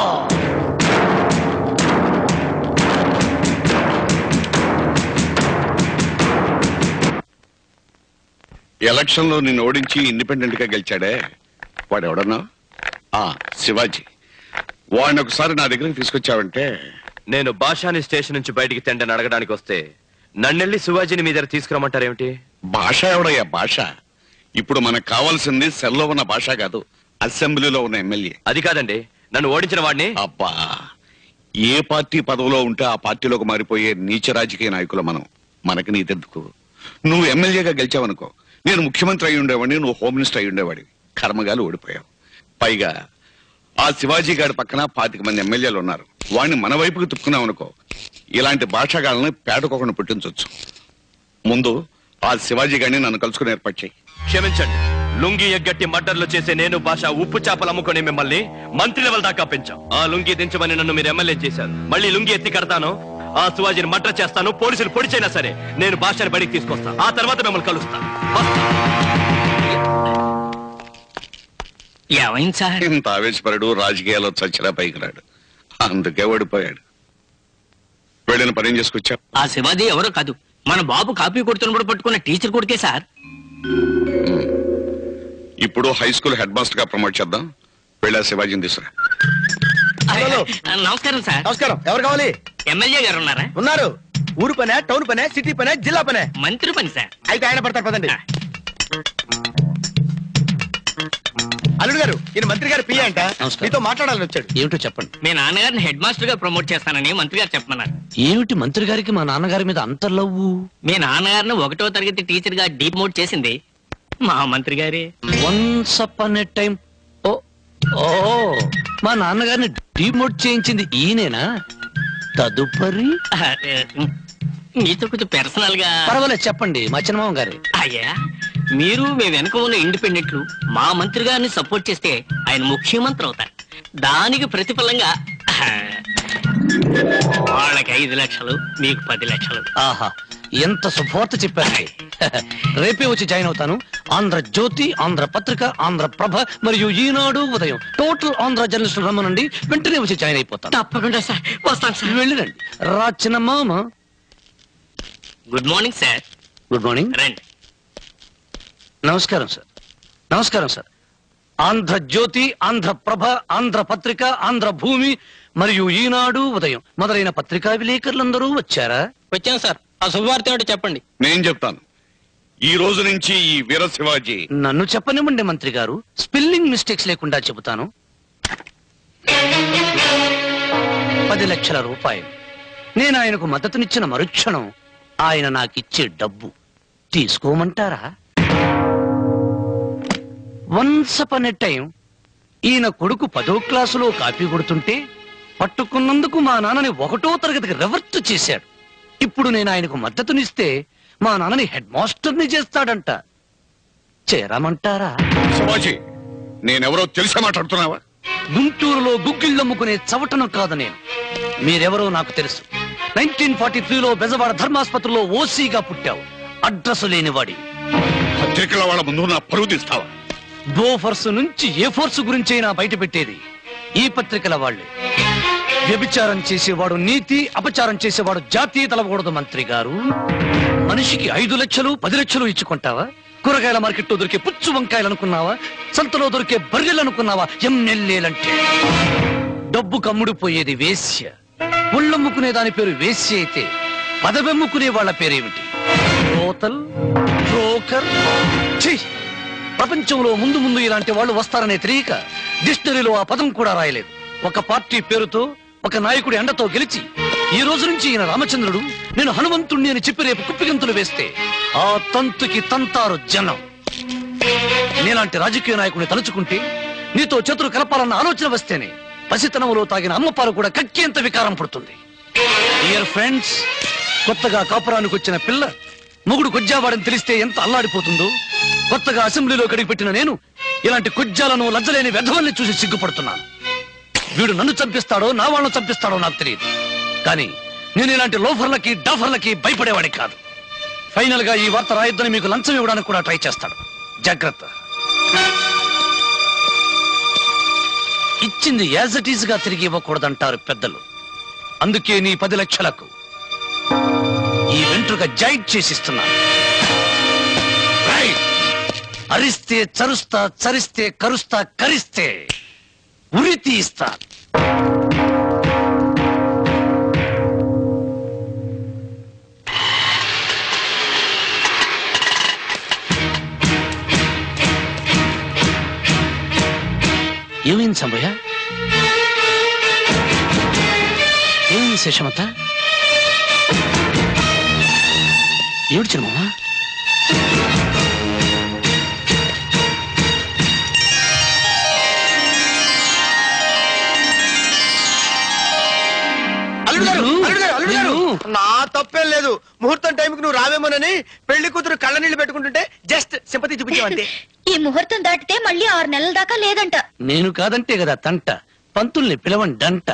ఎలక్షన్ లో నిన్ను ఓడించి ఇండిపెండెంట్ గా గెలిచాడే వాడు ఎవడన్నా ఆ శివాజీ వాడిని ఒకసారి నా దగ్గరికి తీసుకొచ్చావంటే నేను భాషాని స్టేషన్ నుంచి బయటికి తెండని అడగడానికి వస్తే నన్నెళ్ళి శివాజీని మీ దగ్గర తీసుకురమ్మంటారేమిటి భాష ఎవడయ్యా భాష ఇప్పుడు మనకు కావాల్సింది సెల్లో ఉన్న భాష కాదు అసెంబ్లీలో ఉన్న ఎమ్మెల్యే అది కాదండి నన్ను ఓడించిన వాడిని అబ్బా ఏ పార్టీ పదవిలో ఉంటే ఆ పార్టీలోకి మారిపోయే నీచ రాజకీయ నాయకులు మనం మనకి నీదెందుకు నువ్వు ఎమ్మెల్యేగా గెలిచావనుకో నేను ముఖ్యమంత్రి అయి ఉండేవాడిని నువ్వు హోమ్ మినిస్టర్ అయి ఉండేవాడివి కర్మగాలు ఓడిపోయావు పైగా ఆ శివాజీ గారి పక్కన పాతిక మంది ఎమ్మెల్యేలు ఉన్నారు వాడిని మన వైపుకి తిప్పుకున్నాం అనుకో ఇలాంటి భాషగాళ్ళని పేటకొకరిని పుట్టించవచ్చు ముందు ఆ శివాజీ గారిని నన్ను కలుసుకుని ఏర్పాటు చేయి క్షమించండి లుంగి ఎగ్గట్టి మడ్డర్లు చేసే నేను భాష ఉప్పు చేపలు అమ్ముకుని మిమ్మల్ని మంత్రి లెవెల్ దాకా పెంచాం ఆ లుంగి దించమని నన్ను మీరు ఎమ్మెల్యే చేశారు మళ్ళీ లుంగి ఎత్తి కడతాను ఆ శివాజీని మర్డర్ చేస్తాను పోలీసులు పొడిచైనా సరే నేను భాషని బడికి తీసుకొస్తాను ఆ తర్వాత మిమ్మల్ని కలుస్తాను ఏమైంది సార్ ఇంత ఆవేశపరుడు రాజకీయాల్లో చచ్చిరా పైకి రాడు అందుకే ఓడిపోయాడు వెళ్ళిన పని ఏం చేసుకొచ్చా ఆ శివాజీ ఎవరో కాదు మన బాబు కాపీ కొడుతున్నప్పుడు పట్టుకున్న టీచర్ కొడుకే సార్ ఇప్పుడు హై స్కూల్ హెడ్ మాస్టర్ గా ప్రమోట్ చేద్దాం వెళ్ళా శివాజీని తీసుకురా నమస్కారం సార్ నమస్కారం ఎవరు కావాలి ఎమ్మెల్యే గారు ఉన్నారా ఉన్నారు ఊరు పనే టౌన్ పనే సిటీ పనే జిల్లా పనే మంత్రి పని సార్ అయితే ఆయన పడతారు పదండి అల్లుడు గారు ఈయన మంత్రి గారు పియ్య అంట మీతో మాట్లాడాలని వచ్చాడు ఏమిటో చెప్పండి మీ నాన్నగారిని హెడ్ మాస్టర్ గా ప్రమోట్ చేస్తానని మంత్రి గారు చెప్పమన్నారు ఏమిటి మంత్రి గారికి మా నాన్నగారి మీద అంత లవ్వు మీ నాన్నగారిని ఒకటో తరగతి టీచర్ గా డిమోట్ చేసింది మా మంత్రి గారే వన్స్ అపాన్ ఎ టైం ఓ ఓ మా నాన్నగారిని డిమోట్ చేయించింది ఈయనేనా తదుపరి మీతో కొంచెం పర్సనల్ గా పర్వాలేదు చెప్పండి మా చిన్నమామ గారి అయ్యా మీరు మీ వెనుక ఉన్న ఇండిపెండెంట్లు మా మంత్రి గారిని సపోర్ట్ చేస్తే ఆయన ముఖ్యమంత్రి అవుతారు దానికి ప్రతిఫలంగా వాళ్ళకి ఐదు లక్షలు మీకు పది లక్షలు ఆహా ఎంత శుభవార్త చెప్పారు రేపే వచ్చి జాయిన్ అవుతాను ఆంధ్ర జ్యోతి ఆంధ్ర పత్రిక ఆంధ్ర ప్రభ మరియు ఈనాడు ఉదయం టోటల్ ఆంధ్ర జర్నలిస్టులు రమ్మనండి వెంటనే వచ్చి జాయిన్ అయిపోతాను తప్పకుండా సార్ వస్తాను సార్ వెళ్ళిరండి రా చిన్న మామ good morning sir good morning రండి నమస్కారం సార్ నమస్కారం సార్ ఆంధ్ర జ్యోతి ఆంధ్ర ప్రభ ఆంధ్ర పత్రిక ఆంధ్ర భూమి మరియు ఈనాడు ఉదయం మొదలైన పత్రికా విలేకరులందరూ వచ్చారా వచ్చాను సార్ ఆ శుభవార్త ఏమిటో చెప్పండి నేను చెప్తాను ఈ రోజు నుంచి ఈ వీర శివాజీ నన్ను చెప్పనివ్వండి మంత్రి గారు స్పెల్లింగ్ మిస్టేక్స్ లేకుండా చెబుతాను పది లక్షల రూపాయలు నేను ఆయనకు మద్దతునిచ్చిన మరుక్షణం ఆయన నాకిచ్చే డబ్బు తీసుకోమంటారా వన్స్ అపన్ ఎ టైం ఈయన కొడుకు పదో క్లాసులో కాపీ కొడుతుంటే పట్టుకున్నందుకు మా నాన్నని ఒకటో తరగతికి రివర్ట్ చేశాడు ఇప్పుడు నేను ఆయనకు మద్దతునిస్తే మా నాన్నని హెడ్ మాస్టర్ని చేస్తాడంట చేరమంటారా శివాజీ నేనెవరో తెలిసే మాట్లాడుతున్నావా గుంటూరులో గుగ్గిళ్ళమ్ముకునే చవటను కాదు నేను మీరెవరో నాకు తెలుసు నైన్టీన్ ఫార్టీ త్రీలో బెజవాడ ధర్మాసుపత్రిలో ఓసీగా పుట్టావు అడ్రస్ లేనివాడి పత్రికల వాళ్ళ ముందు నా పరువు తీస్తావా బోఫర్స్ నుంచి ఏ ఫోర్స్ గురించైనా బయట పెట్టేది ఈ పత్రికల వాళ్ళే వ్యభిచారం చేసేవాడు నీతి అపచారం చేసేవాడు జాతీయ తలకూడదు మంత్రి గారు మనిషికి ఐదు లక్షలు పది లక్షలు ఇచ్చుకుంటావా కూరగాయల మార్కెట్లో దొరికే పుచ్చు వంకాయలు అనుకున్నావా సంతలో దొరికే బర్రెలు అనుకున్నావా ఎమ్మెల్యేలంటే డబ్బు కమ్ముడిపోయేది వేశ్య ఒళ్ళమ్ముకునే దాని పేరు వేశ్య అయితే పదవెమ్ముకునే వాళ్ళ పేరేమిటి రోతల్ బ్రోకర్ ఛీ! ప్రపంచంలో ముందు ముందు ఇలాంటి వాళ్ళు వస్తారనే తెలియక డిక్షనరీలో ఆ పదం కూడా రాయలేదు ఒక పార్టీ పేరుతో ఒక నాయకుడి అండతో గెలిచి ఈ రోజు నుంచి ఈయన రామచంద్రుడు నేను హనుమంతుణ్ణి అని చెప్పి రేపు కుప్పిగంతులు వేస్తే ఆ తంతుకి తంతారు జనం నీలాంటి రాజకీయ నాయకుడిని తలుచుకుంటే నీతో చేతులు కలపాలన్న ఆలోచన వస్తేనే పసితనంలో తాగిన అమ్మపాలు కూడా కక్కేంత వికారం పుడుతుంది డియర్ ఫ్రెండ్స్ కొత్తగా కాపురానికి వచ్చిన పిల్ల మొగుడు కొజ్జావాడని తెలిస్తే ఎంత అల్లాడిపోతుందో కొత్తగా అసెంబ్లీలో కడిగిపెట్టిన నేను ఇలాంటి కొజ్జాలను లజ్జలేని వ్యధవల్ని చూసి సిగ్గుపడుతున్నాను వీడు నన్ను చంపిస్తాడో నా వాళ్ళను చంపిస్తాడో నాకు తెలియదు కానీ నేను ఇలాంటి లోఫర్లకి డాఫర్లకి భయపడేవాడి కాదు ఫైనల్ గా ఈ వార్త రాయొద్దని మీకు లంచం ఇవ్వడానికి కూడా ట్రై చేస్తాడు జాగ్రత్త ఇచ్చింది యాజ్ ఇట్ ఈజ్ గా తిరిగి ఇవ్వకూడదంటారు పెద్దలు అందుకే నీ పది లక్షలకు ఈ వెంట్రుక జైడ్ చేసిస్తున్నాను రైట్. అరిస్తే చరుస్తా చరిస్తే కరుస్తా కరిస్తే ఉరి తీస్తా ఏమైంది సంభయ్య ఏమైంది శేషమత ఏమిటి చిన్నమ్మా అల్లుడు గారు అల్లుడు గారు అల్లుడు గారు నా తప్పేం లేదు ముహూర్తం టైంకి నువ్వు రావేమోనని పెళ్లి కూతురు కళ్ళ నీళ్లు పెట్టుకుంటుంటే జస్ట్ సింపతి చూపించావంతే ఈ ముహూర్తం దాటితే మళ్ళీ ఆరు నెలల దాకా లేదంట నేను కాదంటే కదా తంట పంతుల్ని పిలవండంట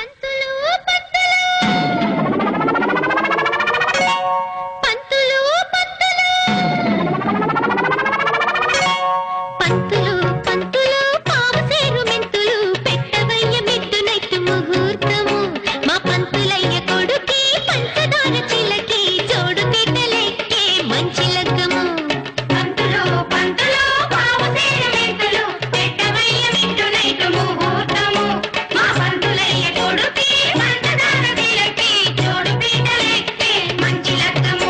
పంతులు పంతులు పావసేరు మెంతులు పెట్టవయ్య మిట్టు నైట్ ముహూర్తము మా పంతులయ్య కొడుకి పంచదార చిలకి జోడు పెట్టలెక్కే మంచి లగ్గము పంతులు పంతులు పావసేరు మెంతులు పెట్టవయ్య మిట్టు నైట్ ముహూర్తము మా పంతులయ్య కొడుకి పంచదార చిలకి జోడు పెట్టలెక్కే మంచి లగ్గము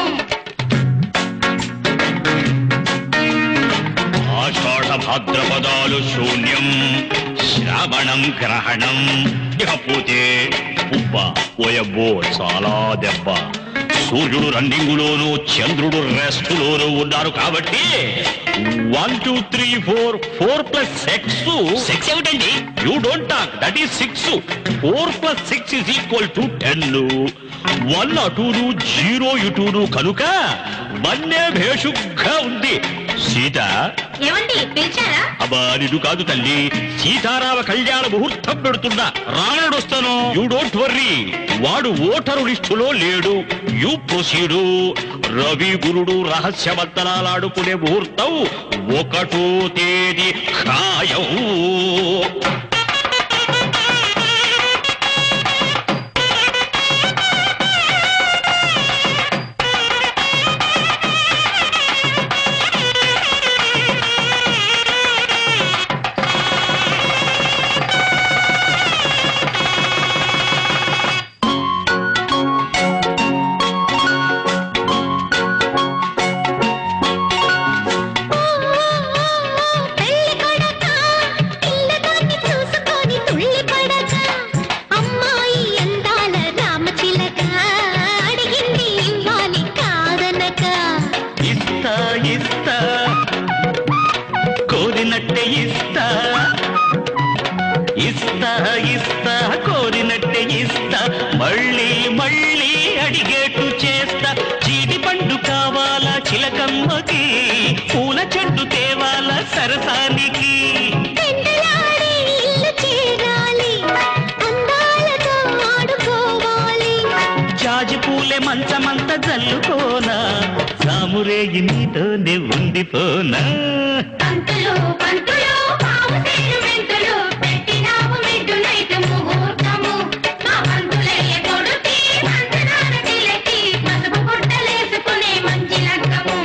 ఆషాఢ భాద్రపదాలు శూన్యం శ్రావణం గ్రహణం ఇకపోతే ఉబ్బ ఓయబ్బో చాలా దెబ్బ సూర్యుడు రన్నింగులోను చంద్రుడు రెస్టులోను ఉన్నారు కాబట్టి one two three four four plus six six ఏమిటండి you don't talk that is six four plus six is equal to ten one అటూను జీరో ఇటూను కనుక వన్నే భేషుగ్గా ఉంది సీత ఏమండి పిలిచారా అబ్బా నిన్ను కాదు తల్లి సీతారామ కళ్యాణ ముహూర్తం పెడుతున్నా రావణుడు వస్తాను యూ డోంట్ వర్రీ వాడు ఓటరు లిస్టులో లేడు యూ ప్రొసీడు రవి గురుడు రహస్యమంతరాలాడుకునే ముహూర్తం ఒకటో తేదీ ఖాయం పెళ్లి కొడక పిల్లగాన్ని చూసి చెట్టు తేవాల సరసానికి పెండలాడే ఇల్లు చేరాలి అందాలతో ఆడుకోవాలి జాజి పూలే మంచమంత జల్లుకోనా సామురేగి నీతోనే ఉండిపోనా పంతులు పంతులు పాము సేను మెంతులు పెట్టినాము మిడ్డు నైట్ ముహూర్తము మా పంతులయ్య కొడుకి పంచదార తిలకి పసుపు పుట్టలేసుకునే మంచి లగ్గము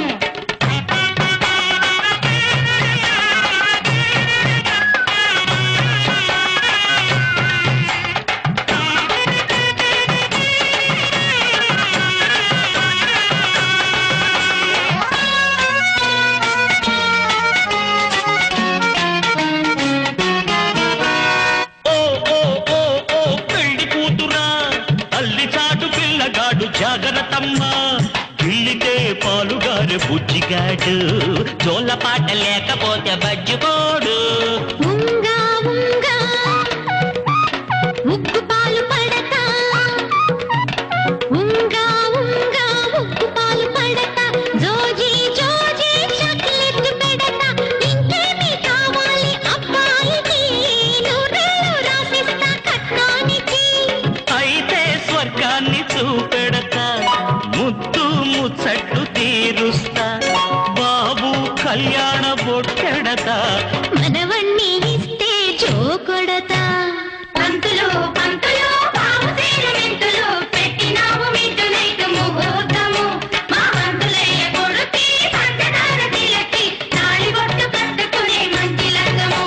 ఓ ఓ ఓ ఓ పెళ్లి కూతురా అల్లి చాటు పిల్లగాడు జాగ్రత్తమ్మా గిల్లితే పాలుగారు బుజ్జిగాడు జోల పాట లేకపోతే బజ్జుకోడు ఉంగా ఉంగా ముగ్గు పాలు పడతా ఉంగా ఉంగా ముగ్గు పాలు పడతా జోజీ జోజీ చాక్లెట్ పెడతా ఇంకేమి కావాలి అబ్బాయికి నూరేళ్ళు రాసిస్తా కట్నానికి అయితే స్వర్గాన్ని చూపెడతా ముద్దు ముచ్చట్లు తీరుస్తా బాబు కళ్యాణ బొట్టెడతా మనవణ్ణి ఇస్తే జోకొడతా పంతులు పంతులు పాము సేను మెంతులు పెట్టినాము మిడ్డు నైట్ ముహూర్తము మా పంతులయ్య కొడుకి పంచదార తిలకి తాళి బొట్టు కట్టుకునే మంచి లగ్గము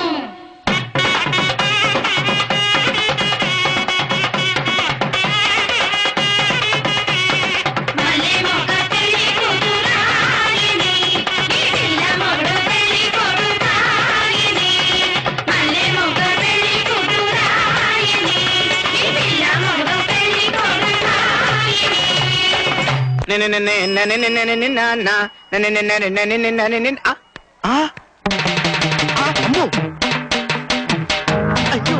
మల్లె మొగ్గ పెళ్లి కూతురాయని, ఈ పిల్ల మొగుడు పెళ్లి కొడుకాయని. మల్లె మొగ్గ పెళ్లి కూతురాయని, ఈ పిల్ల మొగుడు పెళ్లి కొడుకాయని. అయ్యో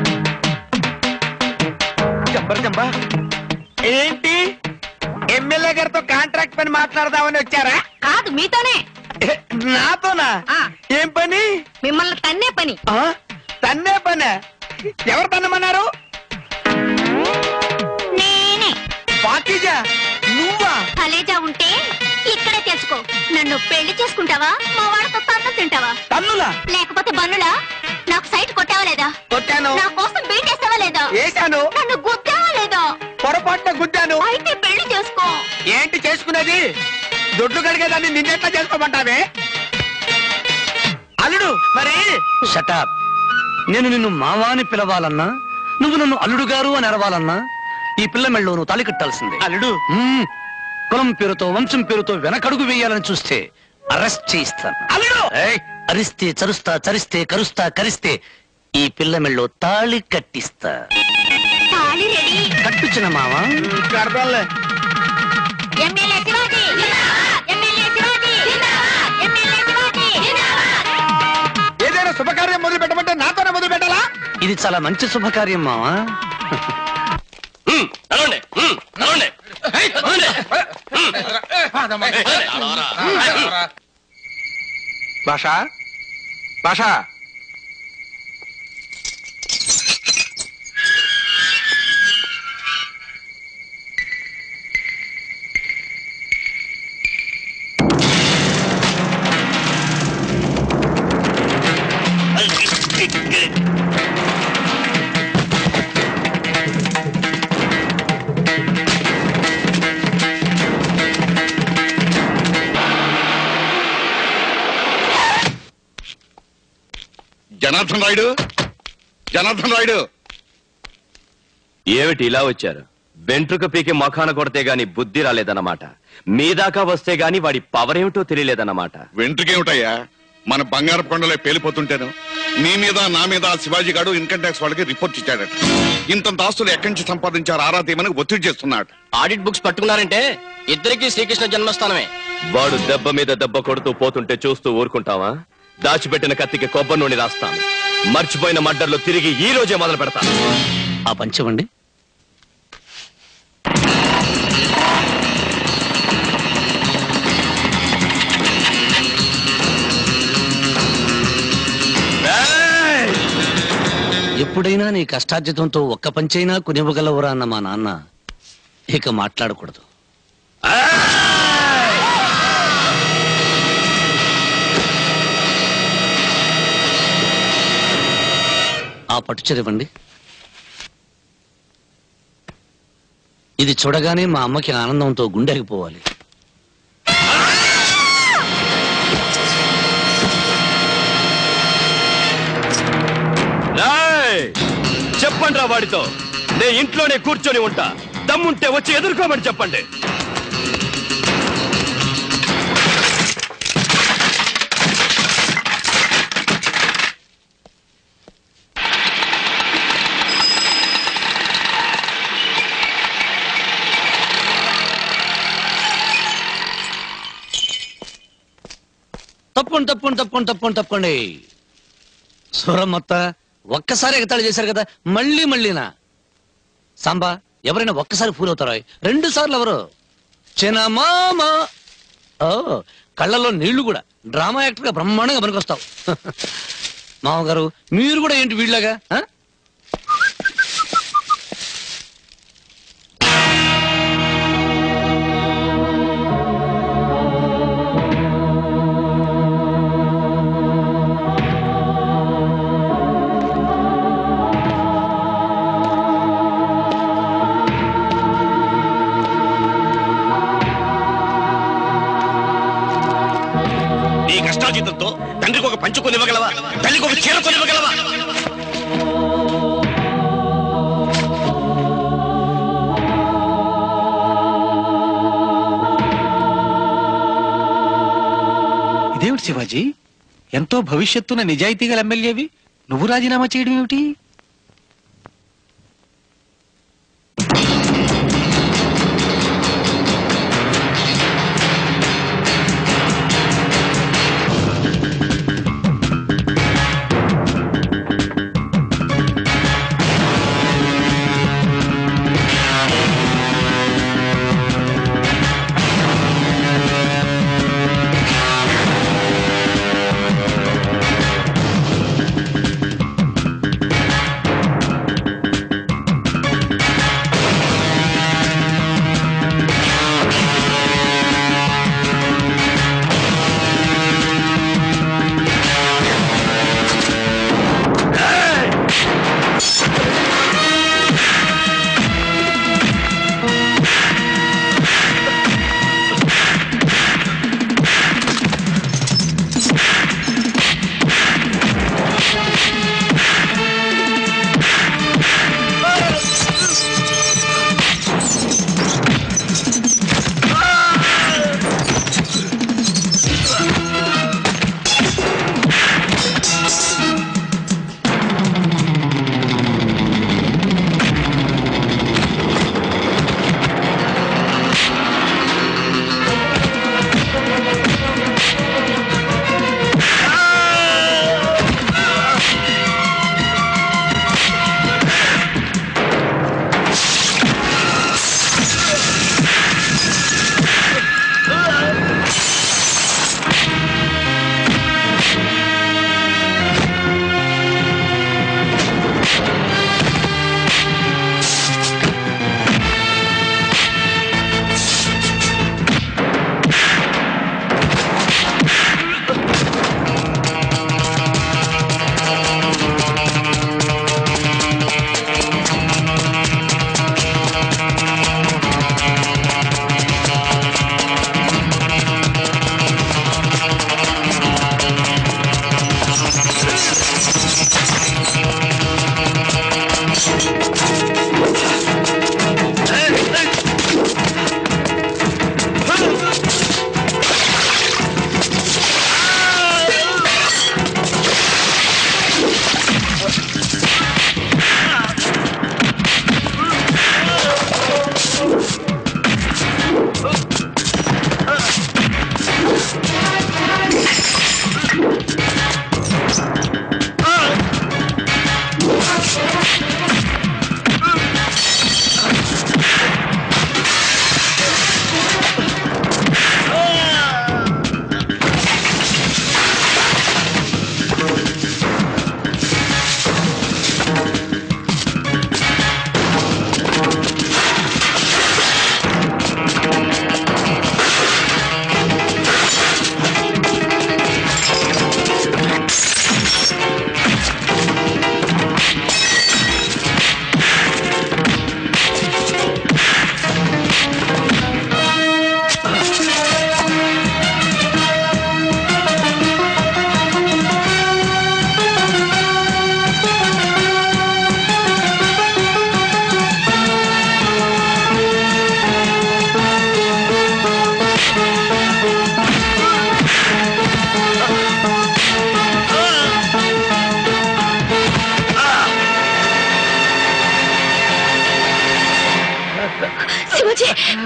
జంబర్ జంబా ఏంటి ఎమ్మెల్యే గారితో కాంట్రాక్ట్ పని మాట్లాడదామని వచ్చారా కాదు మీతోనే ఏ, నాతోనా ఏం పని మిమ్మల్ని తన్నే పని ఆ? తన్నే పని ఎవరు తన్నమన్నారు నేనే పాకిజా నువ్వా కలేజా ఉంటే ఇక్కడే తెచ్చుకో నన్ను పెళ్లి చేసుకుంటావా మా వాళ్ళతో తన్ను తింటావా తన్నులా లేకపోతే బన్నులా నాకు సైట్ కొట్టావా లేదా కొట్టాను నా కోసం బీటేస్తావా లేదా వేశాను నన్ను గుద్దావా లేదా పొరపాటున గుద్దాను అయితే పెళ్లి చేసుకో ఏంటి చేసుకునేది దొడ్లు కడిగేదాన్ని నిన్నెట్లా చేసుకోమంటావే అల్లుడు మరి షటాప్ నేను నిన్ను మావా అని పిలవాలన్నా నువ్వు నన్ను అల్లుడు గారు అని అరవాలన్నా ఈ పిల్ల మెళ్ళో నువ్వు తాళి కట్టాల్సిందే అల్లుడు కులం పేరుతో వంశం పేరుతో వెనకడుగు వేయాలని చూస్తే అరెస్ట్ చేయిస్తాను అల్లుడు ఏయ్, అరిస్తే చరుస్తా చరిస్తే కరుస్తా కరిస్తే ఈ పిల్ల మెళ్ళో తాళి కట్టిస్తా తాళి రెడీ కట్టుచిన మావా కడతాలే MLA Shivaji MLA Shivaji MLA Shivaji ఏదైనా శుభకార్యం మొదలు పెట్టమంటే నాతోనే మొదలు పెట్టాలా ఇది చాలా మంచి శుభకార్యం మావా నడవండి హ్మ్, నడవండి నడవండి. భాష భాష జనార్దన్ రాయుడు జనార్దన్ రాయుడు ఏమిటి ఇలా వచ్చారు వెంట్రుక పీకి మఖాన కొడితే గాని బుద్ధి రాలేదన్నమాట మీ దాకా వస్తే గాని వాడి పవర్ ఏమిటో తెలియలేదన్నమాట వెంట్రుకేమిటయ్యా మన బంగారు కొండలే పేలిపోతుంటాను నీ మీద నా మీద ఆ శివాజీ గారు ఇన్కమ్ ట్యాక్స్ వాళ్ళకి రిపోర్ట్ ఇచ్చాడట ఇంతంత ఆస్తులు ఎక్కడి నుంచి సంపాదించారు ఆరా తీయమని ఒత్తిడి చేస్తున్నాడు ఆడిట్ బుక్స్ పట్టుకున్నారంటే ఇద్దరికి శ్రీకృష్ణ జన్మస్థానమే వాడు దెబ్బ మీద దెబ్బ కొడుతూ పోతుంటే చూస్తూ ఊరుకుంటావా దాచిపెట్టిన కత్తికి కొబ్బరి నూనె రాస్తాను మర్చిపోయిన మడ్డర్లు తిరిగి ఈ రోజే మొదలు పెడతాను ఆ పంచమండి ఎప్పుడైనా నీ కష్టార్జితంతో ఒక్క పంచైనా కొనివ్వగలవురా అన్న మా నాన్న ఇక మాట్లాడకూడదు ఆ పట్టుచీర ఇవ్వండి ఇది చూడగానే మా అమ్మకి ఆనందంతో గుండెగిపోవాలి చెప్పండి రా వాడితో నే ఇంట్లోనే కూర్చొని ఉంటా దమ్ముంటే వచ్చి ఎదుర్కోమని చెప్పండి తప్పకుండా తప్పకుండా తప్పకుండా తప్పకుండా తప్పండి సూరం మొత్త ఒక్కసారి ఎగతాళి చేశారు కదా మళ్ళీ మళ్ళీనా సాంబా ఎవరైనా ఒక్కసారి ఫూల్ అవుతారా రెండు సార్లు ఎవరు చిన్నమామ ఓ కళ్ళలో నీళ్లు కూడా డ్రామా యాక్టర్ గా బ్రహ్మాండంగా పనికొస్తావు మామగారు మీరు కూడా ఏంటి వీళ్ళగా ఆ? నీ కష్టార్జితంతో తండ్రికి ఒక పంచు కొనివ్వగలవా తల్లికి ఒక చీర కొనివ్వగలవా ఇదేమిటి శివాజీ ఎంతో భవిష్యత్తున్న నిజాయితీ గల ఎమ్మెల్యేవి నువ్వు రాజీనామా చేయడం ఏమిటి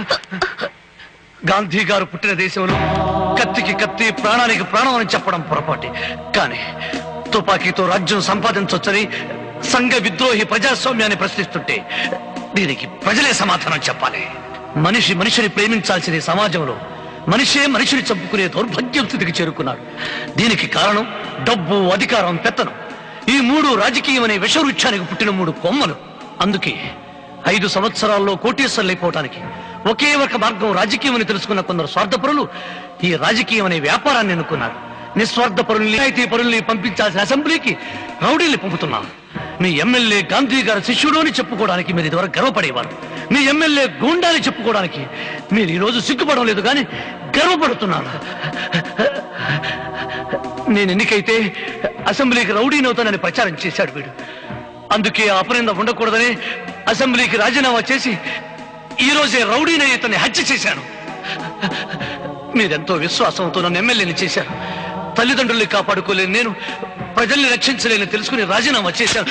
గాంధీ గారు పుట్టిన దేశంలో కత్తికి కత్తి ప్రాణానికి ప్రాణం అని చెప్పడం పొరపాటి కానీ తుపాకీతో రాజ్యం సంపాదించవచ్చని సంఘ విద్రోహి ప్రజాస్వామ్యాన్ని ప్రశ్నిస్తుంటే దీనికి ప్రజలే సమాధానం చెప్పాలి మనిషి మనిషిని ప్రేమించాల్సిన ఈ సమాజంలో మనిషే మనిషిని చంపుకునే దౌర్భాగ్యం స్థితికి చేరుకున్నాడు దీనికి కారణం డబ్బు అధికారం పెత్తనం ఈ మూడు రాజకీయం అనే విషవృక్షానికి పుట్టిన మూడు కొమ్మలు అందుకే ఐదు సంవత్సరాల్లో కోటీశ్వర్లు అయిపోవటానికి ఒకే ఒక మార్గం రాజకీయం అని తెలుసుకున్న కొందరు స్వార్థపరులు ఈ రాజకీయం అనే వ్యాపారాన్ని ఎన్నుకున్నారు నిస్వార్థ పరుల్ని నిజాయితీ పరుల్ని పంపించాల్సిన అసెంబ్లీకి రౌడీల్ని పంపుతున్నాం మీ ఎమ్మెల్యే గాంధీ గారి శిష్యుడు అని చెప్పుకోవడానికి మీరు ఇదివరకు గర్వపడేవారు మీ ఎమ్మెల్యే గూండాని చెప్పుకోవడానికి మీరు ఈ రోజు సిగ్గుపడడం లేదు కానీ గర్వపడుతున్నారు నేను ఎన్నికైతే అసెంబ్లీకి రౌడీనవుతానని ప్రచారం చేశాడు వీడు అందుకే ఆ అపనింద ఉండకూడదని అసెంబ్లీకి రాజీనామా చేసి ఈ రోజే రౌడీని ఇతన్ని హత్య చేశాను మీరెంతో విశ్వాసంతో నన్ను ఎమ్మెల్యేని చేశారు తల్లిదండ్రుల్ని కాపాడుకోలేని నేను ప్రజల్ని రక్షించలేని తెలుసుకుని రాజీనామా చేశాను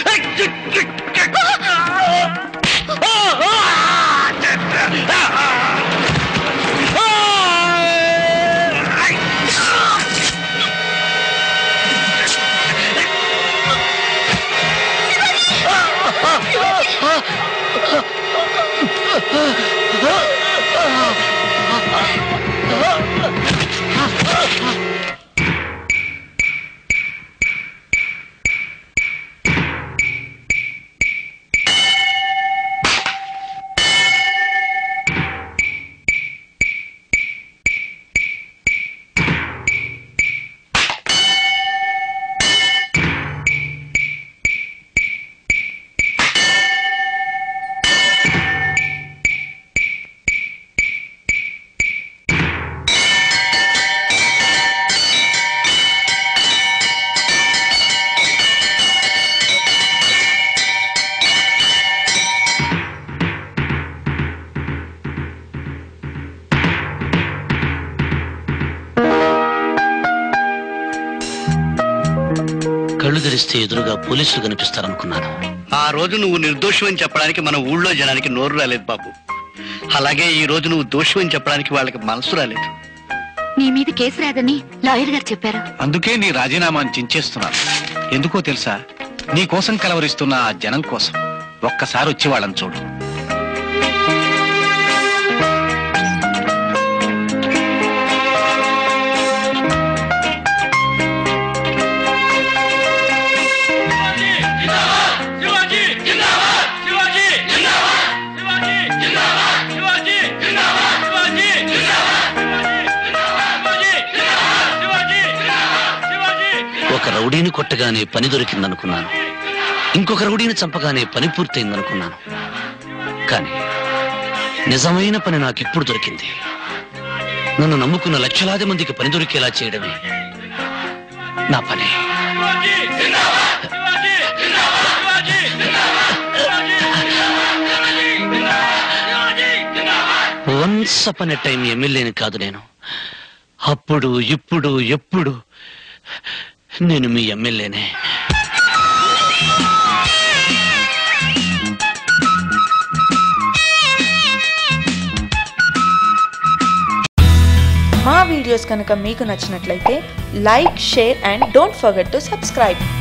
కళ్ళు తెరిస్తే ఎదురుగా పోలీసులు కనిపిస్తారనుకున్నాను ఆ రోజు నువ్వు నిర్దోషం అని చెప్పడానికి మన ఊళ్ళో జనానికి నోరు రాలేదు బాబు అలాగే ఈ రోజు నువ్వు దోషం అని చెప్పడానికి వాళ్ళకి మనసు రాలేదు నీ మీద కేసు రాదని లాయర్ గారు చెప్పారు అందుకే నీ రాజీనామాను చించేస్తున్నాను ఎందుకో తెలుసా నీ కోసం కలవరిస్తున్న ఆ జనం కోసం ఒక్కసారి వచ్చి వాళ్ళని చూడు ఒక రౌడీని కొట్టగానే పని దొరికిందనుకున్నాను ఇంకొక రౌడీని చంపగానే పని పూర్తయిందనుకున్నాను కానీ నిజమైన పని నాకు ఇప్పుడు దొరికింది నన్ను నమ్ముకున్న లక్షలాది మందికి పని దొరికేలా చేయడమే నా పని వన్స్ అపన్ టైం ఎమ్మెల్యేని కాదు నేను అప్పుడు ఇప్పుడు ఎప్పుడు నేను మీ ఎమ్మెల్యేనే మా వీడియోస్ కనుక మీకు నచ్చినట్లయితే like share and don't forget to subscribe